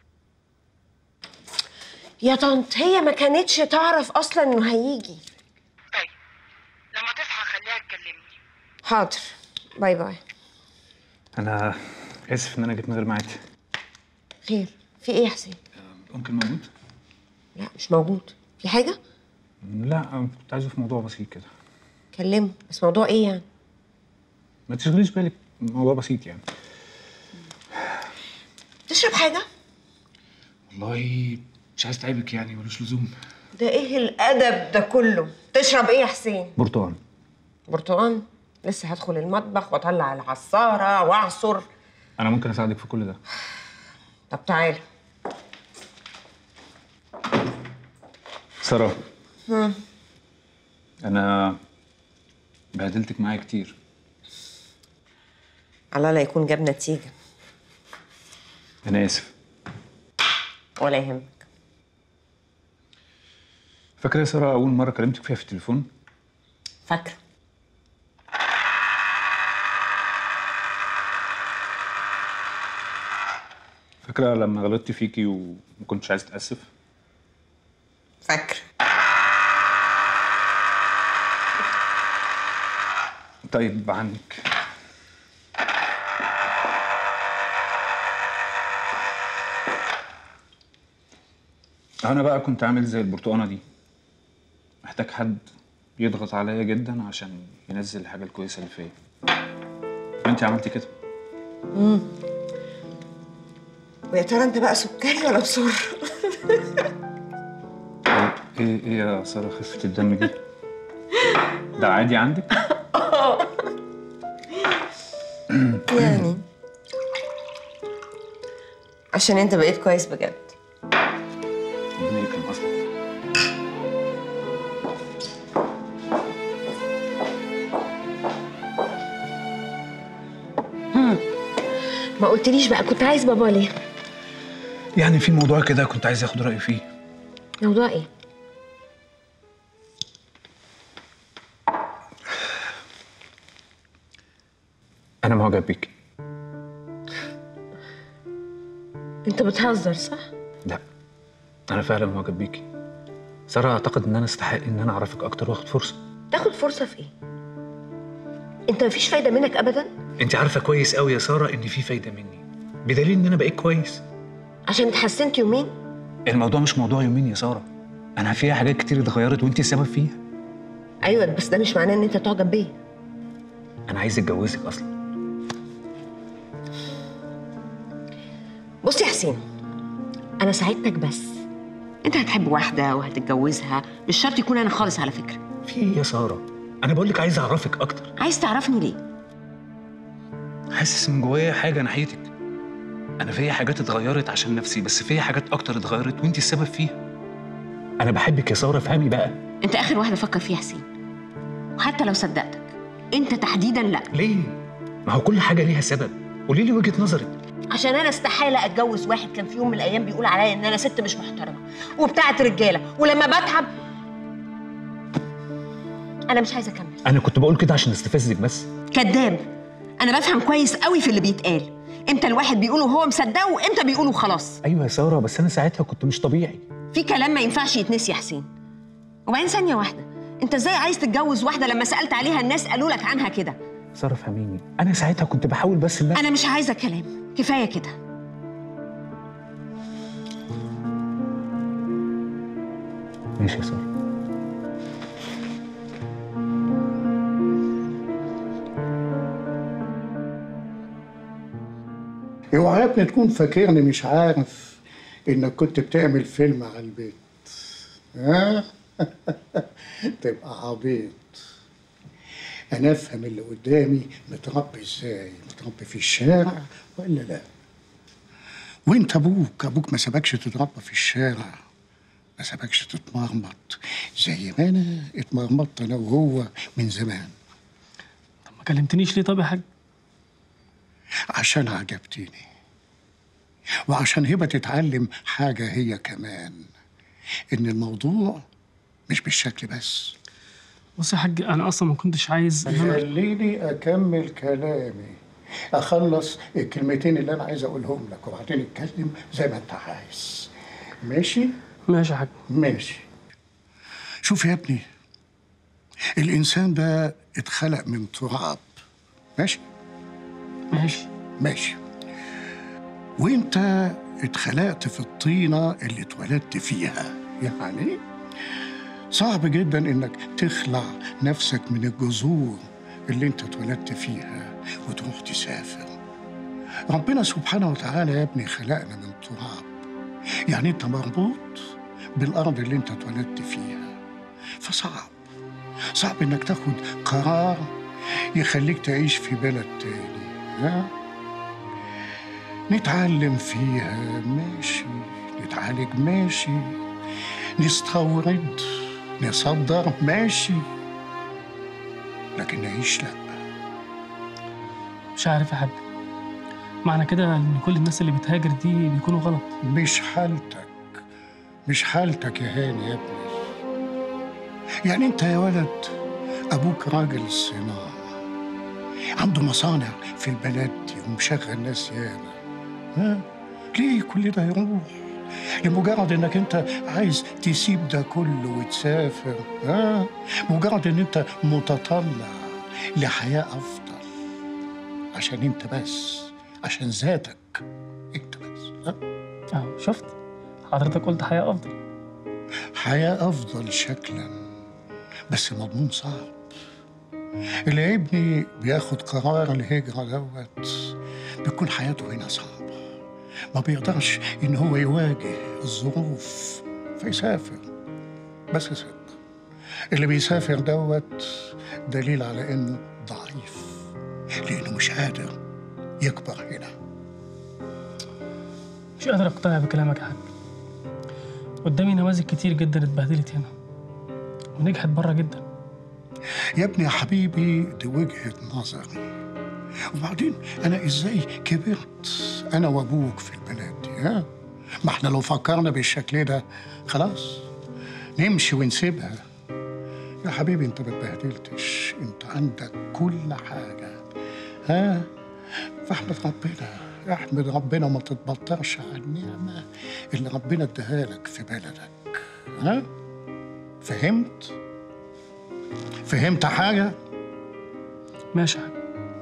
F: يا طنط هي ما كانتش تعرف اصلا انه هيجي
N: لما تصحى خليها تكلمني
F: حاضر باي باي
G: انا اسف ان انا جيت من غير ميعاد
F: خير في ايه يا حسين
G: ممكن موجود
F: لا مش موجود في حاجه
G: لا أنا كنت عايزه في موضوع بسيط كده
F: كلمه بس موضوع ايه يعني
G: ما تشغليش بالك موضوع بسيط يعني
F: تشرب حاجه
G: والله مش عايز تعبك يعني ملوش لزوم
F: ده ايه الادب ده كله تشرب ايه يا حسين
G: برتقال
F: برتقان لسه هدخل المطبخ واطلع العصاره واعصر
G: انا ممكن اساعدك في كل ده
F: طب تعالى
G: ساره
F: هم.
G: انا بهدلتك معايا كتير
F: على لا يكون جاب نتيجه
G: انا اسف
F: ولا يهمك
G: فاكره يا ساره اول مره كلمتك فيها في التليفون
F: فاكره
G: فاكره لما غلطت فيكي وما كنتش عايز اتاسف
F: فاكره
G: طيب عنك انا بقى كنت عامل زي البرتقانه دي محتاج حد يضغط عليا جدا عشان ينزل الحاجه الكويسه اللي فيا وانت عملتي كده
F: امم ويا ترى انت بقى سكري ولا بسر
G: ايه ايه يا ساره خفه الدم دي ده عادي عندك
F: يعني عشان انت بقيت كويس بجد
G: ربنا يكرم اصلا
F: هم. ما قلتليش بقى كنت عايز بابا ليه
G: يعني في موضوع كده كنت عايز اخد رايي فيه
F: موضوع ايه
G: انا معجب بيك
F: انت بتهزر صح
G: لا انا فعلا معجب بيكي ساره اعتقد ان انا استحق ان انا اعرفك اكتر واخد فرصه
F: تاخد فرصه في ايه انت مفيش فايده منك ابدا
G: انت عارفه كويس قوي يا ساره ان في فايده مني بدليل ان انا بقيت كويس
F: عشان اتحسنت يومين
G: الموضوع مش موضوع يومين يا ساره انا فيها حاجات كتير اتغيرت وانت السبب فيها
F: ايوه بس ده مش معناه ان انت تعجب بيا
G: انا عايز اتجوزك اصلا
F: بص يا حسين انا ساعدتك بس انت هتحب واحده وهتتجوزها مش شرط يكون انا خالص على فكره
G: في ايه يا ساره انا بقول لك عايز اعرفك اكتر
F: عايز تعرفني ليه
G: حاسس من جوايا حاجه ناحيتك انا فيا حاجات اتغيرت عشان نفسي بس فيا حاجات اكتر اتغيرت وانت السبب فيها انا بحبك يا ساره افهمي بقى
F: انت اخر واحد افكر فيها حسين وحتى لو صدقتك انت تحديدا لا
G: ليه ما هو كل حاجه ليها سبب قولي لي وجهه نظرك
F: عشان انا استحاله اتجوز واحد كان في يوم من الايام بيقول عليا ان انا ست مش محترمه وبتاعه رجاله ولما بتعب انا مش عايزه اكمل
G: انا كنت بقول كده عشان استفزك بس
F: كذاب انا بفهم كويس قوي في اللي بيتقال امتى الواحد بيقوله وهو مصدقه وامتى بيقوله خلاص
G: ايوه يا ساره بس انا ساعتها كنت مش طبيعي
F: في كلام ما ينفعش يتنسي يا حسين وبعدين ثانيه واحده انت ازاي عايز تتجوز واحده لما سالت عليها الناس قالوا لك عنها كده
G: ساره فهميني انا ساعتها كنت بحاول بس ان
F: انا مش عايزه كلام كفايه كده
G: ماشي يا ساره
D: اوعى يا ابني تكون فاكرني مش عارف انك كنت بتعمل فيلم على البيت ها تبقى عبيط انا افهم اللي قدامي متربي ازاي متربي في الشارع ولا لا وانت ابوك ابوك ما سابكش تتربى في الشارع ما سابكش تتمرمط زي ما انا اتمرمطت انا وهو من زمان
U: ما كلمتنيش ليه طب يا حاج
D: عشان عجبتني وعشان هبه تتعلم حاجه هي كمان ان الموضوع مش بالشكل بس
U: بص يا حاج انا اصلا ما كنتش عايز ان انا
D: خليني اكمل كلامي اخلص الكلمتين اللي انا عايز اقولهم لك وبعدين اتكلم زي ما انت عايز ماشي
U: ماشي يا حاج
D: ماشي شوف يا ابني الانسان ده اتخلق من تراب ماشي
U: ماشي
D: ماشي وانت اتخلقت في الطينه اللي اتولدت فيها يعني صعب جدا انك تخلع نفسك من الجذور اللي انت اتولدت فيها وتروح تسافر ربنا سبحانه وتعالى يا ابني خلقنا من تراب يعني انت مربوط بالارض اللي انت اتولدت فيها فصعب صعب انك تاخد قرار يخليك تعيش في بلد تاني ها نتعلم فيها ماشي نتعالج ماشي نستورد نصدر ماشي لكن نعيش لا
U: مش عارف يا حاج معنى كده ان كل الناس اللي بتهاجر دي بيكونوا غلط
D: مش حالتك مش حالتك يا هاني يا ابني يعني انت يا ولد ابوك راجل صناعه عنده مصانع في البلد دي ومشغل ناس ياما ها ليه كل ده يروح لمجرد انك انت عايز تسيب ده كله وتسافر ها مجرد ان انت متطلع لحياه افضل عشان انت بس عشان ذاتك انت بس ها
U: اه شفت حضرتك قلت حياه افضل
D: حياه افضل شكلا بس مضمون صعب اللي ابني بياخد قرار الهجرة دوت بيكون حياته هنا صعبة ما بيقدرش إن هو يواجه الظروف فيسافر بس صدق اللي بيسافر دوت دليل على إنه ضعيف لأنه مش قادر يكبر هنا
U: مش قادر اقتنع بكلامك يا حاج قدامي نماذج كتير جدا اتبهدلت هنا ونجحت بره جدا
D: يا ابني يا حبيبي دي وجهة نظري وبعدين أنا إزاي كبرت أنا وأبوك في البلد دي ها ما احنا لو فكرنا بالشكل ده خلاص نمشي ونسيبها يا حبيبي انت ما اتبهدلتش انت عندك كل حاجة ها فاحمد ربنا احمد ربنا وما تتبطرش على النعمة اللي ربنا اداها لك في بلدك ها فهمت؟ فهمت حاجة؟
U: ماشي يا حاج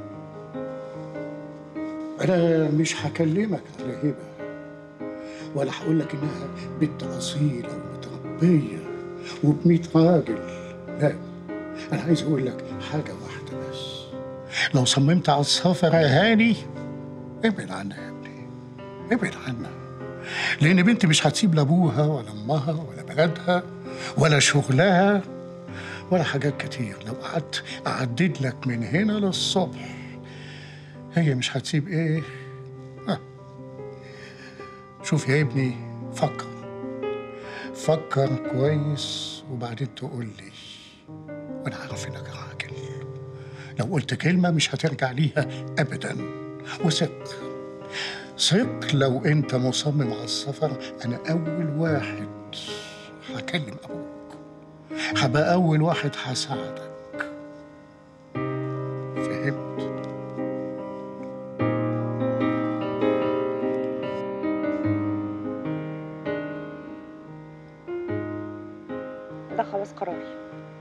D: أنا مش هكلمك على هبة ولا هقول لك إنها بنت أصيلة ومتربية وبميت راجل لا أنا عايز أقول لك حاجة واحدة بس لو صممت على السفر يا هاني ابعد عنها يا ابني ابعد عنها لأن بنتي مش هتسيب لا أبوها ولا أمها ولا بلدها ولا شغلها ولا حاجات كتير لو قعدت أعدد لك من هنا للصبح هي مش هتسيب إيه؟ ها شوف يا ابني فكر فكر كويس وبعدين تقول لي وانا عارف انك راجل لو قلت كلمه مش هترجع ليها ابدا وثق ثق لو انت مصمم على السفر انا اول واحد هكلم ابوك هبقى اول واحد هساعدك فهمت
O: ده خلاص قراري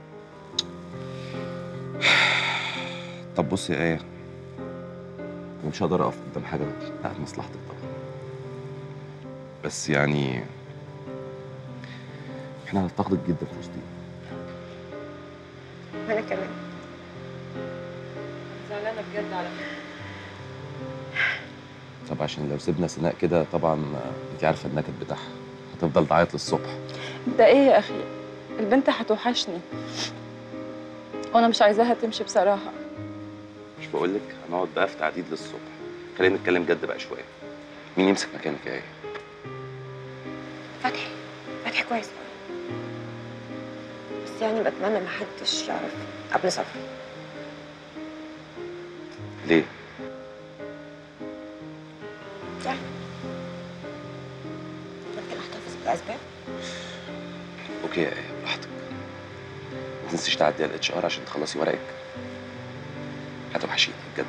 R: طب بص يا ايه انا مش هقدر اقف قدام حاجه بتاعت مصلحتك طبعا بس يعني احنا هنفتقدك جدا في وسطينا
O: انا كمان
I: زعلانه بجد على فكره
R: طب عشان لو سيبنا سناء كده طبعا آه، انت عارفه النكد بتاعها هتفضل تعيط للصبح
T: ده ايه يا اخي البنت هتوحشني وانا مش عايزاها تمشي بصراحه
R: مش بقول لك هنقعد بقى في تعديد للصبح خلينا نتكلم جد بقى شويه مين يمسك مكانك يا ايه
O: فتحي فتحي كويس بس يعني بتمنى ما حدش يعرف قبل سفري
R: ليه
O: يعني ممكن احتفظ باسباب
R: اوكي يا ايه براحتك ما تنسيش تعدي على الاتش ار عشان تخلصي ورقك هتوحشيني بجد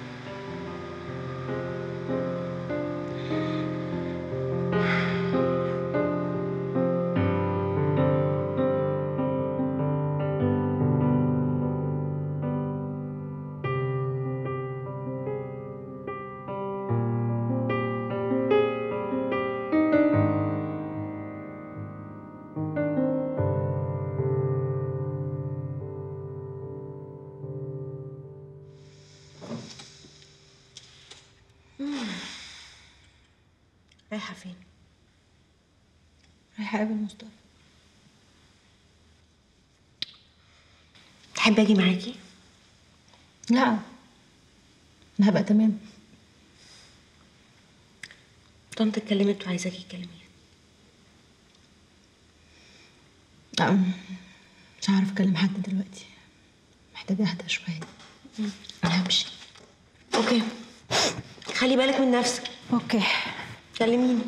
O: رايحه فين رايحه اقابل مصطفى تحبي اجي معاكي
A: لا انا هبقى تمام
O: طنط اتكلمت وعايزاكي تكلميها
A: لا مش هعرف اكلم حد دلوقتي محتاجه اهدى شويه انا همشي
O: اوكي خلي بالك من نفسك
A: اوكي
O: كلميني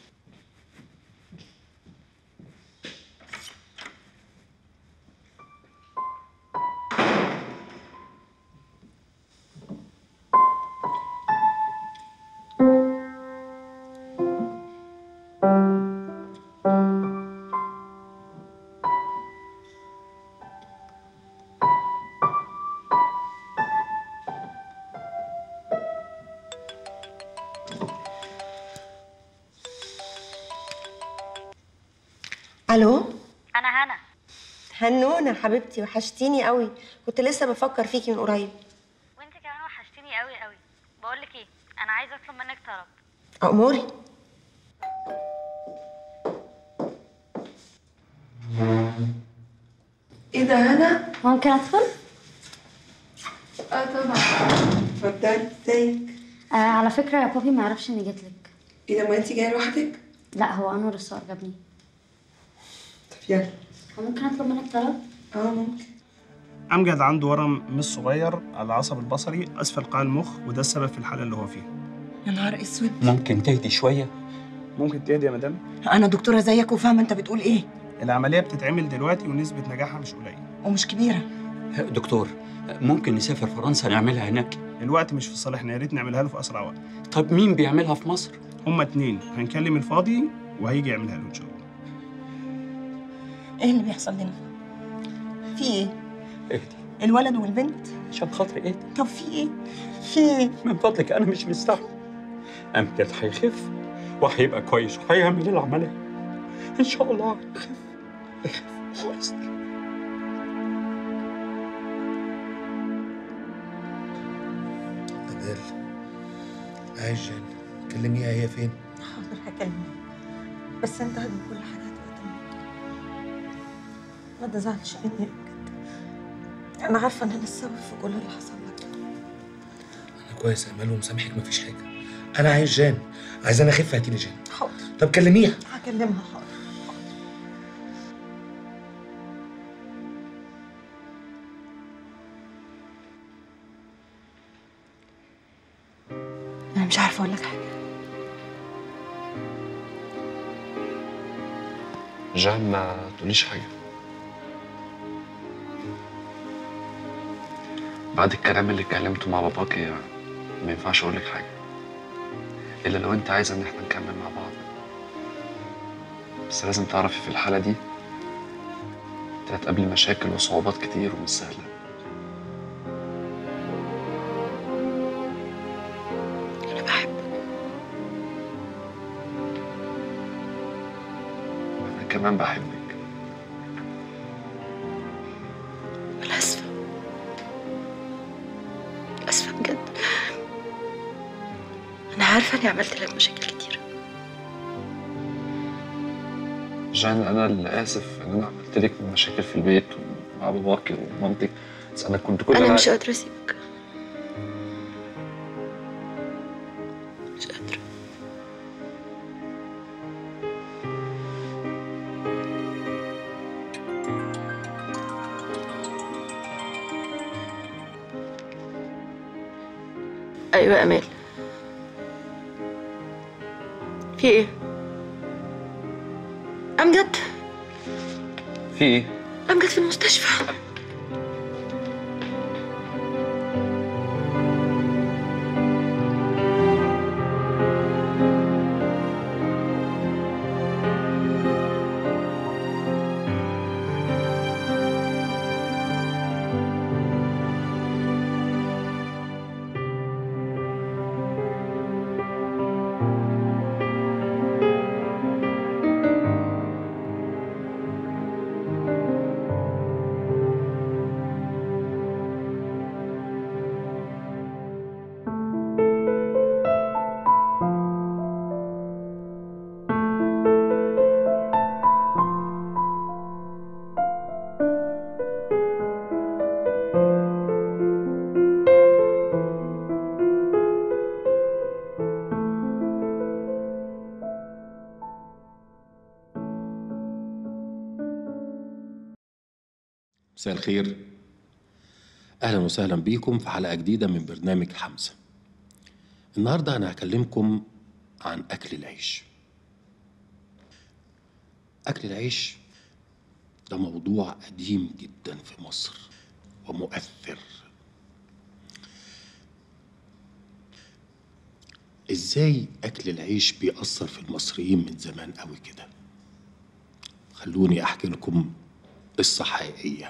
O: الو
S: انا هنا
O: هنونه حبيبتي وحشتيني قوي كنت لسه بفكر فيكي من قريب
S: وانت كمان وحشتيني قوي قوي بقول لك ايه انا عايزه اطلب منك طلب
O: اموري
K: ايه ده هنا؟
C: ممكن ادخل؟
K: اه طبعا اتفضلي ازيك؟
C: آه على فكره يا بابي ما يعرفش اني جيت لك
K: ايه ده ما انت جايه لوحدك؟
C: لا هو انور الصور جابني
K: طب يلا
C: هو ممكن اطلب منك طلب؟
K: اه ممكن
U: امجد عنده ورم مش صغير على العصب البصري اسفل قاع المخ وده السبب في الحاله اللي هو فيها
K: يا نهار اسود
P: ممكن تهدي شويه
U: ممكن تهدي يا مدام
K: انا دكتوره زيك وفاهمه انت بتقول ايه
U: العمليه بتتعمل دلوقتي ونسبه نجاحها مش قليله
K: ومش كبيره
P: دكتور ممكن نسافر فرنسا نعملها هناك
U: الوقت مش في صالحنا يا ريت نعملها له في اسرع وقت
P: طب مين بيعملها في مصر
U: هما اتنين هنكلم الفاضي وهيجي يعملها له ان شاء الله
K: ايه اللي بيحصل لنا في ايه
P: اهدي
K: الولد والبنت
P: عشان خاطري اهدي
K: طب في ايه في ايه
P: من فضلك انا مش مستحمل امجد هيخف وهيبقى كويس وهيعمل العمليه ان شاء الله يخف يخف
M: أديل عايز جان كلميها هي فين؟
K: حاضر هكلمك بس انت هدي كل حاجه هتبقى تمام ما تزعلش مني بجد انا عارفه ان انا السبب في كل اللي حصل لك
M: أنا كويس يا أمال ومسامحك مفيش حاجة أنا عايز جان عايز أنا أخف هاتيلي جان
K: حاضر
Q: طب كلميها
K: هكلمها حاضر
O: انا مش عارفه اقول لك حاجه
W: جان ما تقوليش حاجة بعد الكلام اللي اتكلمته مع باباكي ما ينفعش اقول لك حاجة الا لو انت عايزة ان احنا نكمل مع بعض بس لازم تعرفي في الحالة دي انت هتقابلي مشاكل وصعوبات كتير ومش سهلة
O: انا بحبك
W: انا كمان بحبك
O: انا اسفه اسفه بجد انا عارفه اني عملت لك مشاكل كتير
W: جان انا اللي اسف ان انا عملت لك مشاكل في البيت ومع باباكي ومامتك بس انا كنت كل
O: انا
W: ده-
O: مش قادره اسيبك مش قادره ايوه يا امال في ايه امجد
W: في ايه؟
O: امجد في المستشفى
L: مساء الخير اهلا وسهلا بيكم في حلقه جديده من برنامج حمزه النهارده انا هكلمكم عن اكل العيش اكل العيش ده موضوع قديم جدا في مصر ومؤثر ازاي اكل العيش بيأثر في المصريين من زمان قوي كده خلوني احكي لكم قصه حقيقيه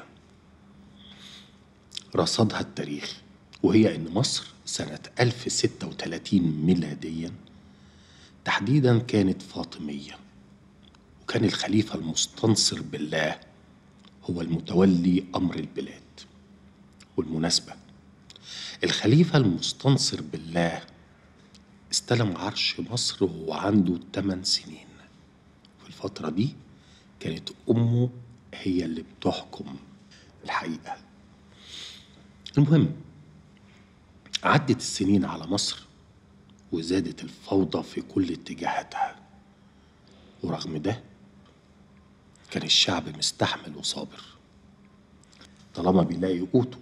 L: رصدها التاريخ وهي ان مصر سنه 1036 ميلاديا تحديدا كانت فاطميه وكان الخليفه المستنصر بالله هو المتولي امر البلاد والمناسبه الخليفه المستنصر بالله استلم عرش مصر وهو عنده 8 سنين في الفتره دي كانت امه هي اللي بتحكم الحقيقه المهم عدت السنين على مصر وزادت الفوضى في كل اتجاهاتها ورغم ده كان الشعب مستحمل وصابر طالما بيلاقي قوته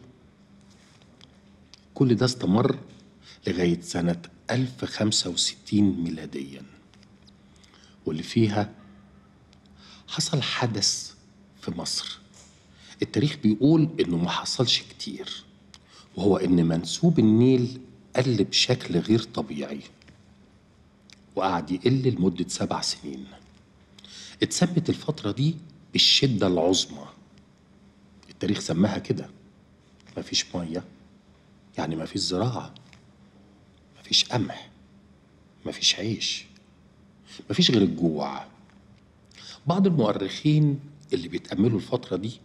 L: كل ده استمر لغاية سنة 1065 ميلاديا واللي فيها حصل حدث في مصر التاريخ بيقول انه ما حصلش كتير وهو ان منسوب النيل قل بشكل غير طبيعي وقعد يقل لمدة سبع سنين اتسمت الفترة دي بالشدة العظمى التاريخ سماها كده مفيش مية يعني مفيش زراعة مفيش قمح مفيش عيش مفيش غير الجوع بعض المؤرخين اللي بيتأملوا الفترة دي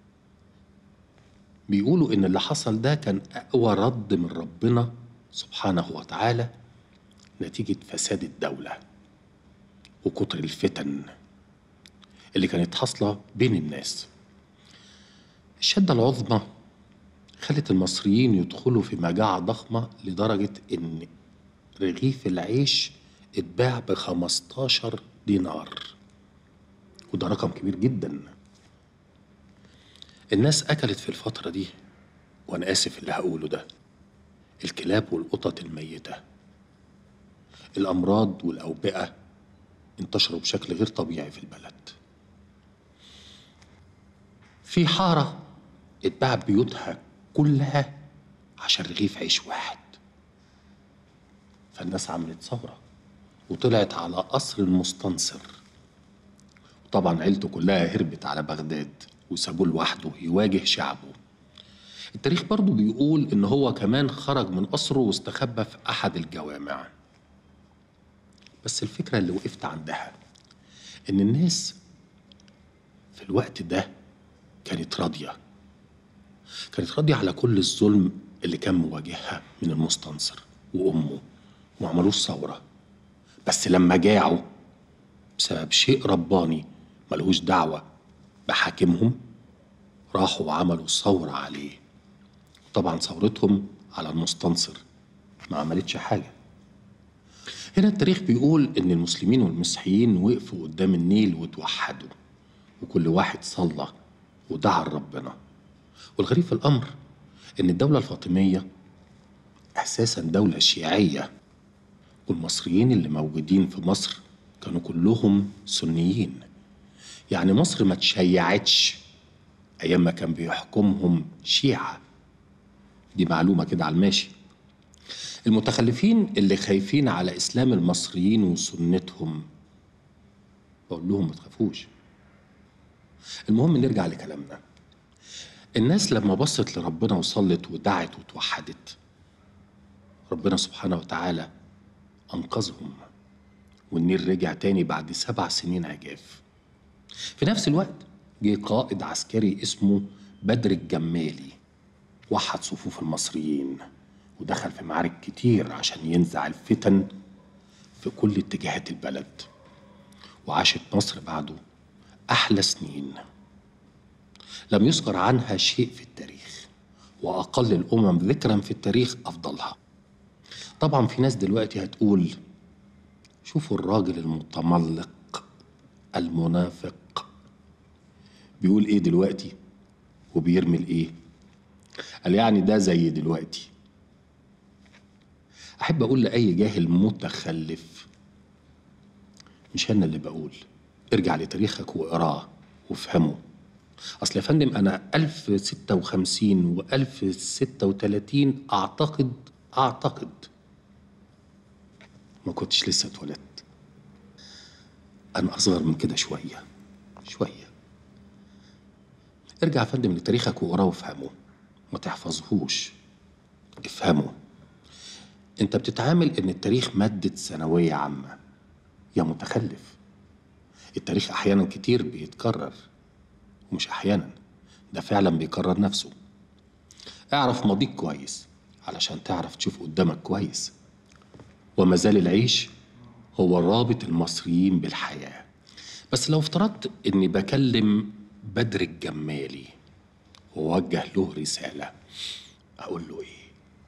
L: بيقولوا إن اللي حصل ده كان أقوى رد من ربنا سبحانه وتعالى نتيجة فساد الدولة وكتر الفتن اللي كانت حاصلة بين الناس الشدة العظمى خلت المصريين يدخلوا في مجاعة ضخمة لدرجة إن رغيف العيش اتباع ب 15 دينار وده رقم كبير جدا الناس أكلت في الفترة دي وأنا آسف اللي هقوله ده الكلاب والقطط الميتة الأمراض والأوبئة انتشروا بشكل غير طبيعي في البلد في حارة اتباع بيوتها كلها عشان رغيف عيش واحد فالناس عملت ثورة وطلعت على قصر المستنصر وطبعا عيلته كلها هربت على بغداد وسابوه لوحده يواجه شعبه التاريخ برضه بيقول ان هو كمان خرج من قصره واستخبى في احد الجوامع بس الفكرة اللي وقفت عندها ان الناس في الوقت ده كانت راضية كانت راضية على كل الظلم اللي كان مواجهها من المستنصر وأمه وما عملوش ثورة بس لما جاعوا بسبب شيء رباني ملهوش دعوة بحاكمهم راحوا وعملوا ثورة عليه وطبعا ثورتهم على المستنصر ما عملتش حاجة هنا التاريخ بيقول إن المسلمين والمسيحيين وقفوا قدام النيل وتوحدوا وكل واحد صلى ودعا لربنا والغريب في الأمر إن الدولة الفاطمية أساسا دولة شيعية والمصريين اللي موجودين في مصر كانوا كلهم سنيين يعني مصر ما تشيعتش أيام ما كان بيحكمهم شيعة دي معلومة كده على الماشي المتخلفين اللي خايفين على إسلام المصريين وسنتهم بقول لهم ما تخافوش المهم نرجع لكلامنا الناس لما بصت لربنا وصلت ودعت وتوحدت ربنا سبحانه وتعالى أنقذهم والنيل رجع تاني بعد سبع سنين عجاف في نفس الوقت جه قائد عسكري اسمه بدر الجمالي وحد صفوف المصريين ودخل في معارك كتير عشان ينزع الفتن في كل اتجاهات البلد وعاشت مصر بعده أحلى سنين لم يذكر عنها شيء في التاريخ وأقل الأمم ذكرا في التاريخ أفضلها طبعا في ناس دلوقتي هتقول شوفوا الراجل المتملق المنافق بيقول ايه دلوقتي وبيرمي الايه قال يعني ده زي دلوقتي احب اقول لاي جاهل متخلف مش انا اللي بقول ارجع لتاريخك واقراه وافهمه اصل يا فندم انا 1056 و 1036 اعتقد اعتقد ما كنتش لسه اتولدت انا اصغر من كده شويه شويه ارجع يا فندم لتاريخك واقراه وافهمه ما تحفظهوش افهمه انت بتتعامل ان التاريخ مادة ثانوية عامة يا متخلف التاريخ احيانا كتير بيتكرر ومش احيانا ده فعلا بيكرر نفسه اعرف ماضيك كويس علشان تعرف تشوف قدامك كويس وما زال العيش هو رابط المصريين بالحياة بس لو افترضت اني بكلم بدر الجمالي ووجه له رسالة اقول له ايه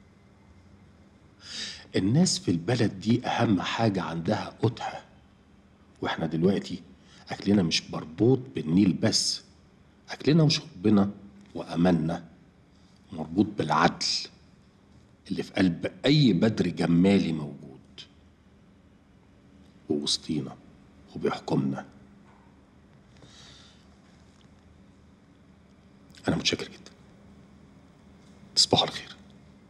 L: الناس في البلد دي اهم حاجة عندها قوتها واحنا دلوقتي اكلنا مش مربوط بالنيل بس اكلنا وشربنا واملنا مربوط بالعدل اللي في قلب اي بدر جمالي موجود ووسطينا وبيحكمنا انا متشكر جدا تصبحوا على خير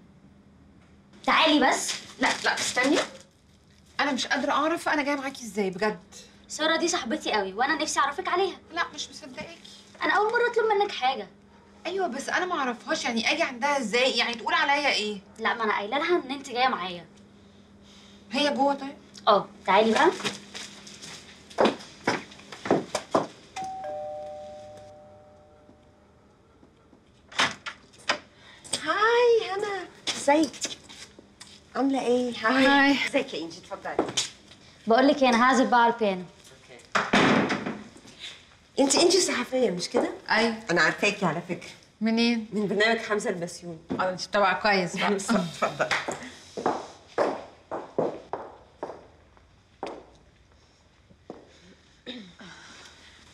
A: تعالي بس لا لا استني انا مش قادره اعرف انا جايه معاكي ازاي بجد
B: ساره دي صاحبتي قوي وانا نفسي اعرفك عليها
A: لا مش مصدقاكي
B: انا اول مره اطلب منك حاجه
A: ايوه بس انا ما اعرفهاش يعني اجي عندها ازاي يعني تقول عليا ايه
B: لا ما انا قايله لها ان انت جايه معايا
A: هي جوه طيب
B: اه تعالي بقى
F: هاي هنا ازيك عامله ايه
B: هاي.
F: ازيك يا انجي اتفضلي
B: بقول لك ايه انا هعزف بقى على البيانو
F: انت انجي صحفيه مش كده
A: ايوه
F: انا عارفاكي على فكره
A: منين
F: من برنامج حمزه البسيوني
A: اه انت طبعا كويس بقى
F: اتفضلي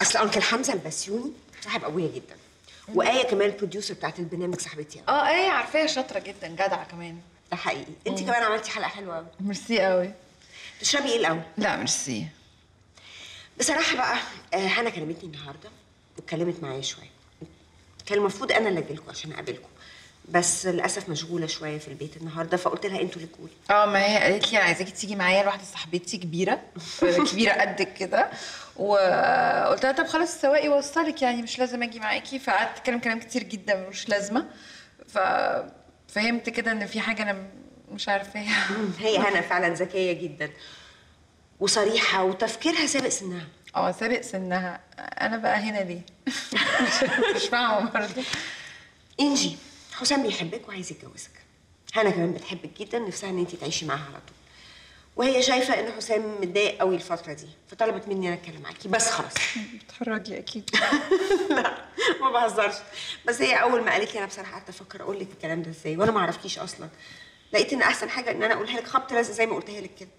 F: اصل انكل حمزه البسيوني صاحب ابويا جدا وايه كمان البروديوسر بتاعت البرنامج صاحبتي أوي.
A: اه ايه عارفاها شاطره جدا جدعه كمان
F: ده حقيقي انت
A: مم.
F: كمان عملتي حلقه حلوه قوي
A: ميرسي قوي
F: تشربي ايه الاول
A: لا ميرسي
F: بصراحه بقى آه، هنا كلمتني النهارده واتكلمت معايا شويه كان المفروض انا اللي اجيلكم عشان اقابلكم بس للاسف مشغوله شويه في البيت النهارده فقلت لها انتوا اللي تقولي
A: اه ما هي قالت لي انا عايزاكي تيجي معايا لواحده صاحبتي كبيره كبيره قدك كده وقلت لها طب خلاص السواق يوصلك يعني مش لازم اجي معاكي فقعدت تتكلم كلام كتير جدا ملوش لازمه ففهمت كده ان في حاجه انا مش عارفاها
F: هي هنا فعلا ذكيه جدا وصريحه وتفكيرها سابق سنها
A: اه سابق سنها انا بقى هنا ليه مش فاهمه برضه
F: انجي حسام بيحبك وعايز يتجوزك هنا كمان بتحبك جدا نفسها ان انت تعيشي معاها على طول وهي شايفه ان حسام متضايق قوي الفتره دي فطلبت مني انا اتكلم معاكي بس خلاص
A: بتخرجي اكيد
F: ما بهزرش بس هي اول ما قالت لي انا بصراحه قعدت افكر اقول لك الكلام ده ازاي وانا ما اعرفكيش اصلا لقيت ان احسن حاجه ان انا اقولها لك خبط لازق زي ما قلتها لك كده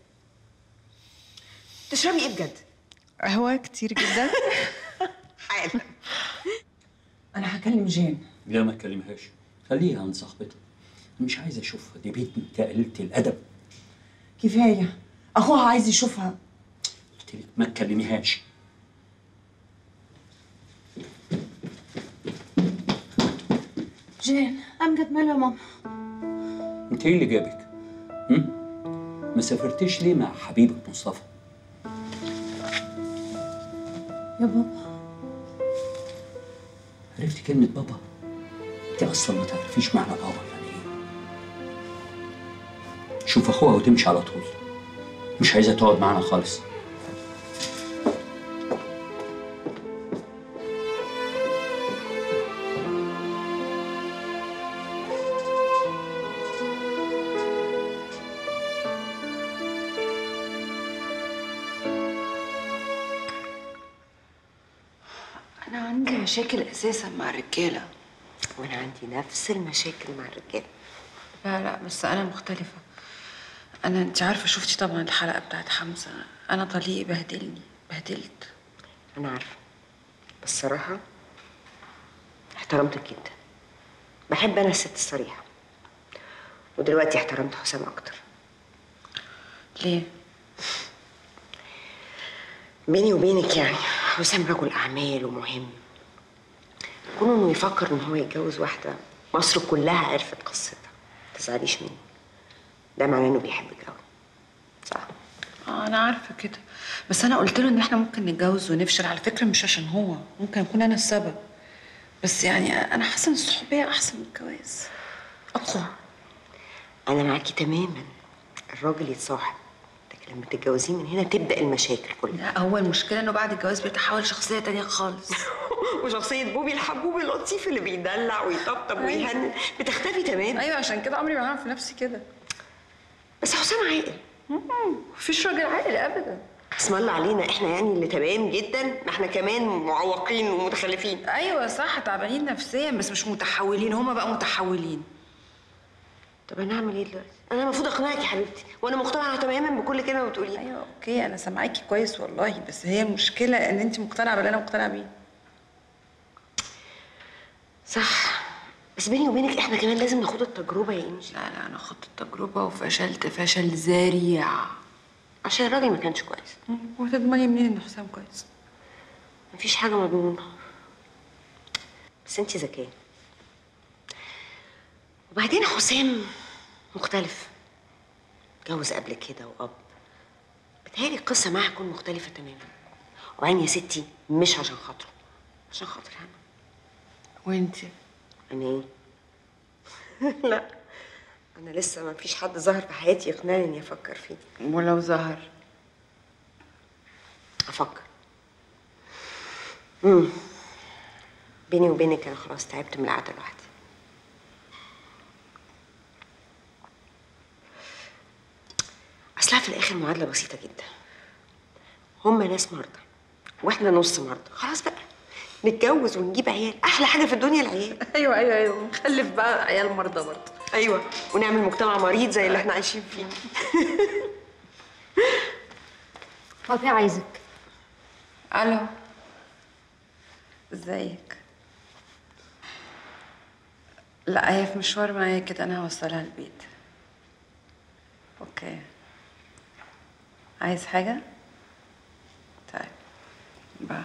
F: تشربي ايه بجد
A: قهوه كتير جدا
F: حالا
H: انا هكلم جين
P: لا ما تكلمهاش خليها عند صاحبتها مش عايز اشوفها دي بنت قليله الادب
H: كفايه اخوها عايز يشوفها
P: قلت لك ما تكلميهاش
H: جين امجد ماله يا ماما
P: انت ايه اللي جابك؟ هم؟ ما سافرتيش ليه مع حبيبك مصطفى؟
H: يا بابا
P: عرفتي كلمة بابا؟ انت اصلا ما تعرفيش معنى بابا يعني ايه؟ شوف اخوها وتمشي على طول مش عايزة تقعد معانا خالص
F: انا عندي مشاكل اساسا مع الرجاله وانا عندي نفس المشاكل مع الرجاله
A: لا لا بس انا مختلفه انا انت عارفه شفتي طبعا الحلقه بتاعت حمزه انا طليقي بهدلني بهدلت
F: انا عارفه بس صراحه احترمتك جدا بحب انا الست الصريحه ودلوقتي احترمت حسام اكتر
A: ليه
F: بيني وبينك يعني حسام رجل اعمال ومهم كونه انه يفكر ان هو يتجوز واحده مصر كلها عرفت قصتها تزعليش مني ده معناه انه بيحبك قوي صح
A: اه انا عارفه كده بس انا قلت له ان احنا ممكن نتجوز ونفشل على فكره مش عشان هو ممكن اكون انا السبب بس يعني انا حاسه ان الصحوبيه احسن من الجواز اقوى
F: انا معاكي تماما الراجل يتصاحب لكن لما تتجوزيه من هنا تبدا المشاكل كلها
A: لا هو المشكله انه بعد الجواز بيتحول شخصيه تانية خالص
F: وشخصيه بوبي الحبوب اللطيف اللي بيدلع ويطبطب ويهنن بتختفي تماما
A: ايوه عشان كده عمري ما هعمل في نفسي كده
F: بس حسام عاقل
A: مفيش راجل عاقل ابدا
F: اسم الله علينا احنا يعني اللي تمام جدا ما احنا كمان معوقين ومتخلفين
A: ايوه صح تعبانين نفسيا بس مش متحولين هما بقى متحولين
F: طب انا اعمل ايه دلوقتي انا المفروض اقنعك يا حبيبتي وانا مقتنعه تماما بكل كلمه بتقوليها
A: ايوه اوكي انا سامعاكي كويس والله بس هي المشكله ان انت مقتنعه باللي انا مقتنعه بيه
F: صح بس بيني وبينك احنا كمان لازم ناخد التجربه يا انجي
A: لا لا انا خدت التجربه وفشلت فشل ذريع
F: عشان الراجل ما كانش كويس
A: وتضمني منين ان حسام كويس
F: مفيش حاجه مضمونه بس انت ذكيه وبعدين حسام مختلف اتجوز قبل كده واب بتهيألي القصه معاه هتكون مختلفه تماما وعين يا ستي مش عشان خاطره عشان خاطر انا
A: وانتي
F: انا ايه لا انا لسه ما فيش حد ظهر في حياتي يقنعني اني افكر فيه
A: ولو ظهر
F: افكر امم بيني وبينك انا خلاص تعبت من القعده لوحدي اصلها في الاخر معادله بسيطه جدا هما ناس مرضى واحنا نص مرضى خلاص بقى نتجوز ونجيب عيال احلى حاجه في الدنيا العيال
A: ايوه ايوه ايوه نخلف بقى عيال مرضى برضه
F: ايوه ونعمل مجتمع مريض زي اللي احنا عايشين فيه
B: بابي عايزك
A: الو ازيك لا هي في مشوار معايا كده انا هوصلها البيت اوكي عايز حاجة؟ طيب باي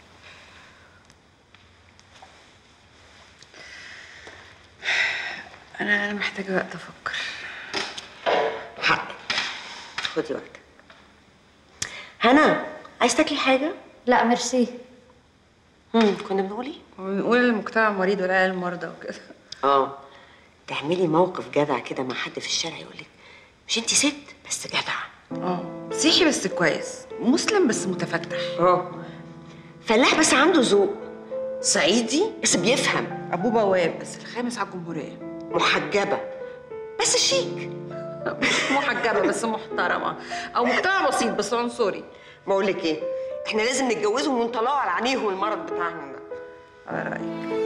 A: انا انا محتاجة وقت افكر
F: حقك خدي وقتك هنا عايز تاكلي حاجه
B: لا ميرسي
F: امم كنا بنقول ايه
A: بنقول المجتمع مريض والعيال مرضى وكده
F: اه تعملي موقف جدع كده مع حد في الشارع يقول لك مش انت ست بس جدع
A: اه مسيحي بس كويس مسلم بس متفتح
F: اه فلاح بس عنده ذوق صعيدي بس بيفهم
A: ابوه بواب بس الخامس على الجمهوريه
F: محجبه بس شيك
A: مش محجبه بس محترمه او مجتمع بسيط بس عنصري
F: بقول لك ايه احنا لازم نتجوزهم ونطلعوا على عينيهم المرض بتاعهم ده
A: على رايك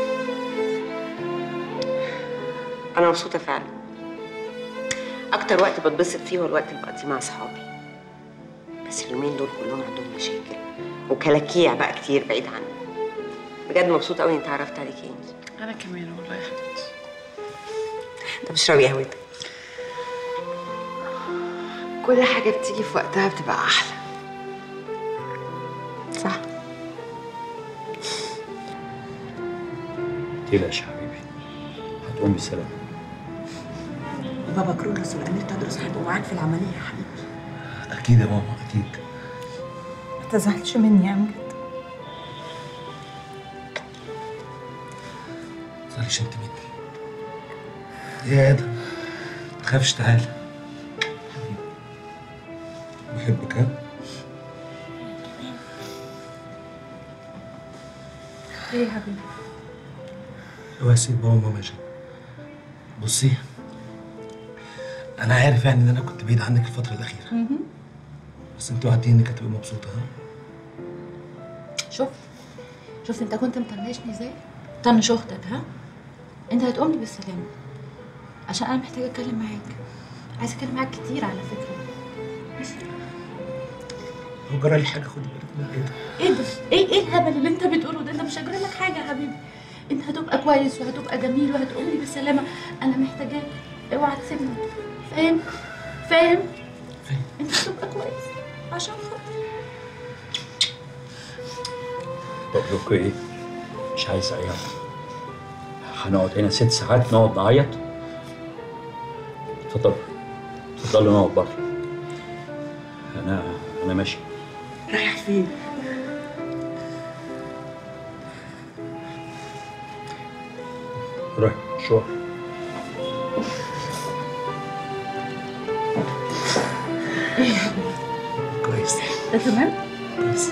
F: انا مبسوطه فعلا اكتر وقت بتبسط فيه هو الوقت اللي بقضيه مع اصحابي بس اليومين دول كلهم عندهم مشاكل وكلاكيع بقى كتير بعيد عني بجد مبسوطه قوي اني اتعرفت عليكي يا انجي
A: انا كمان والله يا حبيبتي
F: طب اشربي قهوتك
A: كل حاجه بتيجي في وقتها بتبقى احلى
F: صح
P: تقلقش يا حبيبي هتقوم بالسلامة
H: بابا كرولوس والامير تدرس هيبقوا معاك في العمليه يا حبيبي
Q: اكيد يا ماما اكيد
K: ما تزعلش مني يا امجد
Q: ما تزعليش انت مني يا ادم ما تخافش تعالى بحبك ها
K: ايه يا حبيبي
Q: اوعي تسيب بابا وماما يا جنى. بصي انا عارف يعني ان انا كنت بعيد عنك الفتره الاخيره بس انت وعدتيني انك هتبقي مبسوطه ها
I: شفت شفت انت كنت مطنشني ازاي طنش اختك ها انت هتقوم لي بالسلامه عشان انا محتاجه اتكلم معاك عايزه اتكلم معاك كتير على فكره ماشي
Q: لو جرى لي حاجه خدي بالك من ايه ده
I: ايه ده ايه ايه الهبل اللي انت بتقوله ده انت مش هجري لك حاجه يا حبيبي انت هتبقى كويس وهتبقى جميل وهتقوم لي بالسلامه انا محتاجاك اوعى تسيبني فاهم فاهم انت هتبقى كويس عشان خاطري
P: بقول لكم ايه مش عايز عياط هنقعد هنا ست ساعات نقعد نعيط اتفضلوا اتفضلوا نقعد بره انا انا ماشي
H: رايح فين؟
P: روح شو
H: ايه يا حبيبي
Q: كويس
I: ده تمام
Q: كويس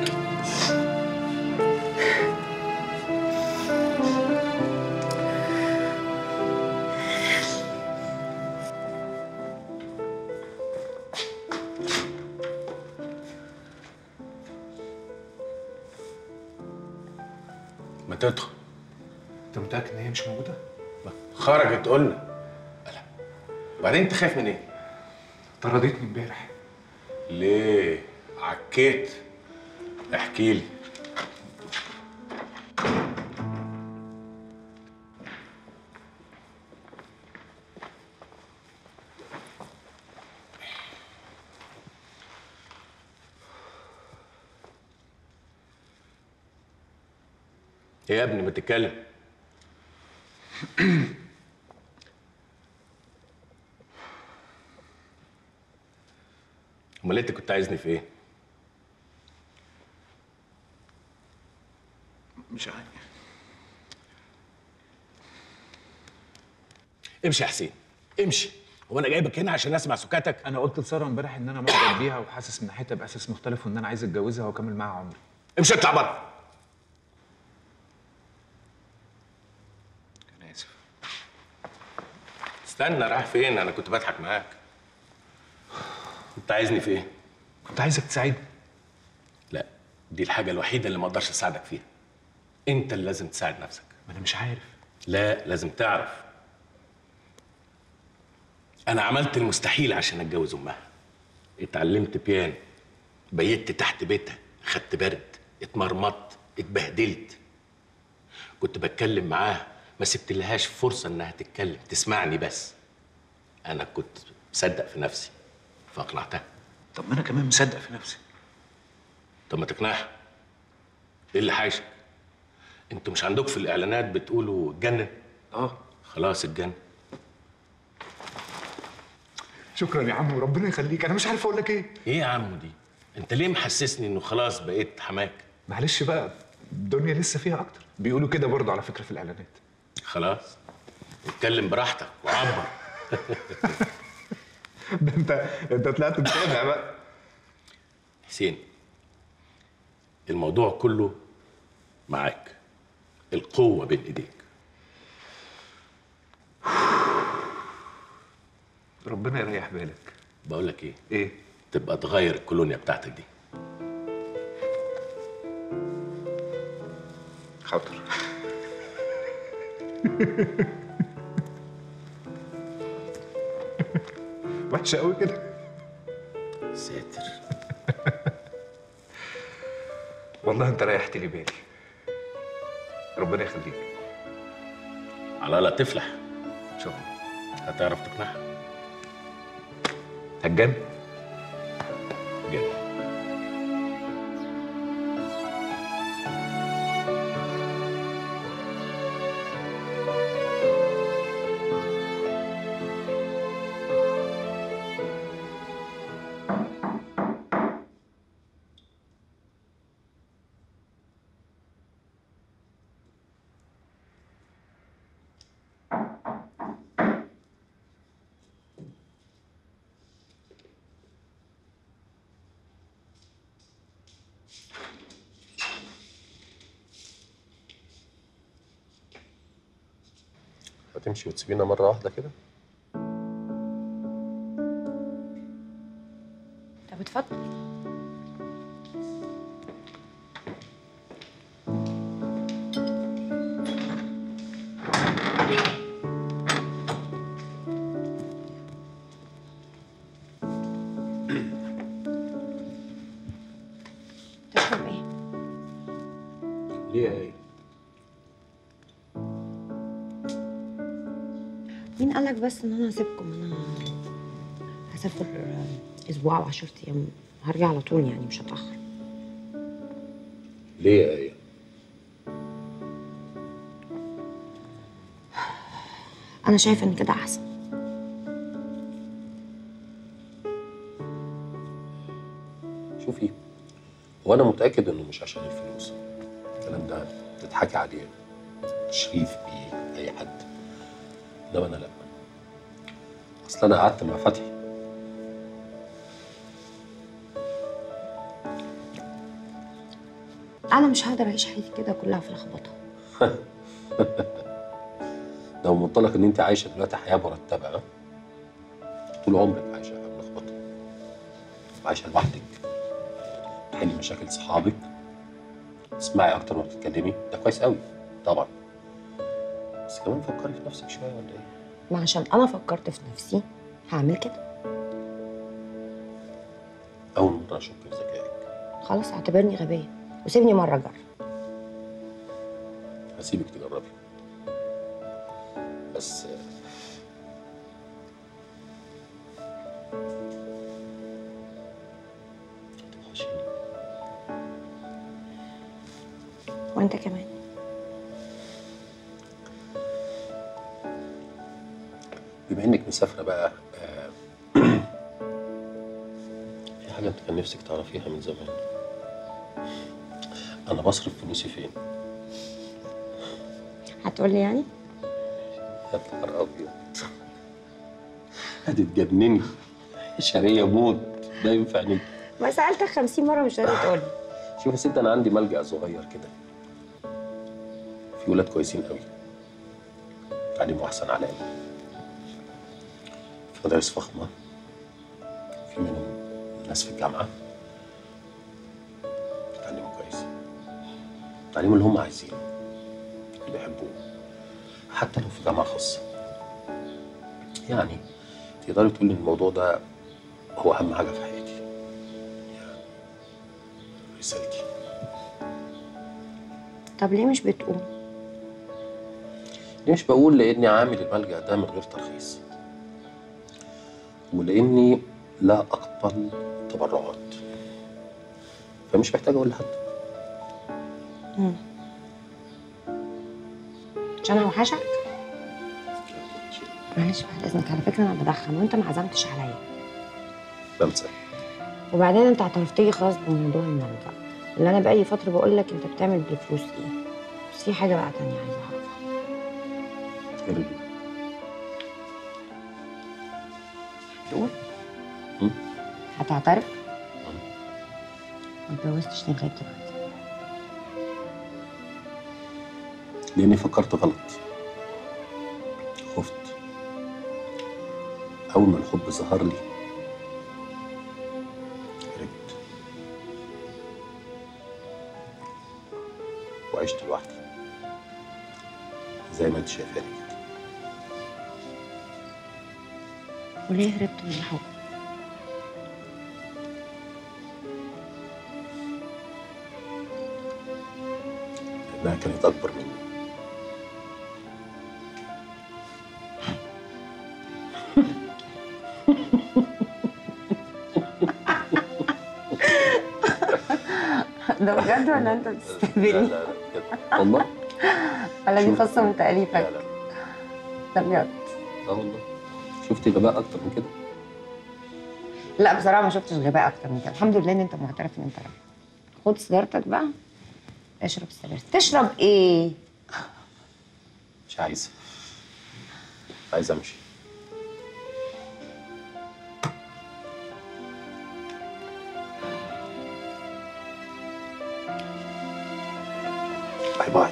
L: ما تدخل انت متاكد ان هي مش موجوده ما خرجت قلنا لا وبعدين انت خايف من ايه طردتني امبارح ليه عكيت احكي لي إيه يا ابني ما تتكلم امال انت كنت عايزني في ايه
G: مش عارف
Q: امشي يا حسين امشي هو انا جايبك هنا عشان اسمع سكاتك
G: انا قلت لساره امبارح ان انا معجب بيها وحاسس من ناحيتها باحساس مختلف وان انا عايز اتجوزها واكمل معاها عمري
Q: امشي اطلع بره
G: انا اسف
L: استنى رايح فين انا كنت بضحك معاك انت عايزني في ايه
G: كنت عايزك تساعدني
L: لا دي الحاجه الوحيده اللي ما اقدرش اساعدك فيها انت اللي لازم تساعد نفسك
G: ما انا مش عارف
L: لا لازم تعرف انا عملت المستحيل عشان اتجوز امها اتعلمت بيانو بيت تحت بيتها خدت برد اتمرمطت
D: اتبهدلت كنت بتكلم معاها ما سبتلهاش فرصه انها تتكلم تسمعني بس انا كنت مصدق في نفسي فاقنعتها
G: طب ما انا كمان مصدق في نفسي
D: طب ما تقنعها ايه اللي حايشك انتوا مش عندكم في الاعلانات بتقولوا اتجنن
G: اه
D: خلاص اتجنن
G: شكرا يا عم وربنا يخليك انا مش عارف اقول لك ايه
D: ايه يا عمو دي انت ليه محسسني انه خلاص بقيت حماك
G: معلش بقى الدنيا لسه فيها اكتر بيقولوا كده برضه على فكره في الاعلانات
D: خلاص اتكلم براحتك وعبر
G: ده انت انت طلعت متابع بقى
D: حسين الموضوع كله معاك القوة بين ايديك
G: ربنا يريح بالك
D: بقول لك ايه
G: ايه
D: تبقى تغير الكولونيا بتاعتك دي
G: حاضر وحشه قوي كده
D: ساتر
G: والله انت ريحت لي بالي ربنا يخليك
D: على لا تفلح
G: ان شاء الله
D: هتعرف تقنعها
G: هتجن
D: جد
L: هتمشي وتسيبينا مرة واحدة كده
O: طب اتفضل تشرب ايه؟
L: ليه يا ايه؟
O: مين قالك بس ان انا هسيبكم انا هسافر اسبوع او 10 ايام هرجع على طول يعني مش هتاخر
L: ليه يا ايه؟
O: انا شايفه ان كده احسن
L: شوفي وانا متاكد انه مش عشان الفلوس الكلام ده تضحكي عليه شريف بيه اي حد انما انا لا اصل انا قعدت مع فتحي
O: انا مش هقدر اعيش حياتي كده كلها في لخبطه
L: ده من منطلق ان انت عايشه دلوقتي حياه مرتبه ها طول عمرك عايشه حياه ملخبطه عايشه لوحدك تحلي مشاكل صحابك تسمعي اكتر ما بتتكلمي ده كويس قوي طبعا بس كمان فكري في نفسك شويه ولا ايه
O: ما عشان انا فكرت في نفسي هعمل كده
L: اول مره اشك في ذكائك
O: خلاص اعتبرني غبيه وسيبني مره اجرب
L: هسيبك تجربي بس
O: وانت كمان
L: بما انك مسافره بقى آه، في حاجه انت كان نفسك تعرفيها من زمان انا بصرف فلوسي فين
O: هتقولي يعني
L: يا نهار ابيض هتتجنني شريه موت ده ينفع نمت
O: ما سالتك 50 مره مش قادر تقولي
L: شوف يا ست انا عندي ملجأ صغير كده في ولاد كويسين قوي تعليمه احسن عليا في مدارس فخمه في منهم ناس في الجامعه بيتعلموا كويس التعليم اللي هم عايزينه اللي بيحبوه حتى لو في جامعه خاصه يعني تقدري تقولي ان الموضوع ده هو اهم حاجه في حياتي يعني رسالتي
O: طب ليه مش بتقوم
L: ليه مش بقول لاني عامل الملجأ ده من غير ترخيص ولاني لا اقبل تبرعات فمش محتاج اقول لحد
O: مم. عشان اوحشك معلش بعد اذنك على فكره انا بدخن وانت ما عزمتش عليا
L: بنسى
O: وبعدين انت اعترفت لي خلاص بموضوع الملجأ اللي انا بقالي فتره بقول لك انت بتعمل بالفلوس ايه بس في حاجه بقى تانية عايزه اعرفها تقول
L: مم.
O: هتعترف ما اتجوزتش ليه لغايه دلوقتي
L: لاني فكرت غلط خفت اول ما الحب ظهر لي هربت وعشت لوحدي زي ما انت شايفاني كده
O: وليه هربت من الحب
L: لانها كانت اكبر مني
O: ده بجد ولا انت
L: لا
O: بتستهبلني
L: لا لا بجد والله
O: ولا دي
L: شوف.
O: قصه من تاليفك ده بجد
L: اه والله شفتي غباء اكتر من كده
O: لا بصراحه ما شفتش غباء اكتر من كده الحمد لله ان انت معترف ان انت غبي خد سيجارتك بقى اشرب السجاير تشرب ايه
L: مش عايزه عايز امشي باي باي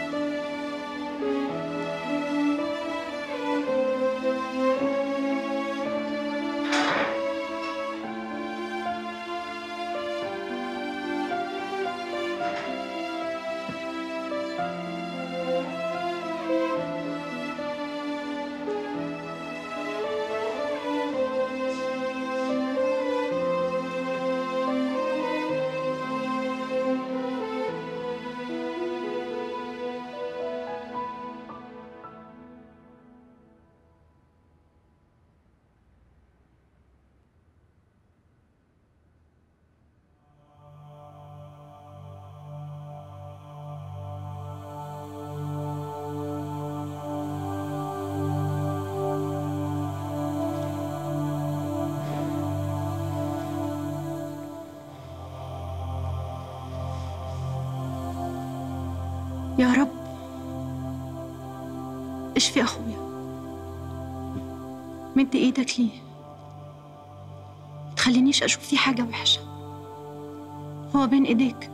I: يا رب اشفي اخويا مد ايدك ليه تخلينيش اشوف فيه حاجه وحشه هو بين ايديك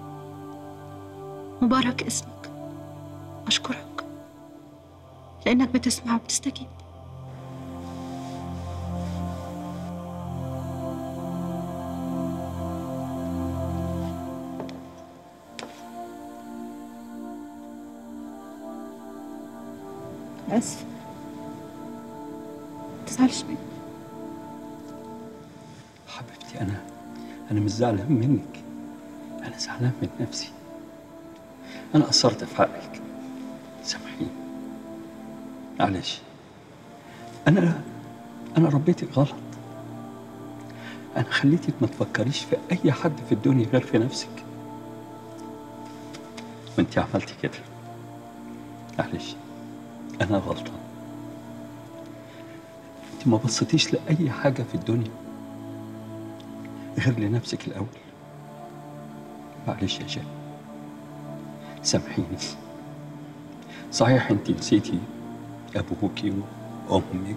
I: مبارك اسمك اشكرك لانك بتسمع وبتستجيب اسف تزعلش مني
P: حبيبتي انا انا مش زعلان منك انا زعلان من نفسي انا قصرت في حقك سامحيني معلش انا انا ربيتك غلط انا خليتك ما تفكريش في اي حد في الدنيا غير في نفسك وانت عملتي كده معلش انا غلطان انت ما بصيتيش لاي حاجه في الدنيا غير لنفسك الاول معلش يا جان سامحيني صحيح انت نسيتي ابوكي وامك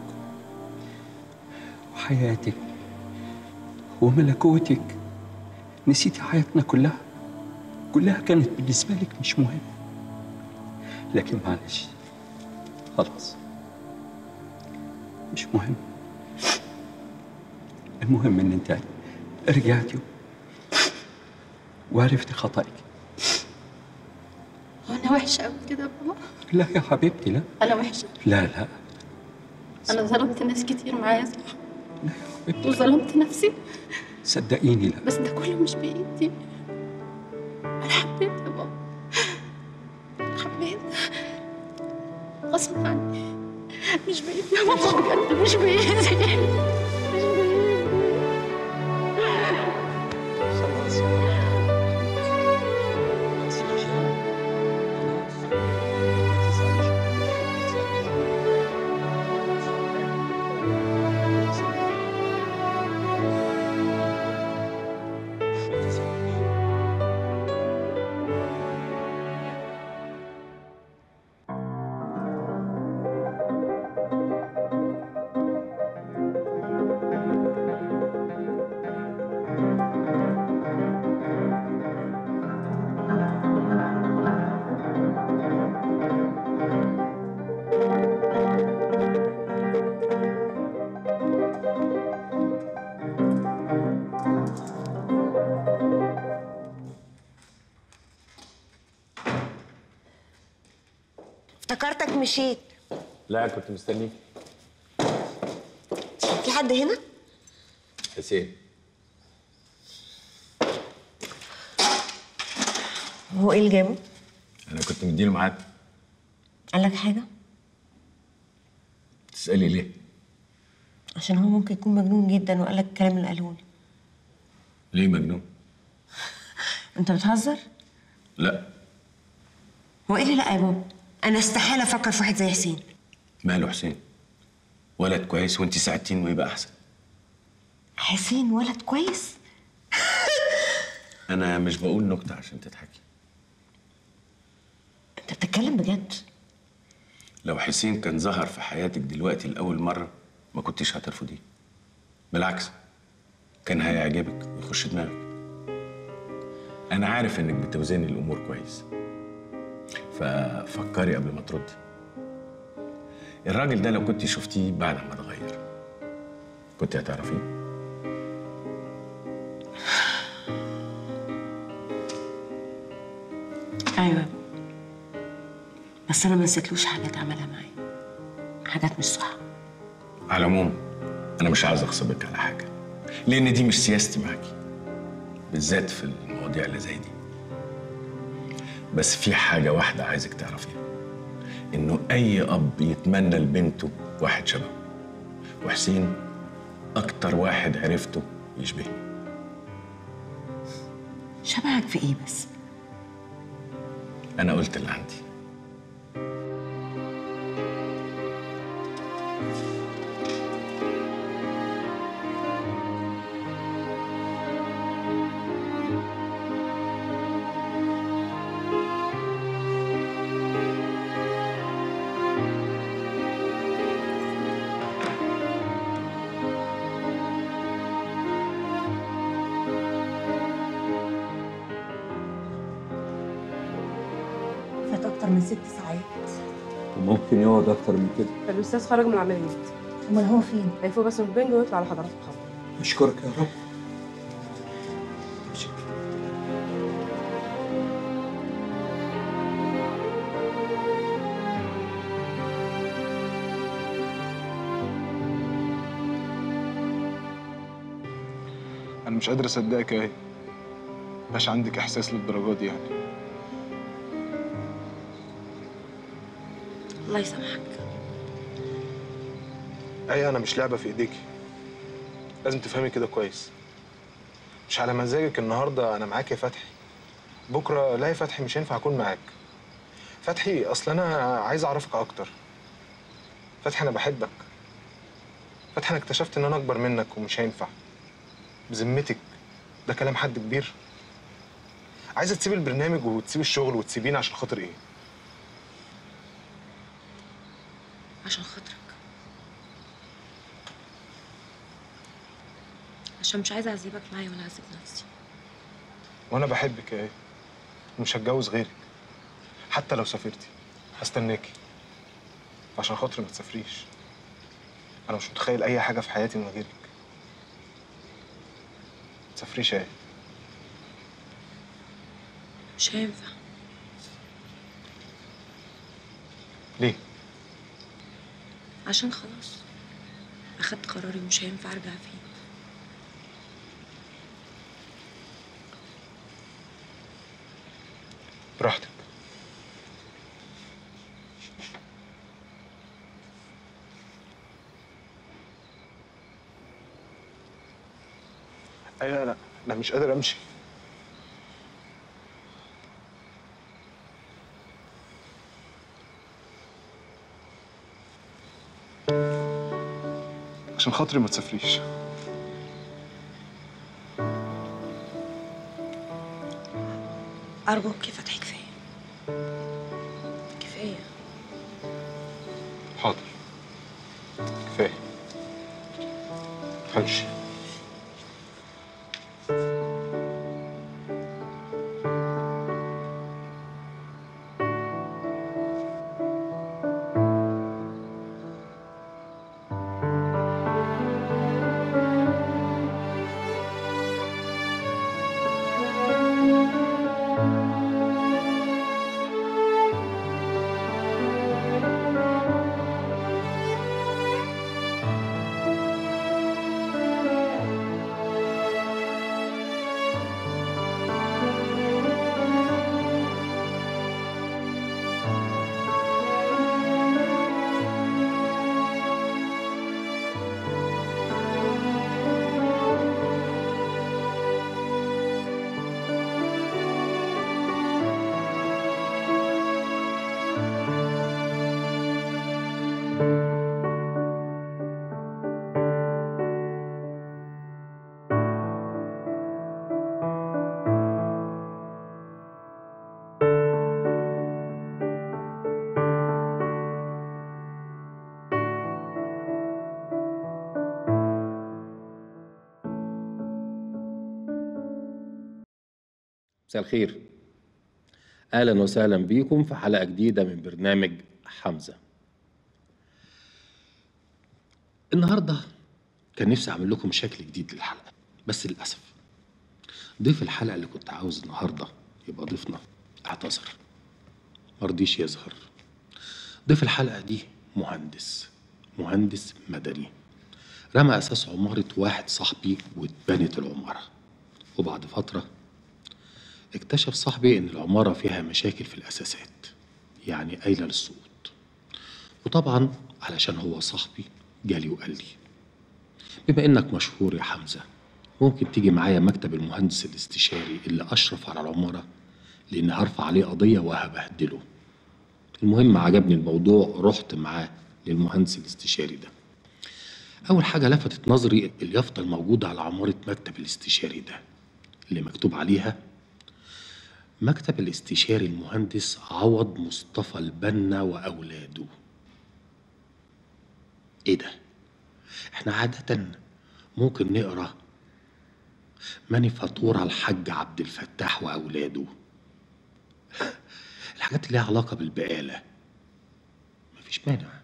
P: وحياتك وملكوتك نسيتي حياتنا كلها كلها كانت بالنسبة لك مش مهمة لكن معلش خلاص مش مهم المهم ان انت رجعتي وعرفتي خطأك
I: هو انا وحشه قوي كده يا بابا
P: لا يا حبيبتي لا
I: انا وحشه
P: لا لا
I: انا ظلمت ناس كتير معايا صح وظلمت نفسي
P: صدقيني لا
I: بس ده كله مش بايدي انا حبيت يا بابا البيت غصب عني مش بايدي يا بابا بجد مش بايدي مش بايدي
P: خلاص
F: افتكرتك مشيت
M: لا كنت مستنيك
F: في حد هنا
M: حسين
F: هو ايه اللي جابه
M: انا كنت مديله ميعاد
F: قال لك حاجه
M: تسالي ليه
F: عشان هو ممكن يكون مجنون جدا وقال لك الكلام اللي قاله لي
M: ليه مجنون
F: انت بتهزر
M: لا
F: هو ايه اللي لا يا بابا انا استحاله افكر في واحد زي حسين
M: ماله حسين ولد كويس وانت ساعدتين ويبقى احسن
F: حسين ولد كويس
M: انا مش بقول نكته عشان تضحكي
F: انت بتتكلم بجد
M: لو حسين كان ظهر في حياتك دلوقتي لاول مره ما كنتيش هترفضيه بالعكس كان هيعجبك ويخش دماغك انا عارف انك بتوزني الامور كويس ففكري قبل ما تردي الراجل ده لو كنت شفتيه بعد ما اتغير كنت هتعرفيه
F: ايوه بس انا ما نسيتلوش حاجات عملها معايا حاجات مش صح
M: على العموم انا مش عايز اغصبك على حاجه لان دي مش سياستي معاكي بالذات في المواضيع اللي زي دي بس في حاجه واحده عايزك تعرفيها انه اي اب يتمنى لبنته واحد شبهه وحسين اكتر واحد عرفته يشبهني
F: شبهك في ايه بس
M: انا قلت اللي عندي
K: فات اكتر من ست ساعات
P: وممكن يقعد اكتر من كده
T: الاستاذ خرج من العمليات
K: امال هو فين
T: هيفوق بس من البنج ويطلع على حضرتك خبر
P: اشكرك يا رب
E: انا مش قادر اصدقك اهي مبقاش عندك احساس للدرجه دي يعني
O: الله يسامحك
E: اي انا مش لعبه في ايديكي لازم تفهمي كده كويس مش على مزاجك النهارده انا معاك يا فتحي بكره لا يا فتحي مش هينفع اكون معاك فتحي اصل انا عايز اعرفك اكتر فتحي انا بحبك فتحي انا اكتشفت ان انا اكبر منك ومش هينفع بذمتك ده كلام حد كبير عايزه تسيب البرنامج وتسيب الشغل وتسيبيني عشان خاطر ايه
O: عشان خاطرك عشان مش عايزه اعذبك معايا ولا اعذب نفسي
E: وانا بحبك يا ايه ومش هتجوز غيرك حتى لو سافرتي هستناكي عشان خاطري ما تسافريش انا مش متخيل اي حاجه في حياتي من غيرك ما تسافريش يا ايه
O: مش هينفع
E: ليه
O: عشان خلاص اخدت قراري ومش هينفع ارجع فيه
E: براحتك ايوه لا انا مش قادر امشي عشان خاطري ما تسافريش
K: أرجوك يا فتحي كفاية كفاية
E: حاضر كفايه همشي
L: مساء الخير اهلا وسهلا بيكم في حلقه جديده من برنامج حمزه النهارده كان نفسي اعمل لكم شكل جديد للحلقه بس للاسف ضيف الحلقه اللي كنت عاوز النهارده يبقى ضيفنا اعتذر مرضيش يظهر ضيف الحلقه دي مهندس مهندس مدني رمى اساس عماره واحد صاحبي واتبنت العماره وبعد فتره اكتشف صاحبي ان العمارة فيها مشاكل في الاساسات يعني قايلة للسقوط وطبعا علشان هو صاحبي جالي وقال لي بما انك مشهور يا حمزة ممكن تيجي معايا مكتب المهندس الاستشاري اللي اشرف على العمارة لان هرفع عليه قضية وهبهدله المهم عجبني الموضوع رحت معاه للمهندس الاستشاري ده اول حاجة لفتت نظري اليافطة الموجودة على عمارة مكتب الاستشاري ده اللي مكتوب عليها مكتب الاستشاري المهندس عوض مصطفى البنا وأولاده إيه ده؟ إحنا عادة ممكن نقرأ مانيفاتورة الحاج عبد الفتاح وأولاده الحاجات اللي ليها علاقة بالبقالة مفيش مانع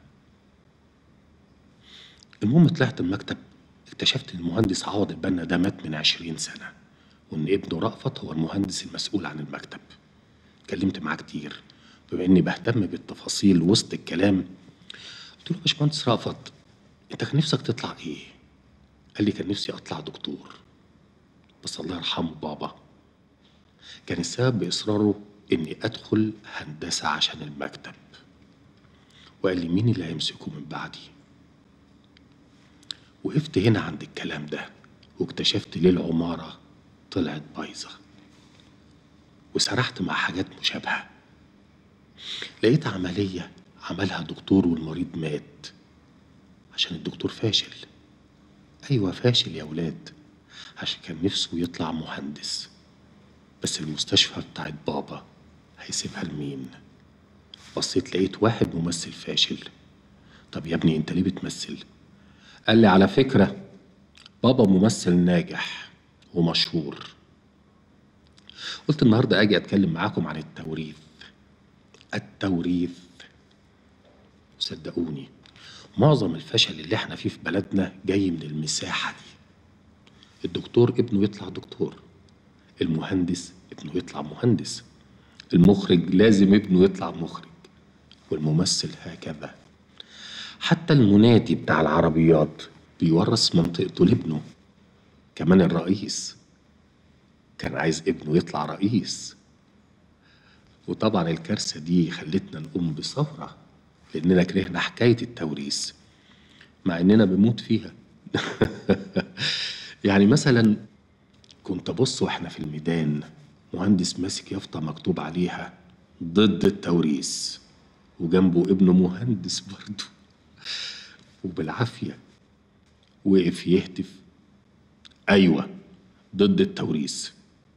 L: المهم طلعت المكتب اكتشفت ان المهندس عوض البنا ده مات من عشرين سنه وان ابنه رأفت هو المهندس المسؤول عن المكتب اتكلمت معاه كتير بما اني بهتم بالتفاصيل وسط الكلام قلت له يا باشمهندس رأفت انت كان نفسك تطلع ايه قال لي كان نفسي اطلع دكتور بس الله يرحمه بابا كان السبب باصراره اني ادخل هندسه عشان المكتب وقال لي مين اللي هيمسكه من بعدي وقفت هنا عند الكلام ده واكتشفت ليه العماره طلعت بايظة وسرحت مع حاجات مشابهة لقيت عملية عملها دكتور والمريض مات عشان الدكتور فاشل أيوة فاشل يا ولاد عشان كان نفسه يطلع مهندس بس المستشفى بتاعت بابا هيسيبها لمين بصيت لقيت واحد ممثل فاشل طب يا ابني انت ليه بتمثل قال لي على فكرة بابا ممثل ناجح ومشهور قلت النهارده اجي اتكلم معاكم عن التوريث التوريث صدقوني معظم الفشل اللي احنا فيه في بلدنا جاي من المساحة دي الدكتور ابنه يطلع دكتور المهندس ابنه يطلع مهندس المخرج لازم ابنه يطلع مخرج والممثل هكذا حتى المنادي بتاع العربيات بيورث منطقته لابنه كمان الرئيس كان عايز ابنه يطلع رئيس وطبعا الكارثة دي خلتنا نقوم بثورة لأننا كرهنا حكاية التوريث مع إننا بنموت فيها يعني مثلا كنت ابص واحنا في الميدان مهندس ماسك يافطه مكتوب عليها ضد التوريث وجنبه ابنه مهندس برضه وبالعافيه وقف يهتف ايوه ضد التوريث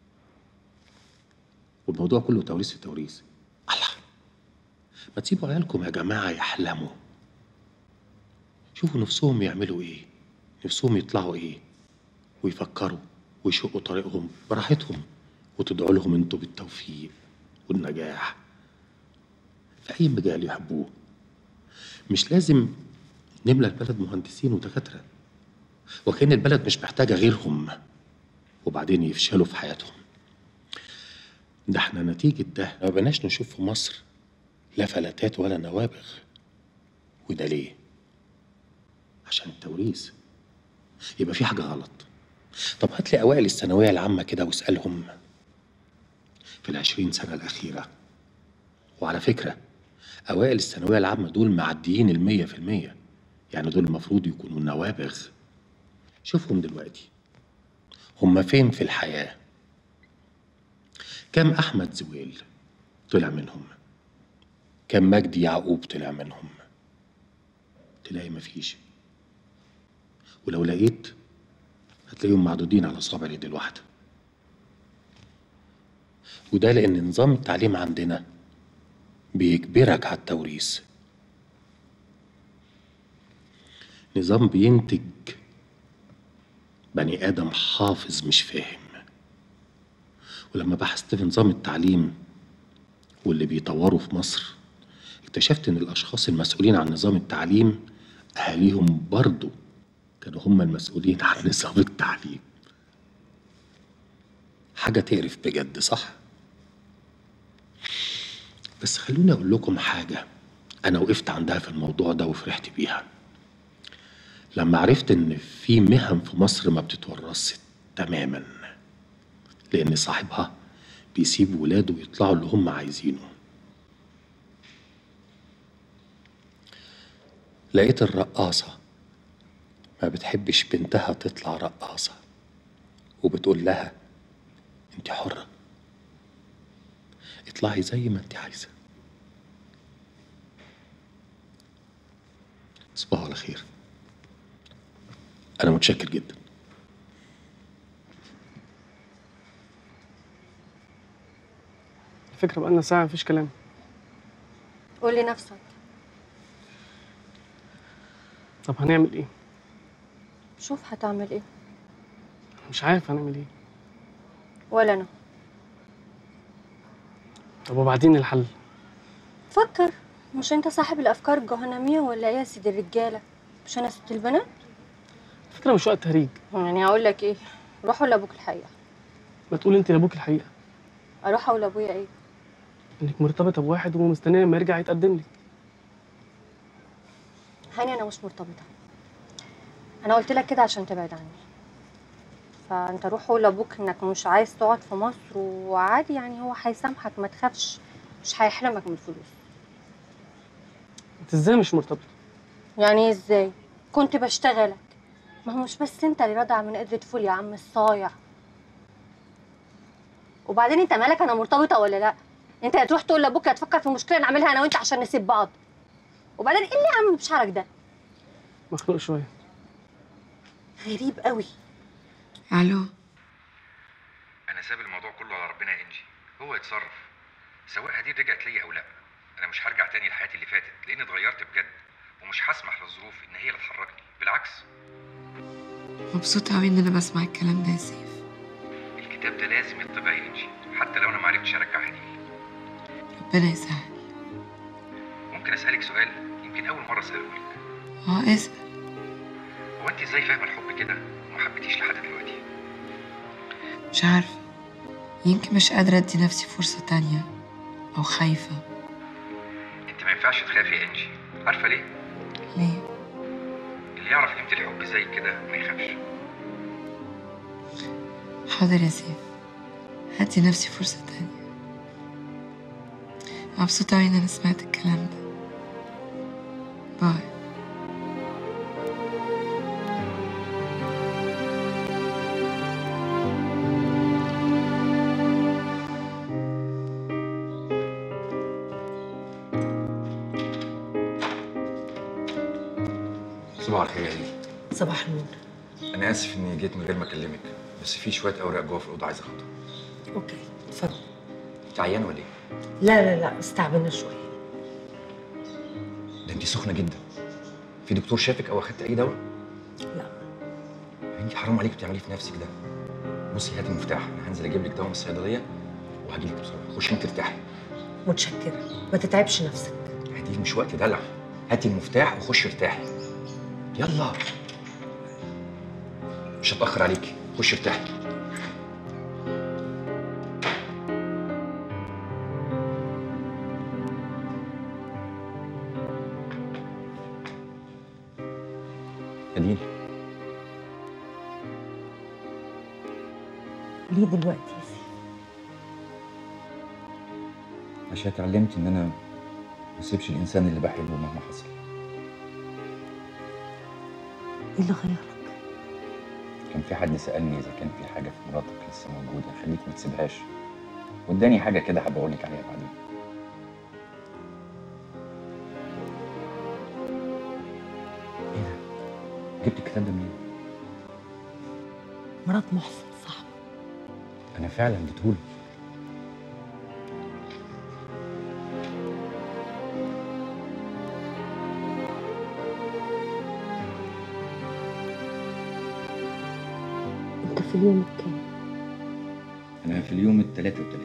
L: والموضوع كله توريث في توريث الله ما تسيبوا عيالكم يا جماعه يحلموا شوفوا نفسهم يعملوا ايه نفسهم يطلعوا ايه ويفكروا ويشقوا طريقهم براحتهم وتدعوا لهم انتوا بالتوفيق والنجاح في اي مجال يحبوه مش لازم نملى البلد مهندسين ودكاتره وكأن البلد مش محتاجه غيرهم وبعدين يفشلوا في حياتهم ده احنا نتيجة ده ما بقناش نشوف في مصر لا فلاتات ولا نوابغ وده ليه؟ عشان التوريث يبقى في حاجة غلط طب هات لي أوائل الثانوية العامة كده واسألهم في العشرين سنة الأخيرة وعلى فكرة أوائل الثانوية العامة دول معديين المية في المية يعني دول المفروض يكونوا نوابغ شوفهم دلوقتي هم فين في الحياة كم أحمد زويل طلع منهم كم مجدي يعقوب طلع منهم تلاقي مفيش ولو لقيت هتلاقيهم معدودين على صابع اليد الواحدة وده لأن نظام التعليم عندنا بيجبرك على التوريث نظام بينتج بني آدم حافظ مش فاهم ولما بحثت في نظام التعليم واللي بيطوروا في مصر اكتشفت ان الاشخاص المسؤولين عن نظام التعليم اهاليهم برضو كانوا هم المسؤولين عن نظام التعليم حاجة تقرف بجد صح؟ بس خلوني أقول لكم حاجة أنا وقفت عندها في الموضوع ده وفرحت بيها لما عرفت إن في مهن في مصر ما بتتورثش تماما لأن صاحبها بيسيب ولاده يطلعوا اللي هم عايزينه لقيت الرقاصة ما بتحبش بنتها تطلع رقاصة وبتقول لها انت حرة اطلعي زي ما انت عايزة تصبحوا على خير أنا متشكر جدا
U: الفكرة بقالنا ساعة مفيش كلام
J: قول لي نفسك
U: طب هنعمل ايه؟
J: شوف هتعمل ايه
U: مش عارف هنعمل ايه
J: ولا انا
U: طب وبعدين الحل؟
J: فكر مش انت صاحب الافكار الجهنميه ولا ايه يا سيد الرجاله مش انا ست البنات
U: الفكرة مش وقت تهريج
J: يعني هقول لك ايه روح ولا ابوك الحقيقه
U: ما تقول انت لابوك الحقيقة
J: اروح اقول لابويا ايه
U: انك مرتبطة بواحد ومستنية لما يرجع يتقدم لك
J: هاني انا مش مرتبطه انا قلت لك كده عشان تبعد عني فانت روح قول لابوك انك مش عايز تقعد في مصر وعادي يعني هو هيسامحك ما تخافش مش هيحرمك من الفلوس
U: انت ازاي مش مرتبطة؟
J: يعني إيه ازاي كنت بشتغلك ما هو مش بس انت اللي راضع من قدرة فول يا عم الصايع وبعدين انت مالك انا مرتبطه ولا لا انت هتروح تقول لابوك هتفكر في مشكله نعملها انا وانت عشان نسيب بعض وبعدين ايه اللي يا عم بشعرك ده
U: مخنوق شوية
J: غريب قوي
N: الو
V: انا ساب الموضوع كله على ربنا يا انجي هو يتصرف سواء هدي رجعت ليا او لا انا مش هرجع تاني لحياتي اللي فاتت لاني اتغيرت بجد ومش هسمح للظروف ان هي اللي تحركني بالعكس
N: مبسوطة أوي إن أنا بسمع الكلام ده يا سيف
V: الكتاب ده لازم يطبع يا انجي حتى لو انا ما عرفتش ارجع هدي
N: ربنا يسهل
V: ممكن اسالك سؤال يمكن اول مره اساله لك
N: اه اسأل
V: هو انت ازاي فاهمه الحب كده وما حبيتيش لحد دلوقتي
N: مش عارفة يمكن مش قادرة أدي نفسي فرصة تانية أو خايفة
V: انت ما ينفعش تخافي يا انجي عارفه ليه
N: ليه؟
V: اللي يعرف قيمه الحب زي كده ما يخافش
N: حاضر يا سيف هدي نفسي فرصة تانية مبسوطة أوي إن أنا سمعت الكلام ده باي
V: صباح الخير يا هيلي
K: صباح النور
V: انا اسف اني جيت من غير ما اكلمك بس في شويه اوراق جوه في الاوضه عايز اخدها
K: اوكي اتفضل
V: انت عيان ولا ايه
K: لا لا لا استعبنا شويه
V: ده انت سخنه جدا في دكتور شافك او اخدت اي دواء
K: لا
V: انت حرام عليك بتعملي في نفسك ده بصي هاتي المفتاح انا هنزل اجيب لك دواء من الصيدليه وهجي لك بسرعه خشي انت ارتاحي
K: متشكره ما تتعبش نفسك
V: هدي مش وقت دلع هاتي المفتاح وخشي ارتاحي يلا مش هتاخر عليكي خشي ارتاحي اديني
K: ليه دلوقتي يا سيدي
V: عشان اتعلمت ان انا ما اسيبش الانسان اللي بحبه مهما حصل
K: ايه اللي غيرك
V: كان في حد سالني اذا كان في حاجه في مراتك لسه موجوده خليك ما تسيبهاش واداني حاجه كده هبقى اقول لك عليها بعدين ايه ده جبت الكتاب ده منين
K: مرات محسن صاحبي
V: انا فعلا اديتهوله
K: انت في اليوم الكام
V: انا في اليوم ال 33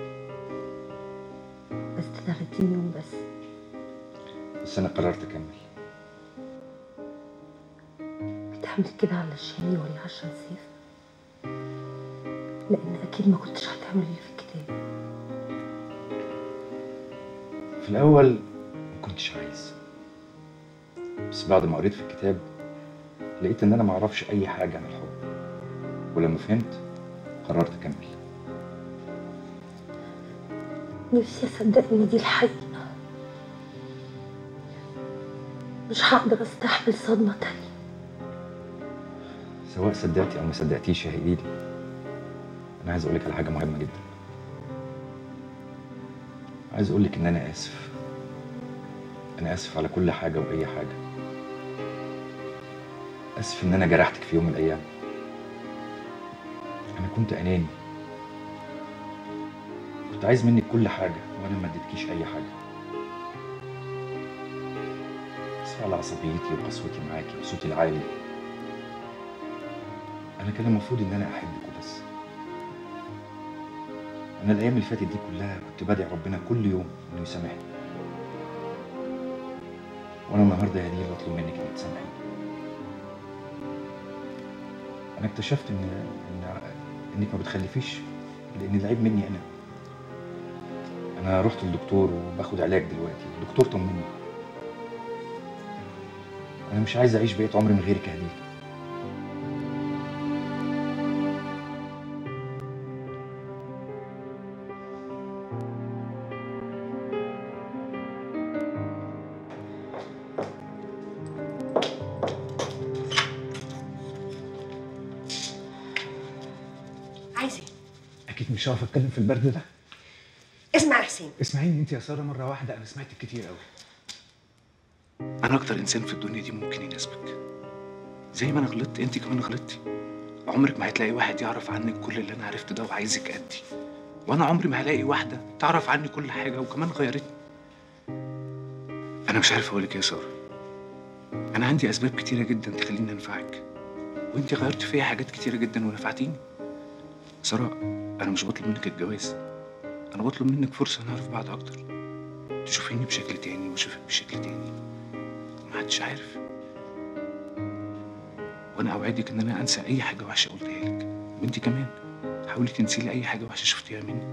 K: بس 30 يوم بس
V: بس انا قررت اكمل
K: بتعمل كده علشاني ولا عشان سيف لان اكيد ما كنتش هتعمل اللي في الكتاب
V: في الاول ما كنتش عايز بس بعد ما قريت في الكتاب لقيت ان انا ما اعرفش اي حاجه عن الحب ولما فهمت قررت اكمل
K: نفسي اصدق ان دي الحقيقه مش هقدر استحمل صدمه تانية
V: سواء صدقتي او ما صدقتيش يا هيدي انا عايز اقول لك على حاجه مهمه جدا عايز اقول لك ان انا اسف انا اسف على كل حاجه واي حاجه اسف ان انا جرحتك في يوم من الايام انا كنت اناني كنت عايز منك كل حاجه وانا ما اديتكيش اي حاجه اسف على عصبيتي وقسوتي معاكي وصوتي العالي انا كان المفروض ان انا احبك وبس انا الايام اللي فاتت دي كلها كنت بدعي ربنا كل يوم انه يسامحني وانا النهارده يا هديه بطلب منك انك تسامحيني انا اكتشفت ان ان انك ما بتخلفيش لان العيب مني انا انا رحت للدكتور وباخد علاج دلوقتي الدكتور طمني انا مش عايز اعيش بقيت عمري من غيرك يا هديه
F: عايز ايه؟
E: اكيد مش هقف اتكلم في البرد ده
F: اسمع يا حسين
E: اسمعيني انت يا ساره مره واحده انا سمعتك كتير قوي
G: انا اكتر انسان في الدنيا دي ممكن يناسبك زي ما انا غلطت انت كمان غلطتي عمرك ما هتلاقي واحد يعرف عنك كل اللي انا عرفته ده وعايزك قدي وانا عمري ما هلاقي واحده تعرف عني كل حاجه وكمان غيرتني انا مش عارف اقولك إيه يا ساره انا عندي اسباب كتيره جدا تخليني انفعك وانت غيرت فيا حاجات كتيره جدا ونفعتيني ساره انا مش بطلب منك الجواز انا بطلب منك فرصه نعرف بعض اكتر تشوفيني بشكل تاني واشوفك بشكل تاني محدش عارف وانا اوعدك ان انا انسى اي حاجه وحشه قلتها لك وانت كمان حاولي تنسي لي اي حاجه وحشه شفتيها مني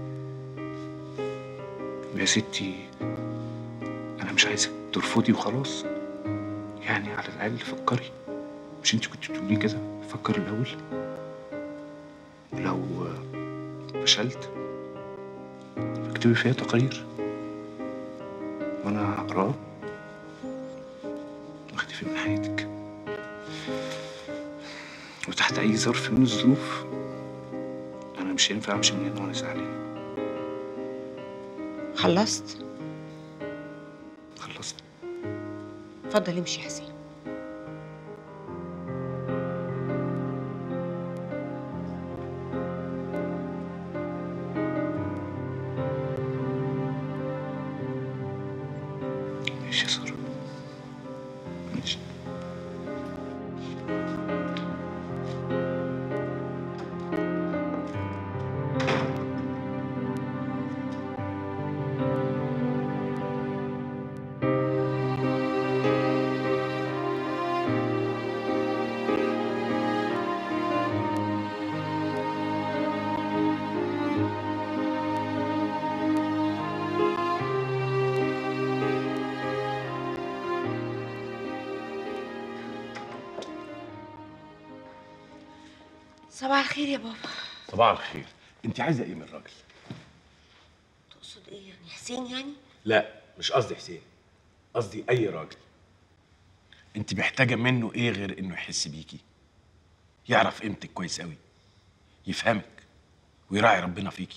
G: يا ستي انا مش عايزك ترفضي وخلاص يعني على الاقل فكري مش انت كنت بتقولي كده فكري الاول ولو فشلت اكتبي فيها تقارير وانا هقراه واختفي من حياتك وتحت اي ظرف من الظروف انا مش هينفع امشي من هنا وانا زعلان
F: خلصت
G: خلصت
F: اتفضل امشي يا حسين
M: ماشي يا ساره ماشي
F: صباح الخير يا بابا
M: صباح الخير انت عايزه ايه من الراجل
F: تقصد ايه يعني حسين يعني
M: لا مش قصدي حسين قصدي اي راجل انت محتاجه منه ايه غير انه يحس بيكي يعرف قيمتك كويس قوي يفهمك ويراعي ربنا فيكي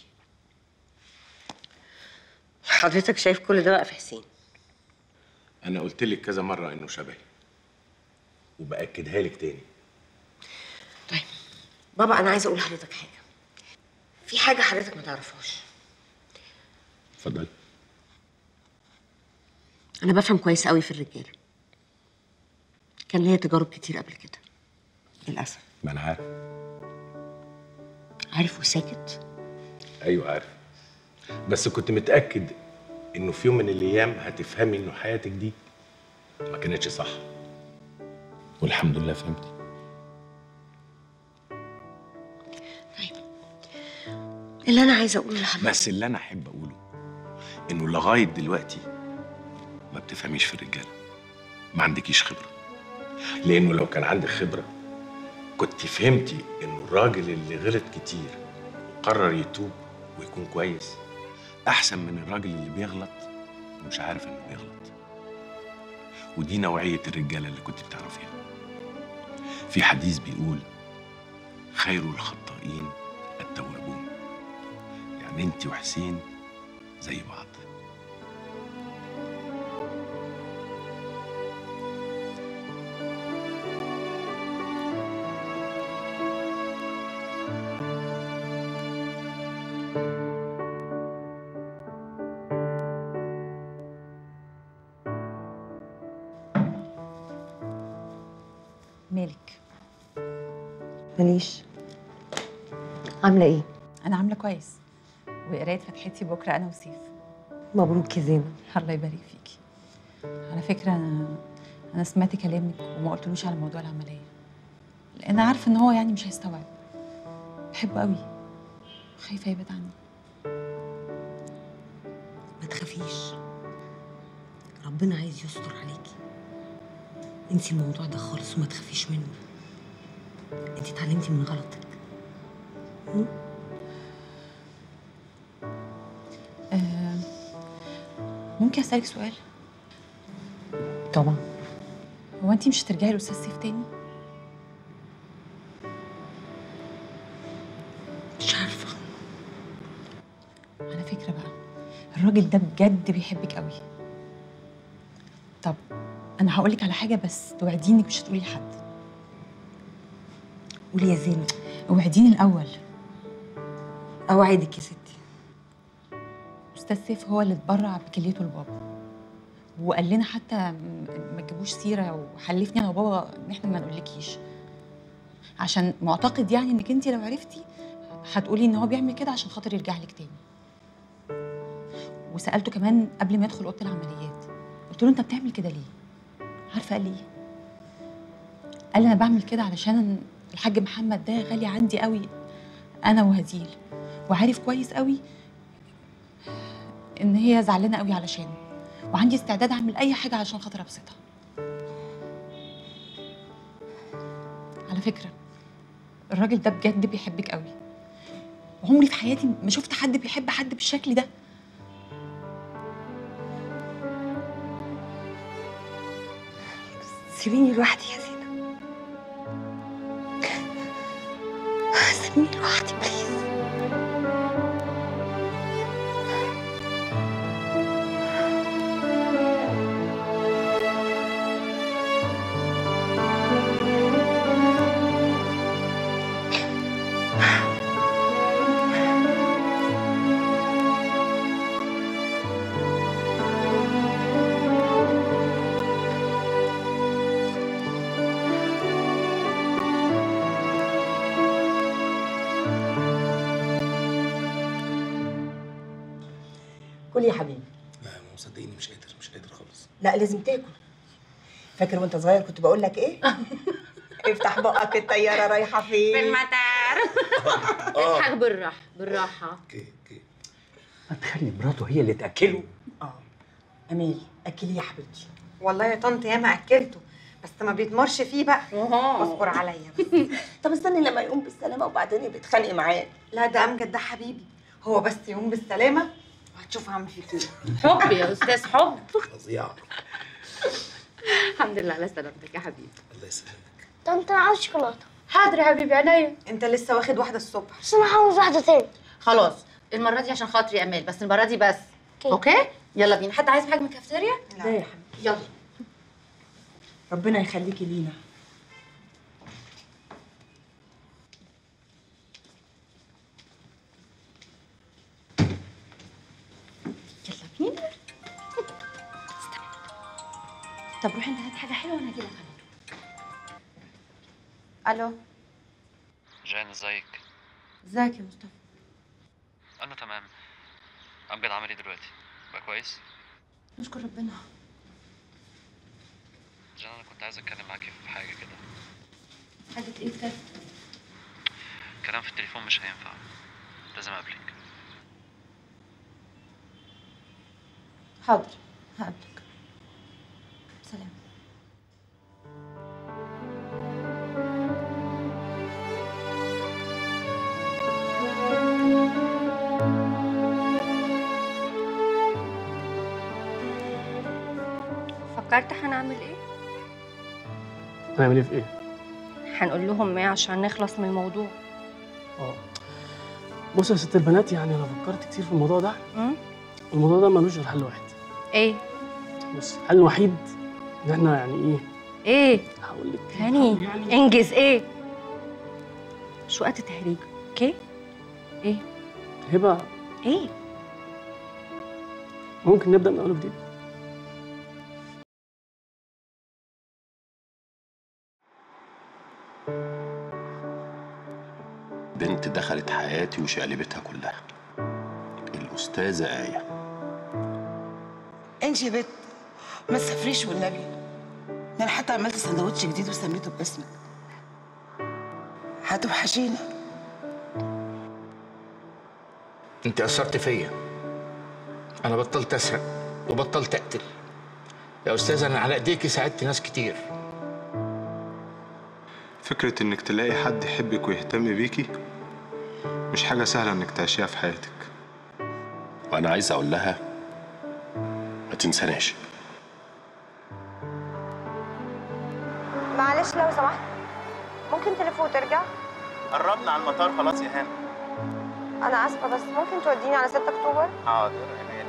F: حضرتك شايف كل ده بقى في حسين
M: انا قلت لك كذا مره انه شبهي وباكدها لك تاني
F: بابا انا عايزه اقول لحضرتك حاجه في حاجه حضرتك ما تعرفهاش
M: اتفضلي
F: انا بفهم كويس قوي في الرجاله كان ليا تجارب كتير قبل كده للاسف
M: ما انا عارف
F: عارف وساكت
M: ايوه عارف بس كنت متاكد انه في يوم من الايام هتفهمي انه حياتك دي ما كانتش صح والحمد لله فهمتي
F: اللي انا عايزه اقوله لحضرتك
M: بس اللي انا احب اقوله انه لغايه دلوقتي ما بتفهميش في الرجاله ما عندكيش خبره لانه لو كان عندك خبره كنت فهمتي انه الراجل اللي غلط كتير وقرر يتوب ويكون كويس احسن من الراجل اللي بيغلط ومش عارف انه بيغلط ودي نوعيه الرجاله اللي كنت بتعرفيها في حديث بيقول خير الخطائين التوابون يعني انت وحسين زي بعض
C: مالك
O: ماليش عامله ايه
C: انا عامله كويس وقرايه فتحتي بكره انا وسيف
O: مبروك يا زينب
C: الله يبارك فيكي على فكره انا انا سمعت كلامك وما قلتلوش على موضوع العمليه لان عارفه ان هو يعني مش هيستوعب بحبه قوي خايفه يبعد عني
F: ما تخافيش ربنا عايز يستر عليكي انسي الموضوع ده خالص وما تخافيش منه انت اتعلمتي من غلطك م?
C: آه ممكن اسالك سؤال
O: طبعا
C: هو انت مش هترجعي لاستاذ سيف تاني
F: مش عارفه
C: على فكره بقى الراجل ده بجد بيحبك قوي طب انا هقولك على حاجه بس توعديني انك مش هتقولي لحد
F: قولي يا زينب
C: اوعديني الاول
F: اوعدك يا ستي
C: استاذ سيف هو اللي اتبرع بكليته لبابا وقال لنا حتى م- ما تجيبوش سيره وحلفني انا وبابا ان احنا ما نقولكيش عشان معتقد يعني انك انت لو عرفتي هتقولي ان هو بيعمل كده عشان خاطر يرجع لك تاني وسالته كمان قبل ما يدخل اوضه العمليات قلت له انت بتعمل كده ليه عارفه قال لي ايه قال لي انا بعمل كده علشان الحاج محمد ده غالي عندي قوي انا وهديل وعارف كويس قوي ان هي زعلانه قوي علشانه وعندي استعداد اعمل اي حاجه علشان خاطر ابسطها على فكره الراجل ده بجد بيحبك قوي وعمري في حياتي ما شفت حد بيحب حد بالشكل ده
F: سيبيني لوحدي يا زينب سيبيني لوحدي بليز
Q: صدقيني مش قادر مش قادر خالص
K: لا لازم تاكل فاكر وانت صغير كنت بقول لك ايه افتح بقك الطياره رايحه فين
J: في المطار اضحك بالراحه بالراحه
P: ما تخلي مراته هي اللي تاكله
K: امال اكليه يا حبيبتي والله يا طنط ياما اكلته بس ما بيتمرش فيه بقى اصبر عليا بس. طب استني لما يقوم بالسلامه وبعدين بتخانقي معاه لا ده امجد ده حبيبي هو بس يقوم بالسلامه وهتشوف هعمل فيك ايه
J: حب يا استاذ حب
Q: فظيع
J: الحمد لله على سلامتك يا حبيبي
Q: الله يسلمك
K: طنط انا عاوز شوكولاته حاضر يا حبيبي عينيا انت لسه واخد واحده الصبح
B: بس انا عاوز واحده تاني
J: خلاص المره دي عشان خاطري يا امال بس المره دي بس اوكي يلا بينا حد عايز حاجه من الكافتيريا
K: لا يا حبيبي
J: يلا
K: ربنا يخليكي لينا
J: يلا بينا طب روحي انت هات حاجه حلوه وانا اجيلك الو
R: جان ازيك
J: ازيك يا مصطفى
R: انا تمام امجد عامل ايه دلوقتي بقى كويس
J: نشكر ربنا
R: جان انا كنت عايز اتكلم معاكي في حاجه كده
J: حاجه ايه بجد
R: كلام في التليفون مش هينفع لازم اقابلك
J: حاضر هقابلك سلام فكرت هنعمل ايه
U: هنعمل ايه في ايه؟
J: هنقول لهم ايه عشان نخلص من الموضوع
U: اه بص يا ست البنات يعني انا فكرت كتير في الموضوع ده
J: امم
U: الموضوع ده ملوش غير حل واحد
J: ايه
U: بص الحل الوحيد ان احنا يعني ايه
J: ايه
U: هقول لك
J: هاني انجز ايه مش وقت تهريج اوكي ايه
U: هبه
J: ايه
U: ممكن نبدا من اول وجديد
L: بنت دخلت حياتي وشقلبتها كلها الأستاذة آية
S: انت يا بت ما تسافريش والنبي ده انا حتى عملت سندوتش جديد وسميته باسمك هتوحشينا
W: انت اثرت فيا انا بطلت اسرق وبطلت اقتل يا استاذ انا على ايديكي ساعدت ناس كتير
E: فكرة إنك تلاقي حد يحبك ويهتم بيكي مش حاجة سهلة إنك تعيشيها في حياتك
L: وأنا عايز أقول لها ما تنساناش
J: معلش لو سمحت ممكن تليفون ترجع
X: قربنا على المطار خلاص يا هانم
J: انا اسفه بس ممكن توديني على 6 اكتوبر
X: حاضر عينيا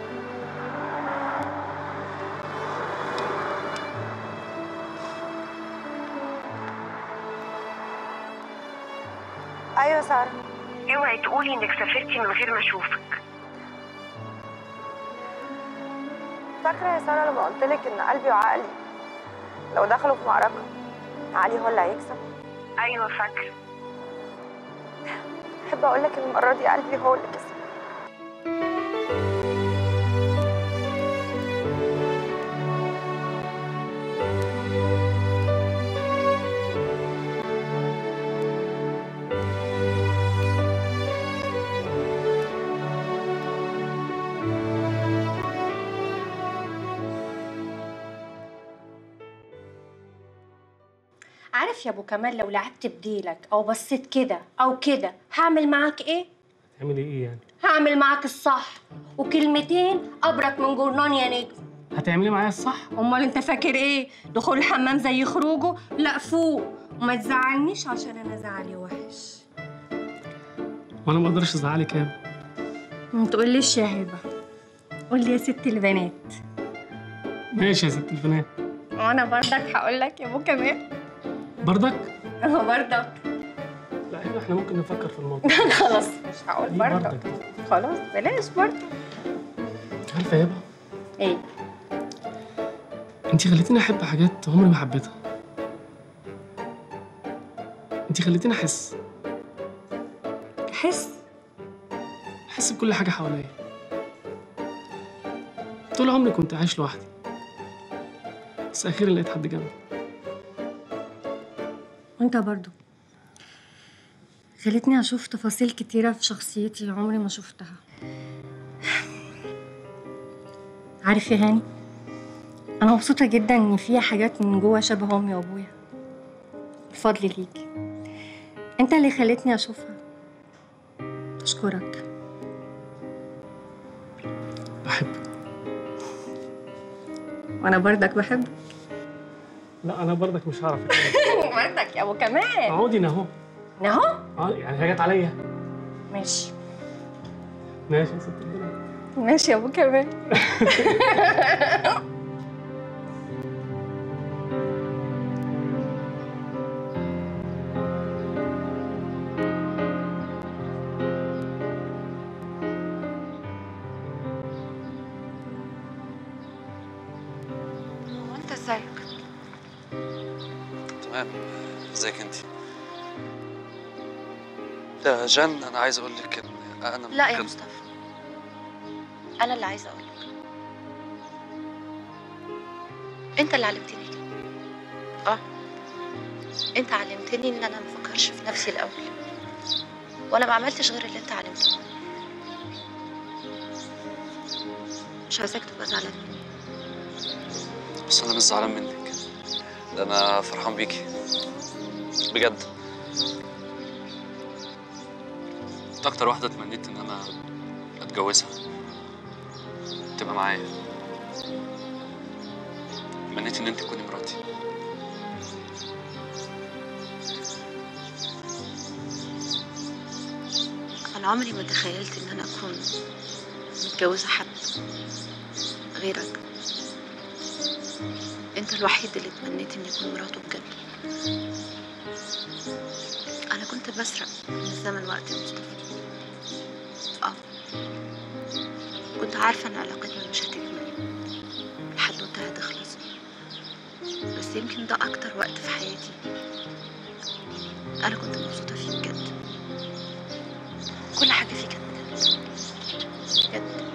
J: ايوه ساره
F: اوعي تقولي انك سافرتي من غير ما اشوفك
J: فاكره يا ساره لما قلت لك ان قلبي وعقلي لو دخلوا في معركه علي هو اللي هيكسب
F: ايوه فاكره
J: احب اقول لك ان المره دي قلبي هو اللي كسب
Y: عارف يا ابو كمال لو لعبت بديلك او بصيت كده او كده هعمل معاك ايه
U: تعملي ايه يعني
Y: هعمل معاك الصح وكلمتين ابرك من جرنان يا نجم
U: هتعملي معايا الصح
Y: امال انت فاكر ايه دخول الحمام زي خروجه لا فوق وما تزعلنيش عشان انا زعلي وحش
U: وانا ما اقدرش ازعلك يا هبه
Y: ما تقوليش يا هبه قول لي يا ست البنات
U: ماشي يا ست البنات
Y: وانا برضك هقول لك يا ابو كمال
U: برضك
Y: اه برضك
U: لا هبه احنا ممكن نفكر في الموضوع
Y: خلاص مش هقول
U: ليه
Y: برضك
U: برضك دي؟
Y: خلاص بلاش برضك
U: عارفه يا هبه
Y: ايه
U: انت خليتيني احب حاجات عمري ما حبيتها انت خليتيني احس
Y: حس
U: احس بكل حاجه حواليا طول عمري كنت عايش لوحدي بس اخيرا لقيت حد جنبي
J: وانت برضو خلتني اشوف تفاصيل كتيرة في شخصيتي عمري ما شفتها عارف يا هاني انا مبسوطة جدا ان في حاجات من جوه شبه امي وابويا الفضل ليك انت اللي خلتني اشوفها اشكرك
U: بحبك
J: وانا برضك بحبك
U: لا انا برضك مش هعرف
J: برضك يا ابو كمان
U: اقعدي هنا اهو
J: اهو
U: اه يعني هي جت عليا
J: ماشي
U: ماشي يا ست البنات
J: ماشي يا ابو كمان
A: وانت ازيك
R: تمام ازيك انت لا جان انا عايز اقول لك ان انا
A: لا يا
R: ممكن-
A: مصطفى انا اللي عايزه اقول لك انت اللي علمتني كده اه انت علمتني ان انا ما افكرش في نفسي الاول وانا ما عملتش غير اللي انت علمته مش عايزاك تبقى زعلان مني
R: بس انا مش زعلان منك ده انا فرحان بيكي بجد انت اكتر واحده تمنيت ان انا اتجوزها تبقى معايا تمنيت ان انت تكوني مراتي
A: انا عمري ما تخيلت ان انا اكون متجوزه حد غيرك انت الوحيد اللي تمنيت اني اكون مراته بجد انا كنت بسرق من الزمن وقت يا مصطفى اه كنت عارفه ان علاقتنا مش هتكمل الحدوته هتخلص بس يمكن ده اكتر وقت في حياتي انا كنت مبسوطه فيه بجد كل حاجه فيه كانت بجد بجد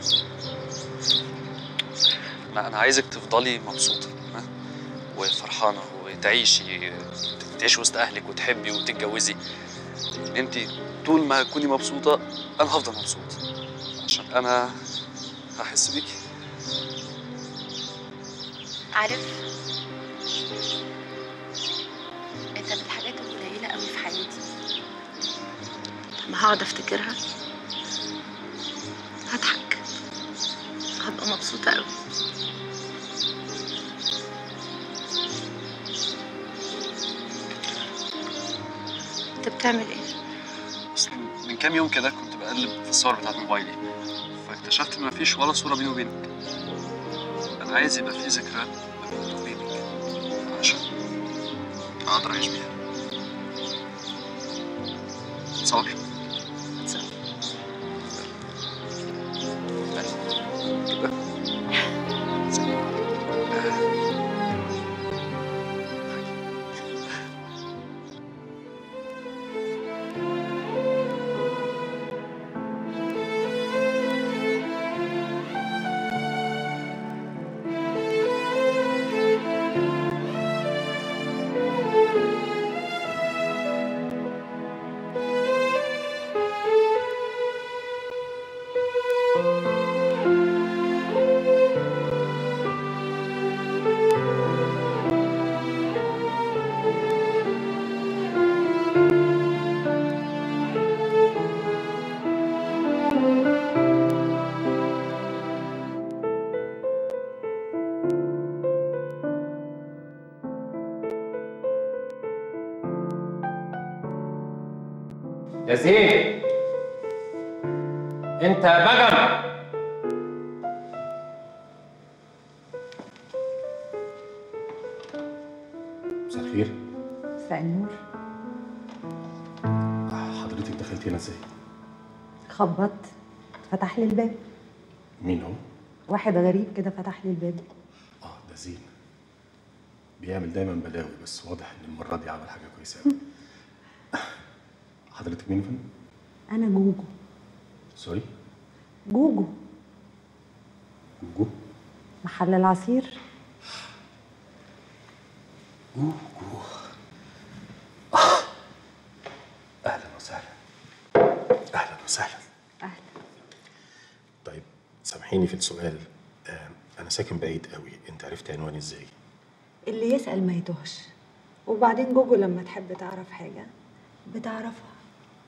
R: ما انا عايزك تفضلي مبسوطه ها؟ وفرحانه وتعيشي تعيشي وسط اهلك وتحبي وتتجوزي ان انت طول ما تكوني مبسوطه انا هفضل مبسوط عشان انا هحس بيكي
A: عارف انت من الحاجات القليله قوي في حياتي لما هقعد افتكرها هضحك هبقى مبسوطه قوي انت بتعمل ايه
R: بس من كام يوم كده كنت بقلب في الصور بتاعت موبايلي فاكتشفت ان مفيش ولا صوره بيني وبينك انا عايز يبقى في ذكريات ما بيني وبينك عشان اقدر اعيش بيها صور
Q: ياسين انت يا بجم
L: مساء الخير
D: مساء النور
L: حضرتك دخلتي هنا ازاي؟
D: خبطت فتح لي الباب
L: مين هو؟
D: واحد غريب كده فتح لي الباب
L: اه ده زين بيعمل دايما بلاوي بس واضح ان المره دي عمل حاجه كويسه قوي حضرتك مين يا فندم؟
D: انا جوجو
L: سوري
D: جوجو
L: جوجو
D: محل العصير
L: جوجو اهلا وسهلا اهلا وسهلا
D: أهلا.
L: طيب سامحيني في السؤال آه، انا ساكن بعيد قوي انت عرفت عنواني ازاي
D: اللي يسأل ما يتوهش وبعدين جوجو لما تحب تعرف حاجة بتعرفها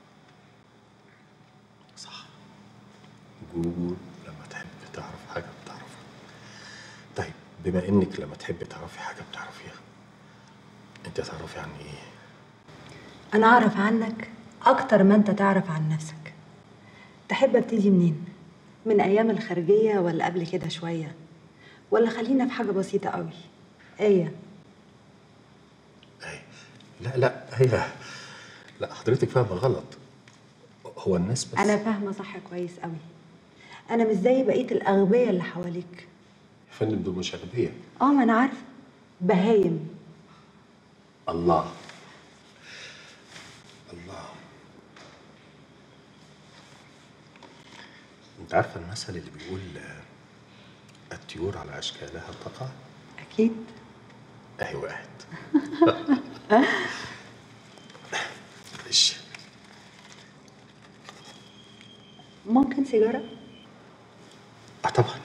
L: جوجو لما تحب تعرف حاجه بتعرفها طيب بما انك لما تحب تعرفي حاجه بتعرفيها انت تعرفي عن ايه
D: أنا أعرف عنك أكتر ما أنت تعرف عن نفسك تحب ابتدي منين؟ من أيام الخارجية ولا قبل كده شوية؟ ولا خلينا في حاجة بسيطة قوي آية
L: لا لا هي لا حضرتك فاهمه غلط هو الناس بس
D: أنا فاهمة صح كويس قوي أنا مش زي بقية الأغبياء اللي حواليك
L: يا فندم دول مش اغبياء
D: اه ما انا عارفه بهايم
L: الله الله انت عارفه المثل اللي بيقول آه، الطيور على اشكالها تقع
D: اكيد
L: اهي وقعت معلش
D: ممكن سيجاره
L: اه طبعا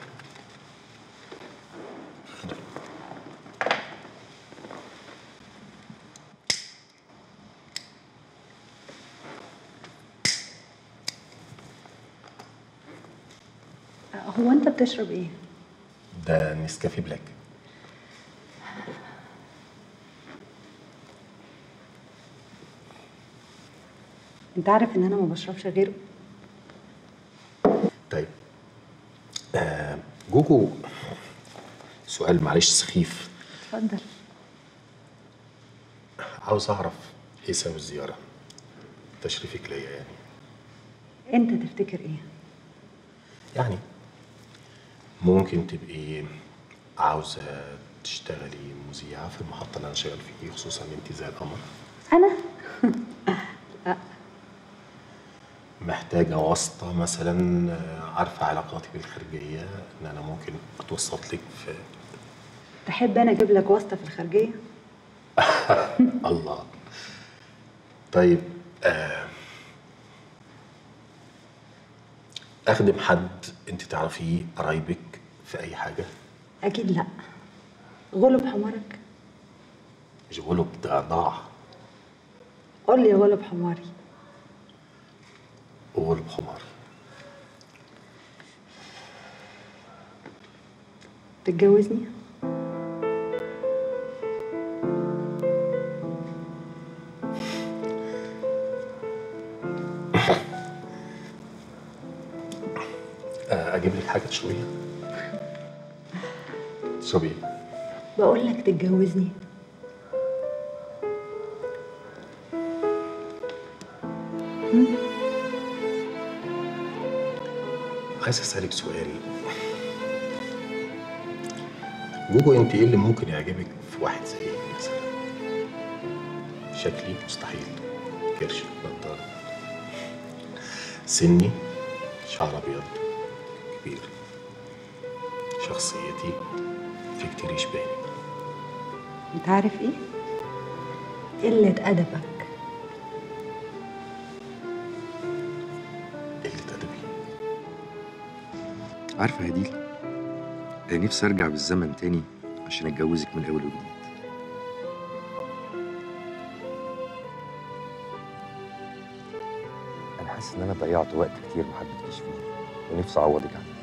D: هو انت بتشرب ايه
L: ده نسكافيه بلاك
D: انت عارف ان انا ما بشربش غيره
L: طيب آه جوجو سؤال معلش سخيف
D: اتفضل
L: عاوز اعرف ايه سبب الزياره تشريفك ليا يعني
D: انت تفتكر ايه
L: يعني ممكن تبقي عاوزة تشتغلي مذيعة في المحطة اللي أنا شغال فيه خصوصا إن أنت زي القمر
D: انا
L: محتاجة واسطة مثلا آه، عارفة علاقاتي بالخارجية إن أنا ممكن أتوسط لك في
D: تحب انا اجيب لك واسطه في الخارجيه
L: الله طيب آه، أخدم حد أنت تعرفيه قرايبك في أي حاجة
D: اكيد لا غلب حمارك
L: مش بقوله ده ضاع
D: قول لي يا غلب حماري
L: وغلب حمار
D: تتجوزني
L: آه، أجيب لك حاجة تشربيها تشربي إيه؟
D: بقول لك تتجوزني هم؟
L: عايز اسالك سؤال جوجو انت ايه اللي ممكن يعجبك في واحد زيي مثلا شكلي مستحيل كرش نضاره سني شعر ابيض كبير شخصيتي في كتير يشبهني
D: انت عارف ايه قله ادبك
H: عارفة يا ديل أنا نفسي أرجع بالزمن تاني عشان أتجوزك من أول وجديد أنا حاسس إن أنا ضيعت وقت كتير ما حبيتكيش فيه ونفسي أعوضك عنه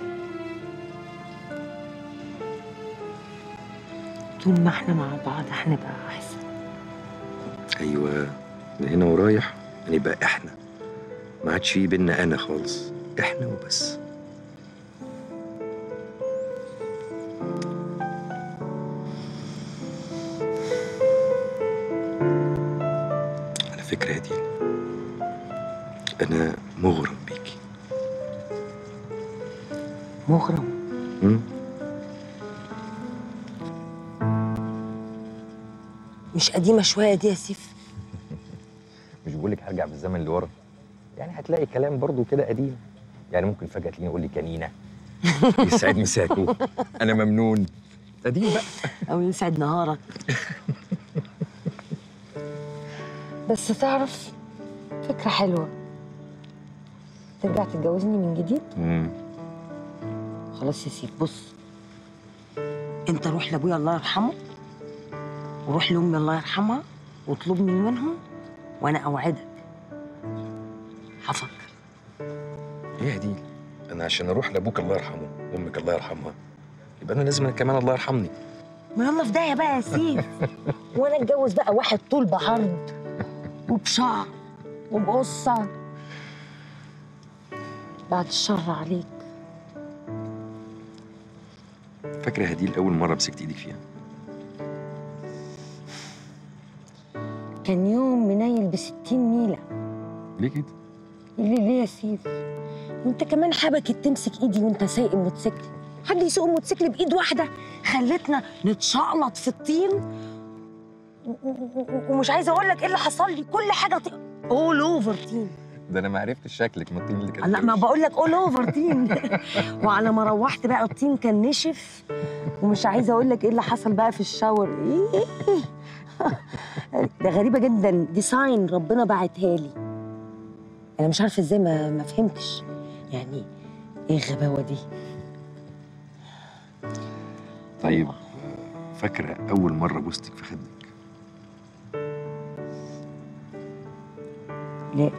O: طول ما احنا مع بعض هنبقى احسن
H: أيوة من هنا ورايح هنبقى إحنا ما عادش في بينا أنا خالص إحنا وبس على فكرة يا ديل أنا مغرم بيكي
O: مغرم
H: مم؟
O: مش قديمه شويه دي يا سيف
H: مش بقول لك هرجع بالزمن لورا يعني هتلاقي كلام برضو كده قديم يعني ممكن فجأة تلاقيني أقول لك كنينة يسعد مساكو انا ممنون اديني بقى
O: او يسعد نهارك بس تعرف فكرة حلوة ترجع تتجوزني من جديد خلاص يا سيدي بص انت روح لابويا الله يرحمه وروح لامي الله يرحمها واطلبني منهم وانا اوعدك هفكر
H: ايه يا هديل انا عشان اروح لابوك الله يرحمه وامك الله يرحمها يبقى انا لازم أنا كمان الله يرحمني
O: ما يلا في داهيه بقى يا سيف وانا اتجوز بقى واحد طول بعرض وبشعر وبقصه بعد الشر عليك
H: فاكره يا هديل اول مره مسكت ايدك فيها
O: كان يوم منيل بستين نيله
H: ليه كده
O: ليه ليه يا سيف وانت كمان حبكت تمسك ايدي وانت سايق الموتوسيكل حد يسوق الموتوسيكل بايد واحده خلتنا نتشقلط في الطين و- و- و- ومش عايزه اقول لك ايه اللي حصل لي كل حاجه اول اوفر طين
H: ده انا ما عرفتش شكلك من الطين اللي كان
O: لا ما بقول لك اول اوفر طين وعلى ما روحت بقى الطين كان نشف ومش عايزه اقول لك ايه اللي حصل بقى في الشاور ايه ده غريبه جدا دي ساين ربنا بعتها لي انا مش عارفه ازاي ما ما فهمتش يعني ايه الغباوه دي
H: طيب آه، فاكره اول مره بوستك في خدك
O: لا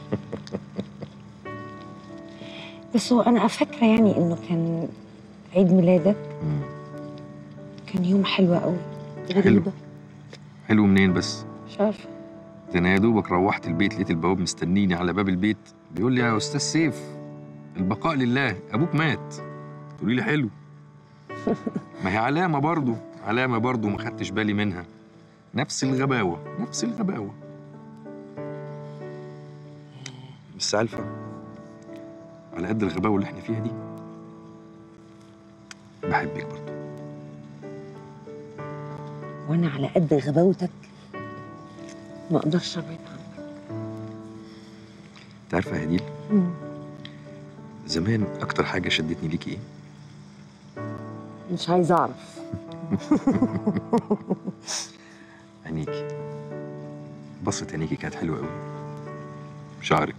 O: بس هو انا فاكره يعني انه كان عيد ميلادك كان يوم حلو قوي غريبه
H: حلو منين بس
O: مش عارفه
H: ده انا يا دوبك روحت البيت لقيت البواب مستنيني على باب البيت بيقول لي يا استاذ سيف البقاء لله ابوك مات تقولي لي حلو ما هي علامه برضو علامه برضو ما خدتش بالي منها نفس الغباوه نفس الغباوه بس عارفه على قد الغباوه اللي احنا فيها دي بحبك برضو
O: وانا على قد غباوتك ما اقدرش ابعد عنك
H: انت عارفه يا هديل
O: مم.
H: زمان اكتر حاجه شدتني ليكي ايه
O: مش عايزه اعرف
H: عينيكي بصة عينيكي كانت حلوة قوي شعرك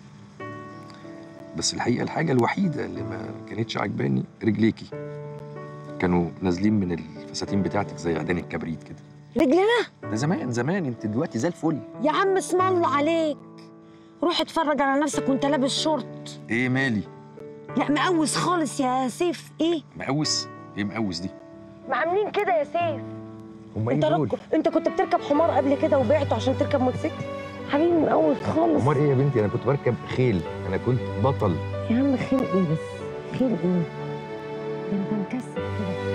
H: بس الحقيقة الحاجة الوحيدة اللي ما كانتش عجباني رجليكي كانوا نازلين من الفساتين بتاعتك زي عيدان الكبريت كده
O: رجلنا
H: ده زمان زمان انت دلوقتي زي الفل
O: يا عم اسم الله عليك روح اتفرج على نفسك وانت لابس شورت
H: ايه مالي
O: لا مقوس خالص يا سيف ايه
H: مقوس ايه مقوس دي
O: ما عاملين كده يا سيف
H: هم
O: انت رك... انت كنت بتركب حمار قبل كده وبعته عشان تركب موتوسيكل حبيبي مقوس خالص
H: امال ايه يا بنتي انا كنت بركب خيل انا كنت بطل
O: يا عم خير ايه بس خير ايه ده انت مكسر كده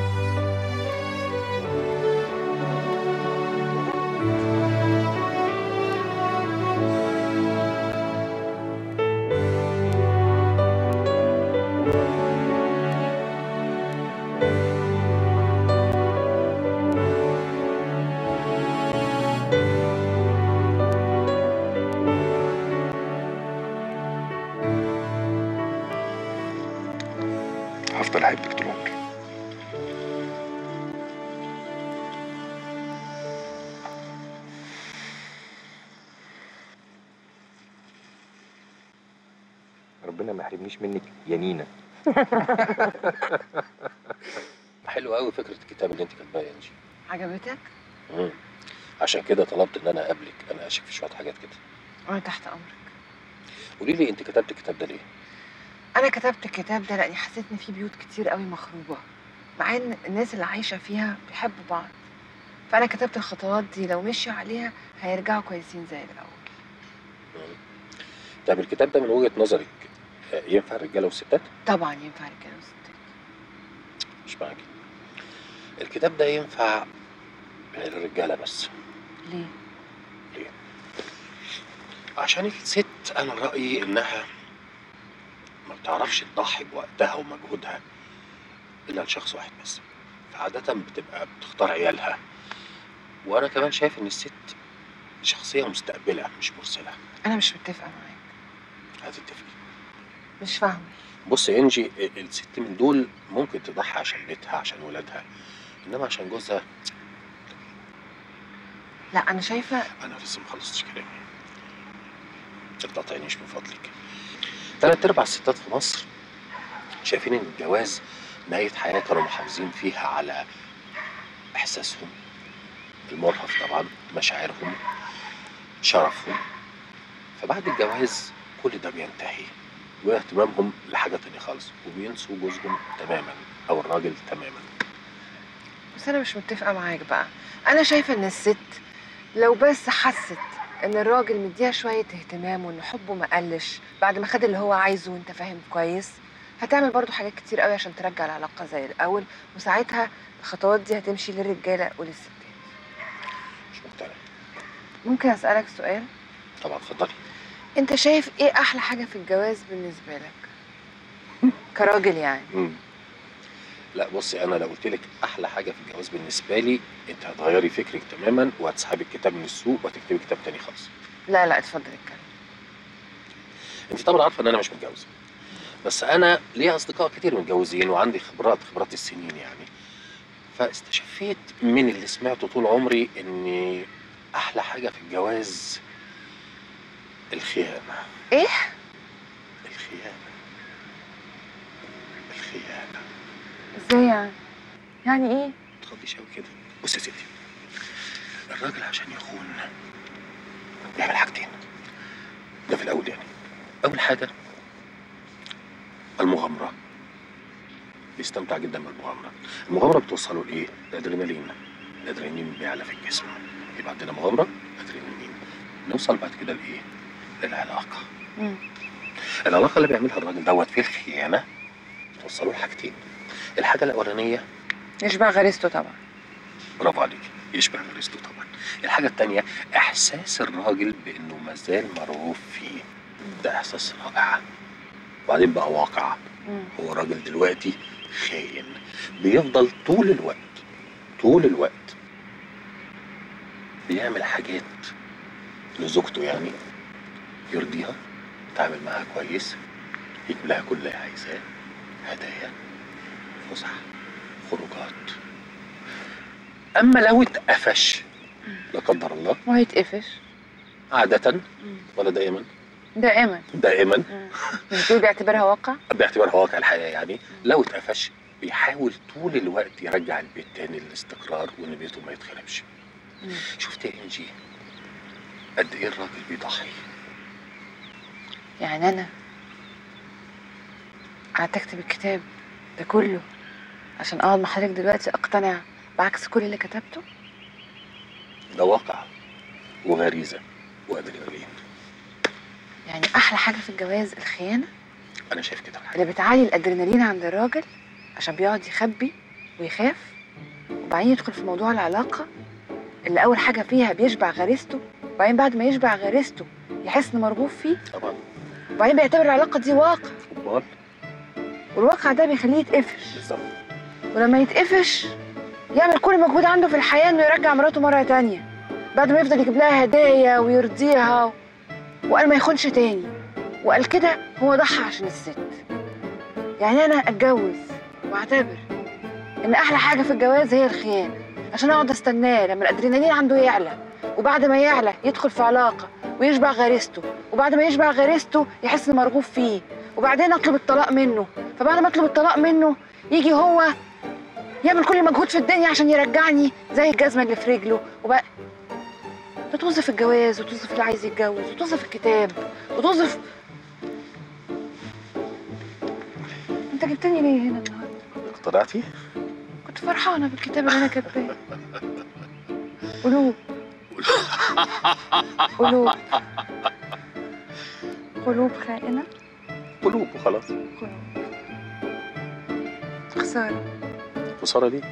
H: هفضل احبك طول عمري ربنا ما يحرمنيش منك يا نينا
L: حلو قوي فكره الكتاب اللي انت كاتباها يا انجي
G: عجبتك؟
L: مم. عشان كده طلبت ان انا اقابلك انا اشك في شويه حاجات كده
G: أنا تحت أمرك
L: قولي لي انت كتبت الكتاب ده ليه
G: أنا كتبت الكتاب ده لأني حسيت إن في بيوت كتير قوي مخروبة مع إن الناس اللي عايشة فيها بيحبوا بعض فأنا كتبت الخطوات دي لو مشوا عليها هيرجعوا كويسين زي الأول
L: طب الكتاب ده من وجهه نظرك آه، ينفع الرجاله والستات
G: طبعا ينفع رجالة وستات
L: مش معاكي الكتاب ده ينفع للرجاله بس
G: ليه؟
L: ليه عشان الست انا رايي انها ما بتعرفش تضحي بوقتها ومجهودها الا لشخص واحد بس فعاده بتبقى بتختار عيالها وانا كمان شايف ان الست شخصيه مستقبله مش مرسله
G: أنا مش متفقة معاك
L: هتتفقي
G: مش فاهمه
L: بص يا انجي الست من دول ممكن تضحي عشان بيتها عشان ولادها انما عشان جوزها
G: لا انا شايفه
L: انا لسه ما خلصتش كلامي ما تقاطعنيش من فضلك تلات ارباع الستات في مصر شايفين ان الجواز نهايه حياه كانوا محافظين فيها على احساسهم المرهف طبعا مشاعرهم شرفهم فبعد الجواز كل ده بينتهي واهتمامهم لحاجه تانية خالص وبينسوا جوزهم تماما او الراجل تماما
G: بس انا مش متفقه معاك بقى انا شايفه ان الست لو بس حست ان الراجل مديها شويه اهتمام وان حبه ما قلش بعد ما خد اللي هو عايزه وانت فاهم كويس هتعمل برضو حاجات كتير قوي عشان ترجع العلاقه زي الاول وساعتها الخطوات دي هتمشي للرجاله وللستات
L: مش مقتنع
G: ممكن اسالك سؤال
L: طبعا اتفضلي
G: انت شايف ايه احلى حاجه في الجواز بالنسبه لك كراجل يعني
L: مم. لا بصي انا لو قلت لك احلى حاجه في الجواز بالنسبه لي انت هتغيري فكرك تماما وهتسحبي الكتاب من السوق وهتكتبي كتاب تاني خالص
G: لا لا اتفضل اتكلم
L: انت طبعا عارفه ان انا مش متجوز بس انا ليا اصدقاء كتير متجوزين وعندي خبرات خبرات السنين يعني فاستشفيت من اللي سمعته طول عمري ان احلى حاجه في الجواز الخيانه
G: ايه
L: الخيانه الخيانه
G: ازاي يعني يعني ايه
L: تخضيش قوي كده بص يا ستي الراجل عشان يخون بيعمل حاجتين ده في الاول يعني اول حاجه المغامره بيستمتع جدا بالمغامره المغامره بتوصله لايه الادرينالين الادرينالين بيعلى في الجسم يبقى عندنا مغامره ادرينالين نوصل بعد كده لايه للعلاقه العلاقه اللي بيعملها الراجل دوت في الخيانه توصله لحاجتين الحاجه الاولانيه
G: يشبع غريزته طبعا
L: برافو عليك يشبه غريزته طبعا الحاجة التانية إحساس الراجل بإنه مازال مرغوب فيه ده إحساس رائع وبعدين بقى واقع هو راجل دلوقتي خاين بيفضل طول الوقت طول الوقت بيعمل حاجات لزوجته يعني يرضيها يتعامل معاها كويس يجيب لها كل اللي عايزاه هدايا فسح خروجات اما لو اتقفش لا قدر الله
G: وهيتقفش
L: عادة ولا دائما
G: دائما
L: دائما
G: مش بتقول بيعتبرها واقع
L: باعتبارها واقع الحياة يعني لو اتقفش بيحاول طول الوقت يرجع البيت تاني للاستقرار وان بيته ما يتخربش شفت يا انجي قد ايه الراجل بيضحي
G: يعني انا قعدت اكتب الكتاب ده كله عشان اقعد مع حضرتك دلوقتي اقتنع بعكس كل اللي كتبته
L: ده واقع وغريزة وادرينالين
G: يعني احلى حاجه في الجواز الخيانه
L: انا شايف كده
G: اللي بتعلي الادرينالين عند الراجل عشان بيقعد يخبي ويخاف وبعدين يدخل في موضوع العلاقه اللي اول حاجه فيها بيشبع غريزته وبعدين بعد ما يشبع غريزته يحس انه مرغوب فيه
L: طبعا
G: وبعدين بيعتبر العلاقه دي واقع
L: امال
G: والواقع ده بيخليه يتقفش
L: بالظبط
G: ولما يتقفش يعمل كل مجهود عنده في الحياه انه يرجع مراته مره تانية بعد ما يفضل يجيب لها هدايا ويرضيها وقال ما يخونش تاني وقال كده هو ضحى عشان الست يعني انا اتجوز واعتبر ان احلى حاجه في الجواز هي الخيانه عشان اقعد استناه لما الادرينالين عنده يعلى وبعد ما يعلى يدخل في علاقه ويشبع غريزته وبعد ما يشبع غريزته يحس انه مرغوب فيه وبعدين اطلب الطلاق منه فبعد ما اطلب الطلاق منه يجي هو يعمل كل مجهود في الدنيا عشان يرجعني زي الجزمه اللي في رجله وبقى بتوظف الجواز وتوظف اللي عايز يتجوز وتوظف الكتاب وتوظف انت جبتني ليه هنا النهارده
L: اقتنعتي؟
G: كنت فرحانه بالكتاب اللي انا كاتباه قلوب قلوب قلوب خائنه
L: قلوب وخلاص
G: خساره
L: خسارة ليه؟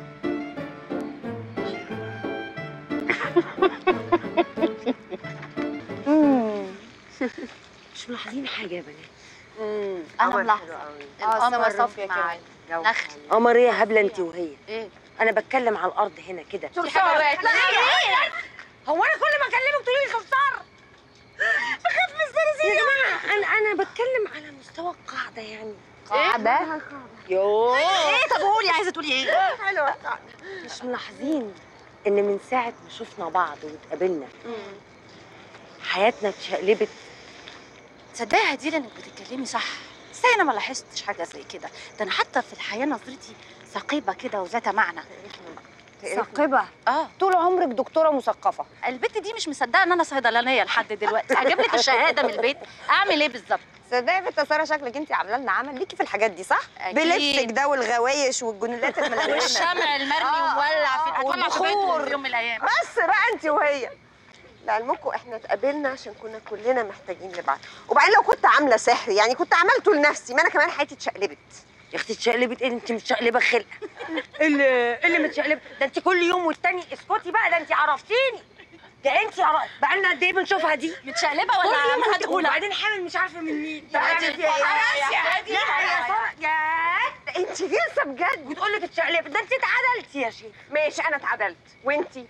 O: مش ملاحظين حاجه يا بنات
A: انا ملاحظه القمر صافيه
O: مع
A: كده نخل
O: قمر ايه يا هبله انت وهي
A: ايه
O: انا بتكلم على الارض هنا كده
A: شوف
O: في
A: شوف
O: حاجة-
A: بقت.
O: لا، لا، لا. هو انا كل ما اكلمك تقولي لي خساره بخاف من يا جماعه انا انا بتكلم على مستوى القاعده يعني
Y: قاعدة؟
O: يوه
Y: ايه طب قولي عايزه تقولي ايه
O: حلوه القاعده مش ملاحظين ان من ساعه ما شفنا بعض واتقابلنا حياتنا اتشقلبت
A: تصدقي يا هديل انك بتتكلمي صح ازاي انا ما لاحظتش حاجه زي كده ده انا حتى في الحياه نظرتي ثقيبه كده وذات معنى
O: ثقبه
A: اه
O: طول عمرك دكتوره مثقفه
A: البت دي مش مصدقه ان انا صيدلانيه لحد دلوقتي اجيب لك الشهاده من البيت اعمل ايه بالظبط
I: صدقني يا بنت ساره شكلك انت عامله لنا عمل ليكي في الحاجات دي صح؟
A: أكيد.
I: بلبسك ده والغوايش والجنونات الملونة
A: والشمع المرمي ومولع في هتولع في بيتكم
I: والبخور
A: في يوم من الايام
I: بس بقى انت وهي لعلمكم احنا اتقابلنا عشان كنا كلنا محتاجين لبعض وبعدين لو كنت عامله سحر يعني كنت عملته لنفسي ما انا كمان حياتي اتشقلبت
O: يا اختي اتشقلبت ايه انت متشقلبه خلق اللي إيه اللي متشقلبه ده انت كل يوم والتاني اسكتي بقى ده انت عرفتيني ده انت عرف... بقى لنا قد ايه بنشوفها دي
A: متشقلبه ولا
O: كل يوم
A: عمالة
O: كنت-
A: تقولها؟
O: وبعدين حامل مش عارفه من مين
I: يا
O: يعني
I: هادي، يا
O: خلاص يا
I: هادي،
O: هادي
I: يا
O: يا
I: هادي.
O: سارة، يا
I: انت غلسه بجد
O: بتقول لك اتشقلبت ده انت اتعدلتي يا شيخ
I: ماشي انا اتعدلت وانتي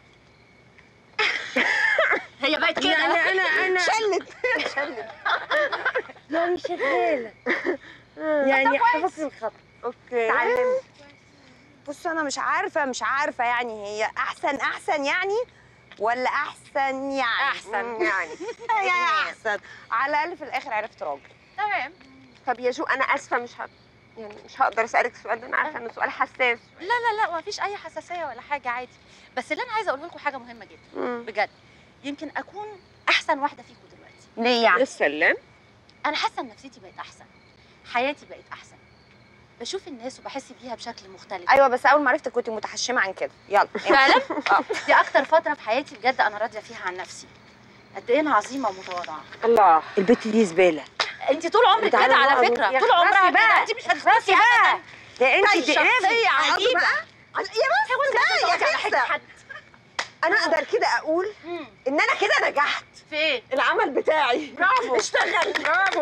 A: هي بقت كده
O: يعني انا انا
I: شلت شلت
O: يعني شغاله يعني حفظت الخط
I: اوكي
O: اتعلمت
I: بص انا مش عارفه مش عارفه يعني هي احسن احسن يعني ولا احسن يعني
O: أحسن.
I: مم، يعني يعني احسن على الاقل في الاخر عرفت راجل
A: تمام
I: طب يا جو انا اسفه مش ه... يعني مش هقدر اسالك السؤال ده انا عارفه انه سؤال حساس
A: لا لا لا ما فيش اي حساسيه ولا حاجه عادي بس اللي انا عايزه اقوله لكم حاجه مهمه جدا
I: مم.
A: بجد يمكن اكون احسن واحده فيكم دلوقتي
I: ليه يعني السلام
A: انا حاسه ان نفسيتي بقت احسن حياتي بقت احسن بشوف الناس وبحس بيها بشكل مختلف
I: ايوه بس اول ما عرفتك كنت متحشمه عن كده يلا
A: فعلا دي اكتر فتره في حياتي بجد انا راضيه فيها عن نفسي قد ايه انا عظيمه ومتواضعه
O: الله البت دي زباله
A: انت طول عمرك كده على فكره طول عمرها كده انت مش هتخلصي
O: بقى ده انت
I: طيب،
O: تقرفي
I: شخصية عجيبة. يا بس لا يا
A: على
I: خسة
A: حد
I: انا اقدر كده اقول ان انا كده نجحت
A: في ايه
I: العمل بتاعي
O: برافو.
I: اشتغل
O: برافو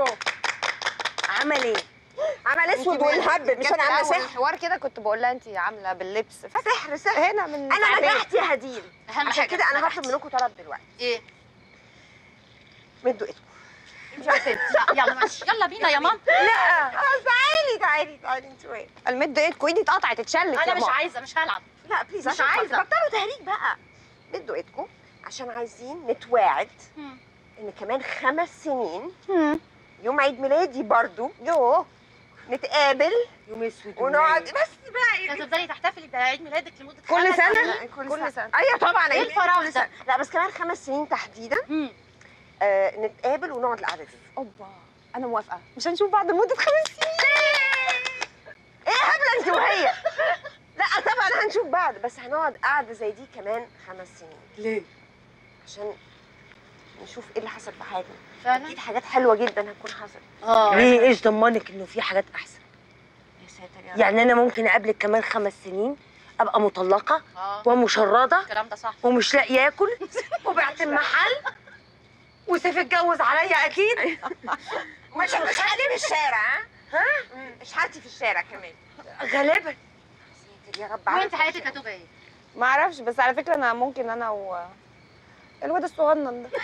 O: عمل ايه
I: عمل اسود والهب مش انا عامله سحر
X: الحوار كده كنت بقول لها انت عامله باللبس
I: سحر سحر
X: هنا من
I: انا
X: ساعتين.
I: نجحت يا هديل
A: اهم
I: عشان
A: حاجه
I: كده انا
A: نجحتي.
I: هطلب منكم طلب دلوقتي
A: ايه
I: مدوا ايدكم
A: مش عارفه يلا ماشي يلا بينا يا ماما
I: لا خلاص تعالي تعالي تعالي انتوا ايه
X: المد ايدكم ايدي اتقطعت اتشلت
A: انا
I: يا
A: مش
I: ماما.
A: عايزه مش هلعب
I: لا بليز
A: مش
I: عشان
A: عايزة.
I: خاطر بطلوا تهريج بقى مدوا ايدكم عشان عايزين نتواعد ان كمان خمس سنين يوم عيد ميلادي برضو يوه نتقابل
O: يوم اسود
I: ونقعد بس بقى
A: انت هتفضلي تحتفلي بعيد ميلادك لمده
I: كل
A: خمس
I: سنة؟
A: سنين؟
I: كل,
X: كل
I: سنة.
X: سنة.
I: ايوه طبعا
A: ايه
I: عيد
A: الفراغ
I: كل
A: ده؟
I: سنة. لا بس كمان خمس سنين تحديدا آه نتقابل ونقعد القعدة دي
X: اوبا انا موافقه مش هنشوف بعض لمده خمس سنين
I: ايه هبلة انت وهي لا طبعا هنشوف بعض بس هنقعد قعدة زي دي كمان خمس سنين
O: ليه
I: عشان نشوف ايه اللي حصل في حياتنا
A: فعلا
I: اكيد حاجات حلوة جدا هتكون حصلت
A: اه
O: ليه ايش ضمنك انه في حاجات احسن
I: يا ساتر يا رب
O: يعني انا ممكن اقابلك كمان خمس سنين ابقى مطلقه
A: اه
O: ومشرده
A: الكلام ده صح
O: ومش لاقي اكل وبعت المحل وسيف اتجوز عليا اكيد
I: مش مش حاتي في الشارع ها؟ ها؟ مش حاتي في الشارع كمان
O: غالبا
I: ساتر يا رب
A: وانت
I: عارف
A: حياتك هتبقى ايه
X: ما اعرفش بس على فكره انا ممكن انا و الواد الصغنن ده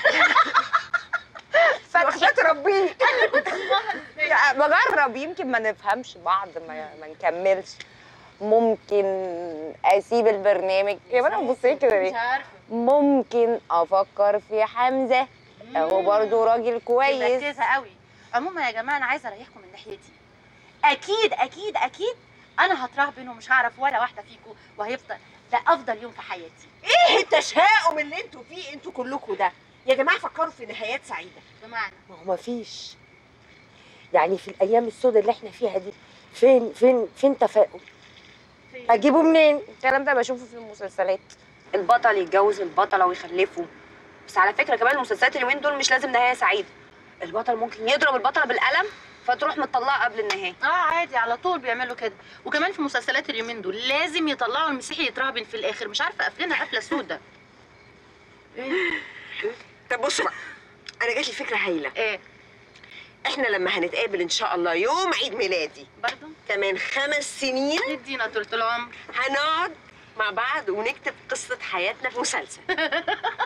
I: فتحي تربيه
X: لا، بجرب يمكن ما نفهمش بعض ما, ما نكملش ممكن اسيب البرنامج يا بنات بصي كده
A: مش
X: ليه
A: عارفه
X: ممكن افكر في حمزه هو برضه راجل كويس
A: مركزه قوي عموما يا جماعه انا عايزه اريحكم من ناحيتي اكيد اكيد اكيد انا هترهبن ومش هعرف ولا واحده فيكم وهيفضل ده افضل يوم في حياتي
I: ايه التشاؤم اللي انتوا فيه انتوا كلكم ده يا جماعه فكروا في نهايات سعيده
A: بمعنى
O: ما هو مفيش يعني في الايام السوداء اللي احنا فيها دي فين فين فين تفاؤل اجيبه منين
X: الكلام ده بشوفه في المسلسلات
M: البطل يتجوز البطله ويخلفوا بس على فكره كمان المسلسلات اليومين دول مش لازم نهايه سعيده البطل ممكن يضرب البطله بالقلم فتروح مطلقه قبل النهايه
A: اه عادي على طول بيعملوا كده وكمان في مسلسلات اليومين دول لازم يطلعوا المسيحي يترهبن في الاخر مش عارفه قافلينها قفله سودا
I: طب بصوا بقى انا جات لي فكره هايله
A: ايه
I: احنا لما هنتقابل ان شاء الله يوم عيد ميلادي
A: برضه
I: كمان خمس سنين
A: ندينا طول العمر
I: هنقعد مع بعض ونكتب قصه حياتنا في مسلسل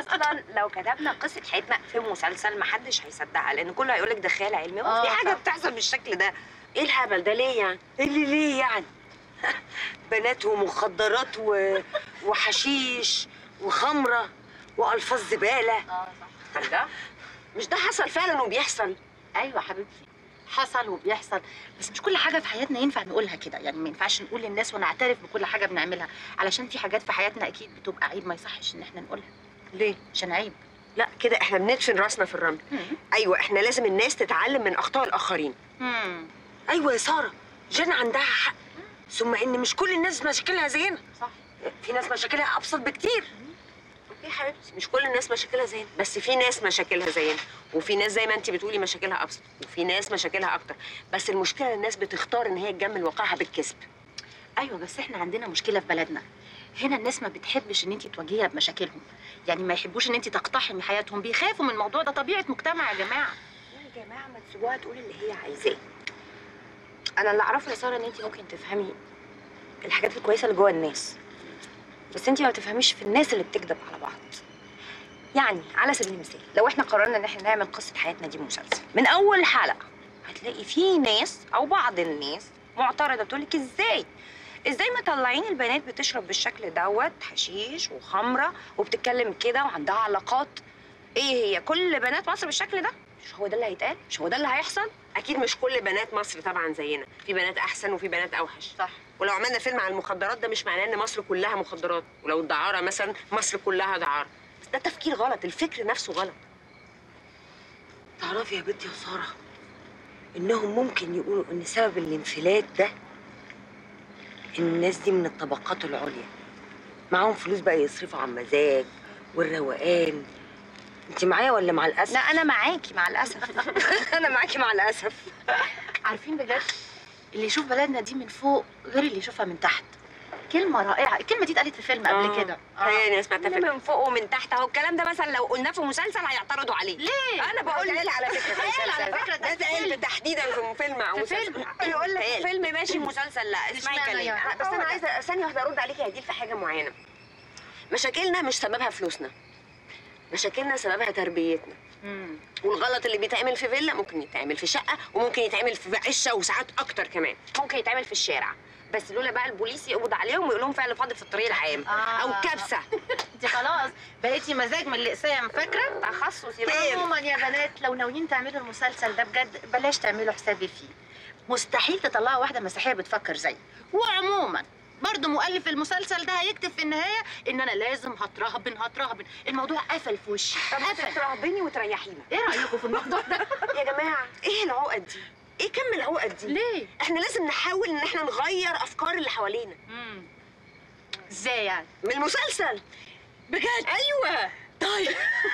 M: اصلا لو كتبنا قصه حياتنا في مسلسل محدش هيصدقها لان كله هيقول لك ده خيال علمي هو في
O: آه،
M: حاجه
O: صح.
M: بتحصل بالشكل ده
O: ايه الهبل ده ليه يعني؟ ايه اللي ليه يعني؟ بنات ومخدرات و... وحشيش وخمره والفاظ زباله
A: اه صح
O: ده مش ده حصل فعلا وبيحصل
A: ايوه حبيبتي حصل وبيحصل بس مش كل حاجه في حياتنا ينفع نقولها كده يعني ما ينفعش نقول للناس ونعترف بكل حاجه بنعملها علشان في حاجات في حياتنا اكيد بتبقى عيب ما يصحش ان احنا نقولها
O: ليه
A: عشان عيب
O: لا كده احنا بندفن راسنا في الرمل ايوه احنا لازم الناس تتعلم من اخطاء الاخرين
A: مم.
O: ايوه يا ساره جانا عندها حق ثم ان مش كل الناس مشاكلها زينا
A: صح
O: في ناس مشاكلها ابسط بكتير يا حبيبتي مش كل الناس مشاكلها زينا بس في ناس مشاكلها زينا وفي ناس زي ما انت بتقولي مشاكلها ابسط وفي ناس مشاكلها اكتر بس المشكله الناس بتختار ان هي تجمل واقعها بالكذب
A: ايوه بس احنا عندنا مشكله في بلدنا هنا الناس ما بتحبش ان انت تواجهيها بمشاكلهم يعني ما يحبوش ان انت تقتحمي حياتهم بيخافوا من الموضوع ده طبيعه مجتمع يا جماعه
O: يا جماعه ما تسيبوها تقول اللي هي عايزاه
M: انا اللي اعرفه يا ساره ان انت ممكن تفهمي الحاجات الكويسه اللي جوه الناس بس انت ما بتفهميش في الناس اللي بتكذب على بعض يعني على سبيل المثال لو احنا قررنا ان احنا نعمل قصه حياتنا دي مسلسل من اول حلقه هتلاقي في ناس او بعض الناس معترضه بتقول لك ازاي ازاي مطلعين البنات بتشرب بالشكل دوت حشيش وخمره وبتتكلم كده وعندها علاقات ايه هي كل بنات مصر بالشكل ده مش هو ده اللي هيتقال مش هو ده اللي هيحصل
O: اكيد مش كل بنات مصر طبعا زينا في بنات احسن وفي بنات اوحش
A: صح
O: ولو عملنا فيلم عن المخدرات ده مش معناه ان مصر كلها مخدرات ولو الدعاره مثلا مصر كلها دعاره بس ده تفكير غلط الفكر نفسه غلط تعرفي يا بنتي يا ساره انهم ممكن يقولوا ان سبب الانفلات ده ان الناس دي من الطبقات العليا معاهم فلوس بقى يصرفوا على المزاج والروقان انت معايا ولا مع الاسف
M: لا انا معاكي مع الاسف
O: انا معاكي مع الاسف
A: عارفين بجد اللي يشوف بلدنا دي من فوق غير اللي يشوفها من تحت كلمه رائعه الكلمه دي اتقالت في فيلم قبل
O: آه.
A: كده
O: تهيألي سمعتها
M: اللي من فوق ومن تحت اهو الكلام ده مثلا لو قلناه في مسلسل هيعترضوا عليه
A: ليه؟
O: انا بقول
M: ده
O: لك على فكره في
M: قال
O: مسلسل.
M: على فكرة ده
O: ده اتقال تحديدا في فيلم او
M: في
O: مسلسل
M: فيلم يقول لك
O: اتقال.
M: فيلم ماشي مسلسل لا اسمعي
O: اشمعنى
M: كلامي
O: يعني؟ بس انا عايزه ثانيه واحده ارد عليكي يا هديل في حاجه معينه مشاكلنا مش سببها فلوسنا مشاكلنا سببها تربيتنا والغلط اللي بيتعمل في فيلا ممكن يتعمل في شقه وممكن يتعمل في عشه وساعات اكتر كمان
M: ممكن يتعمل في الشارع بس لولا بقى البوليس يقبض عليهم ويقول لهم فعل فاضل في الطريق العام
A: آه.
M: او كبسه
A: انت خلاص بقيتي مزاج من الاقسام فاكره
M: تخصص
A: عموما يا بنات لو ناويين تعملوا المسلسل ده بجد بلاش تعملوا حسابي فيه مستحيل تطلعوا واحده مسيحيه بتفكر زيي وعموما برضه مؤلف المسلسل ده هيكتب في النهايه ان انا لازم هترهبن هترهبن الموضوع قفل في وشي
O: طب
A: قفل
O: ترهبني وتريحينا
A: ايه رايكم في الموضوع ده
O: يا جماعه ايه العقد دي ايه كم العقد دي
A: ليه
O: احنا لازم نحاول ان احنا نغير افكار اللي حوالينا
A: ازاي يعني
O: من المسلسل
A: بجد
O: ايوه طيب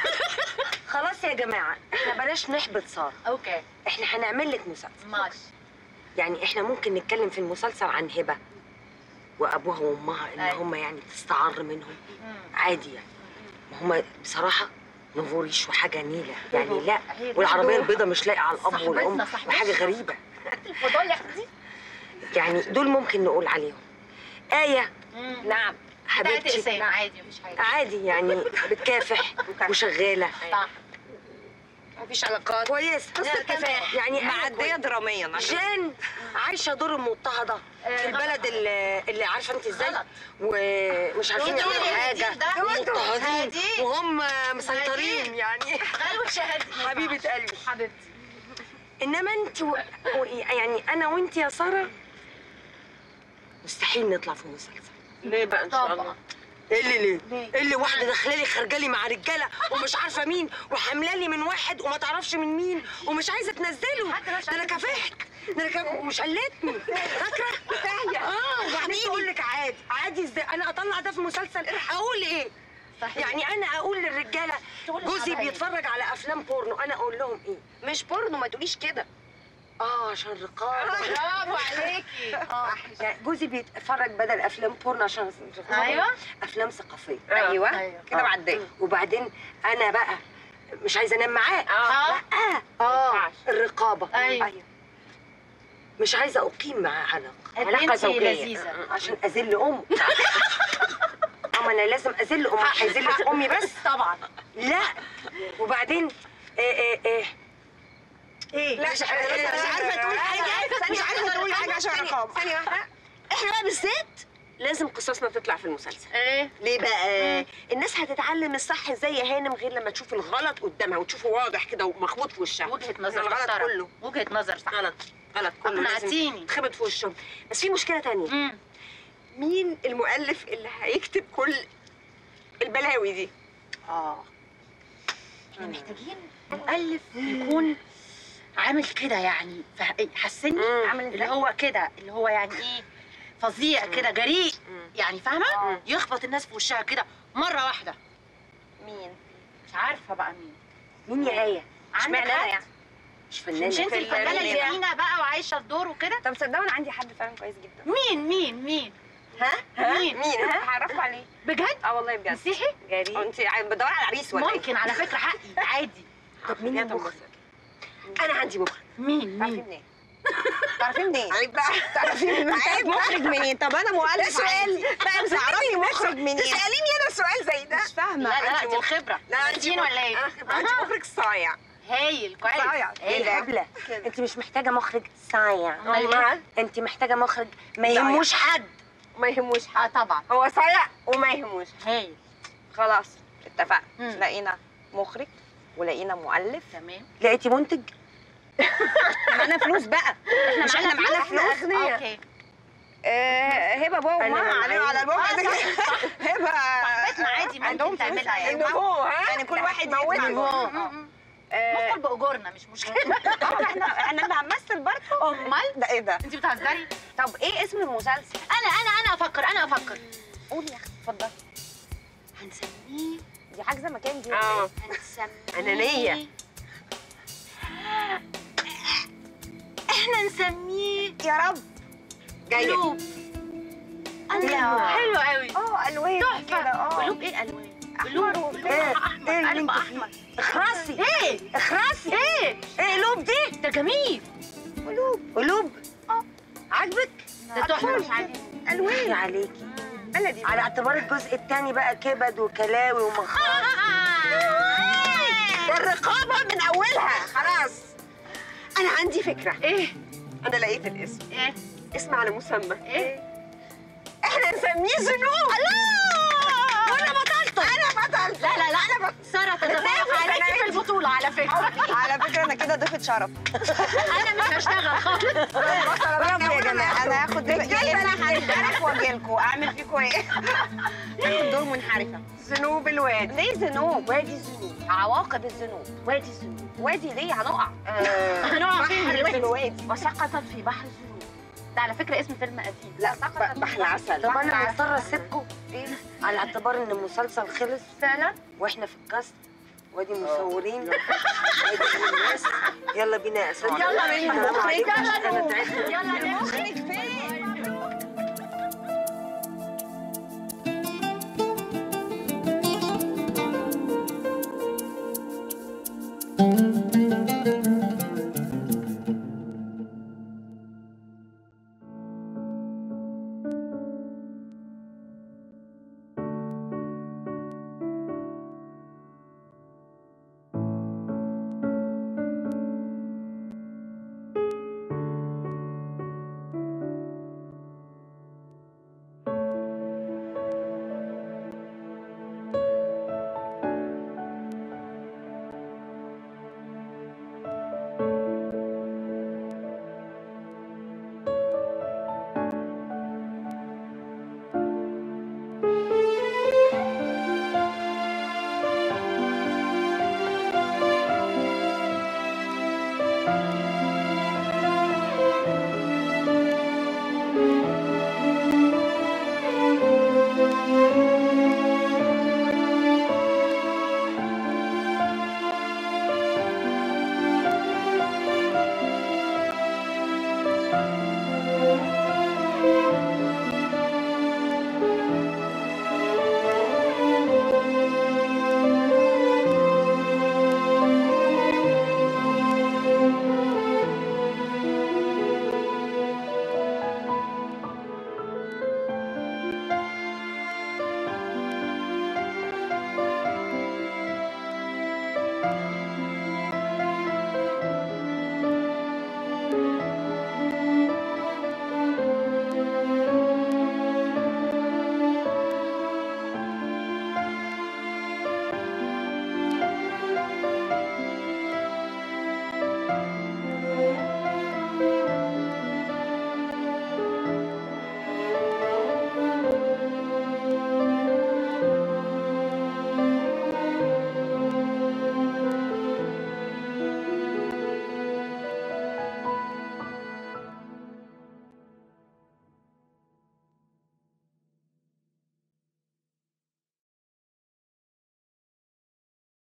O: خلاص يا جماعه احنا بلاش نحبط ساره
A: اوكي
O: احنا هنعمل لك مسلسل
A: ماشي
O: يعني احنا ممكن نتكلم في المسلسل عن هبه وابوها وامها ان
A: أيوة.
O: هم يعني تستعر منهم عادي يعني ما هم بصراحه نفوريش وحاجه نيله يعني لا
A: هي
O: والعربيه
A: برضو
O: البيضاء مش لايقه على الاب والام
A: صاحبتنا- صاحبتنا.
O: وحاجه غريبه
A: الفضايح دي
O: يعني دول ممكن نقول عليهم آية
A: نعم
O: حبيبتي
A: حبيبتي عادي مفيش حاجه
O: عادي يعني بتكافح وشغالة
A: صح
M: مفيش علاقات
O: كويس
M: قصة كفاح.
O: يعني أنا
M: معدية
O: كويس.
M: دراميا عشان-
O: جان عايشة دور المضطهدة في البلد اللي, اللي عارفة انت ازاي ومش عارفين
A: هديل،
O: يعملوا حاجة
A: هديل ده.
O: مضطهدين
A: هديل.
O: وهم مسيطرين يعني
A: غلوة شهادة
O: حبيبة قلبي
A: حبيبتي
O: انما انت و... و... يعني انا وانت يا سارة مستحيل نطلع في مسلسل
M: ليه بقى ان شاء
A: طبعا.
M: الله
O: ايه اللي ليه؟ ايه اللي واحده داخله لي خارجه لي مع رجاله ومش عارفه مين وحامله لي من واحد وما تعرفش من مين ومش عايزه تنزله ده انا كافحت ده انا كاف... ومش قلتني فاكره؟ اه وبعدين تقول لك عادي عادي ازاي انا اطلع ده في مسلسل اقول ايه؟
A: صحيح.
O: يعني انا اقول للرجاله
A: تقول
O: جوزي
A: لحضرتك.
O: بيتفرج على افلام بورنو انا اقول لهم ايه؟
M: مش بورنو ما تقوليش كده
O: اه عشان رقابه
A: برافو عليكي
O: اه يعني جوزي بيتفرج بدل افلام بورنو عشان رقابة.
A: أيوة.
O: افلام ثقافيه
M: ايوه
A: أيوة.
M: كده
O: آه.
M: معديه
O: وبعدين انا بقى مش عايزه انام معاه
A: اه
O: لا اه الرقابه
A: أيوة.
O: مش عايزه اقيم معاه علاقه
A: قد
O: علاقه
A: انتي
O: زوجيه
A: لذيذة.
O: عشان اذل ام ما انا لازم اذل امي
A: حق-
O: هيذل في
A: حق.
O: امي بس
A: طبعا
O: لا وبعدين ايه ايه ايه ايه
F: لا مش عارفه مش عارفه تقول حاجه مش عارفه تقول حاجه عشان عقاب
O: ثانيه واحده احنا بقى بالذات لازم قصصنا تطلع في المسلسل
A: ايه
O: ليه بقى الناس هتتعلم الصح ازاي يا هانم غير لما تشوف الغلط قدامها وتشوفه واضح كده ومخبوط في وشها
A: وجهة نظر
O: الغلط
A: محترم.
O: كله
A: وجهة نظر صح
O: غلط غلط كله لازم
A: أقنعتيني.
O: يتخبط في وشهم بس في مشكله تانية مين المؤلف اللي هيكتب كل البلاوي دي
A: اه احنا محتاجين مؤلف يكون عامل كده يعني فه- حسني
O: عامل
A: اللي هو كده اللي هو يعني ايه فظيع كده جريء يعني فاهمه يخبط الناس في وشها كده مره واحده
O: مين
A: مش عارفه بقى مين
O: مين يا آية؟
A: عندك
O: اشمعنى أنا
A: حد؟
O: يعني؟ مش فنانة
A: مش انت
O: في
A: الفنانه
O: الفنانة.
A: الجميله بقى وعايشه الدور وكده
X: طب صدقوا انا عندي حد فعلا كويس جدا
A: مين مين مين
X: ها ها
A: مين؟
X: مين ها هعرفكم عليه
A: بجد
X: اه والله بجد
A: مسيحي
X: جريء
O: انت بدور على عريس ولا
A: ممكن على فكره حقي عادي
O: طب مين المخرج؟ انا عندي مخرج
A: مين
X: تعرفي
A: مين
X: منين تعرفي منين
O: عيب بقى
X: تعرفي منين
O: عيب
X: مخرج منين طب انا
O: ده
X: مؤلف
O: سؤال
X: عادي.
O: بقى تعرفي مخرج منين تساليني انا سؤال زي ده
X: مش فاهمه
A: لا لا
O: عندي
A: دي
O: مخرج.
A: الخبره
O: لا عندي
A: عارفين
O: مخرج.
A: ولا ايه
O: انا خبرة. عندي مخرج صايع
A: هايل كويس
O: صايع.
A: ايه
O: إيه
A: ده
O: ده؟ كده.
B: انت مش محتاجه مخرج صايع
A: أمال إيه؟
B: انت محتاجه مخرج ما
O: صايع.
B: يهموش حد
O: ما يهموش
A: اه طبعا
O: هو صايع وما يهموش
A: هايل
X: خلاص اتفقنا
A: مم.
X: لقينا مخرج ولقينا مؤلف
A: تمام
B: لقيتي منتج
X: معانا فلوس بقى
A: احنا
X: مش احنا معانا
O: احنا
X: فلوس
O: اغنياء
A: اوكي
X: آه، هبه بابا
O: انا
X: وماما
O: عليه على البابا ده هبه
A: صاحبتنا عادي
X: عندهم
A: ممكن
X: فلوس
A: تعملها يعني
O: النمو ها
X: يعني كل
O: لا،
X: واحد
O: موت
X: يدفع
O: النمو.
X: آه،
A: ندخل باجورنا مش مشكله
X: اه احنا احنا اللي هنمثل برضه
A: امال
O: ده ايه ده
A: انت بتهزري
X: طب ايه اسم المسلسل
A: انا انا انا افكر انا افكر
X: قولي يا اختي اتفضلي
A: هنسميه
X: دي حاجزه مكان دي
O: اه
A: هنسميه
O: أنانية.
A: احنا نسميه
X: يا رب
O: جايه
A: قلوب الله حلو قوي
X: اه الوان كده
A: تحفه
X: اه
A: قلوب ايه الوان قلوب قلوب
O: إيه؟
A: احمر
O: إيه اللي
A: قلب
O: انت
A: احمر
O: اخرسي
A: ايه
O: اخرسي
A: ايه
O: ايه قلوب دي
A: ده جميل
O: قلوب قلوب عاجبك
A: ده تحفه مش عاجبني
O: الوان عليكي
X: بلدي
O: على اعتبار الجزء الثاني بقى كبد وكلاوي ومخاط ده الرقابه من اولها خلاص انا عندي فكره
A: ايه
O: انا لقيت الاسم
A: ايه
O: اسم على مسمى
A: ايه
O: احنا نسميه ذنوب الله وانا بطلت انا بطلت
A: لا لا لا انا بط... ساره تتفوق عليكي في البطوله على فكره
X: على فكره انا كده ضيفه شرف
A: انا مش هشتغل خالص
X: برافو يا جماعه انا هاخد ضيفه
O: بجد أنا
X: هنحرف واجي لكم اعمل فيكم ايه هاخد دور منحرفه
O: ذنوب الوادي
X: ليه ذنوب وادي الذنوب عواقب الذنوب وادي الذنوب وادي ليه هنقع
A: هنقع فين
X: بحر
A: دلوقتي
X: الوادي
A: وسقطت في بحر الذنوب ده على فكره اسم فيلم قديم
O: لا ب- بحر عسل
B: طب انا مضطره اسيبكم
X: ايه
B: على اعتبار ان المسلسل خلص
A: فعلا
B: واحنا في الكاست وادي مصورين وادي الناس يلا بينا يا اساتذه
A: يلا بينا
B: السلام عليكم.
A: يلا
B: انا
A: نروح.
B: تعبت
A: يلا نروح.
X: فين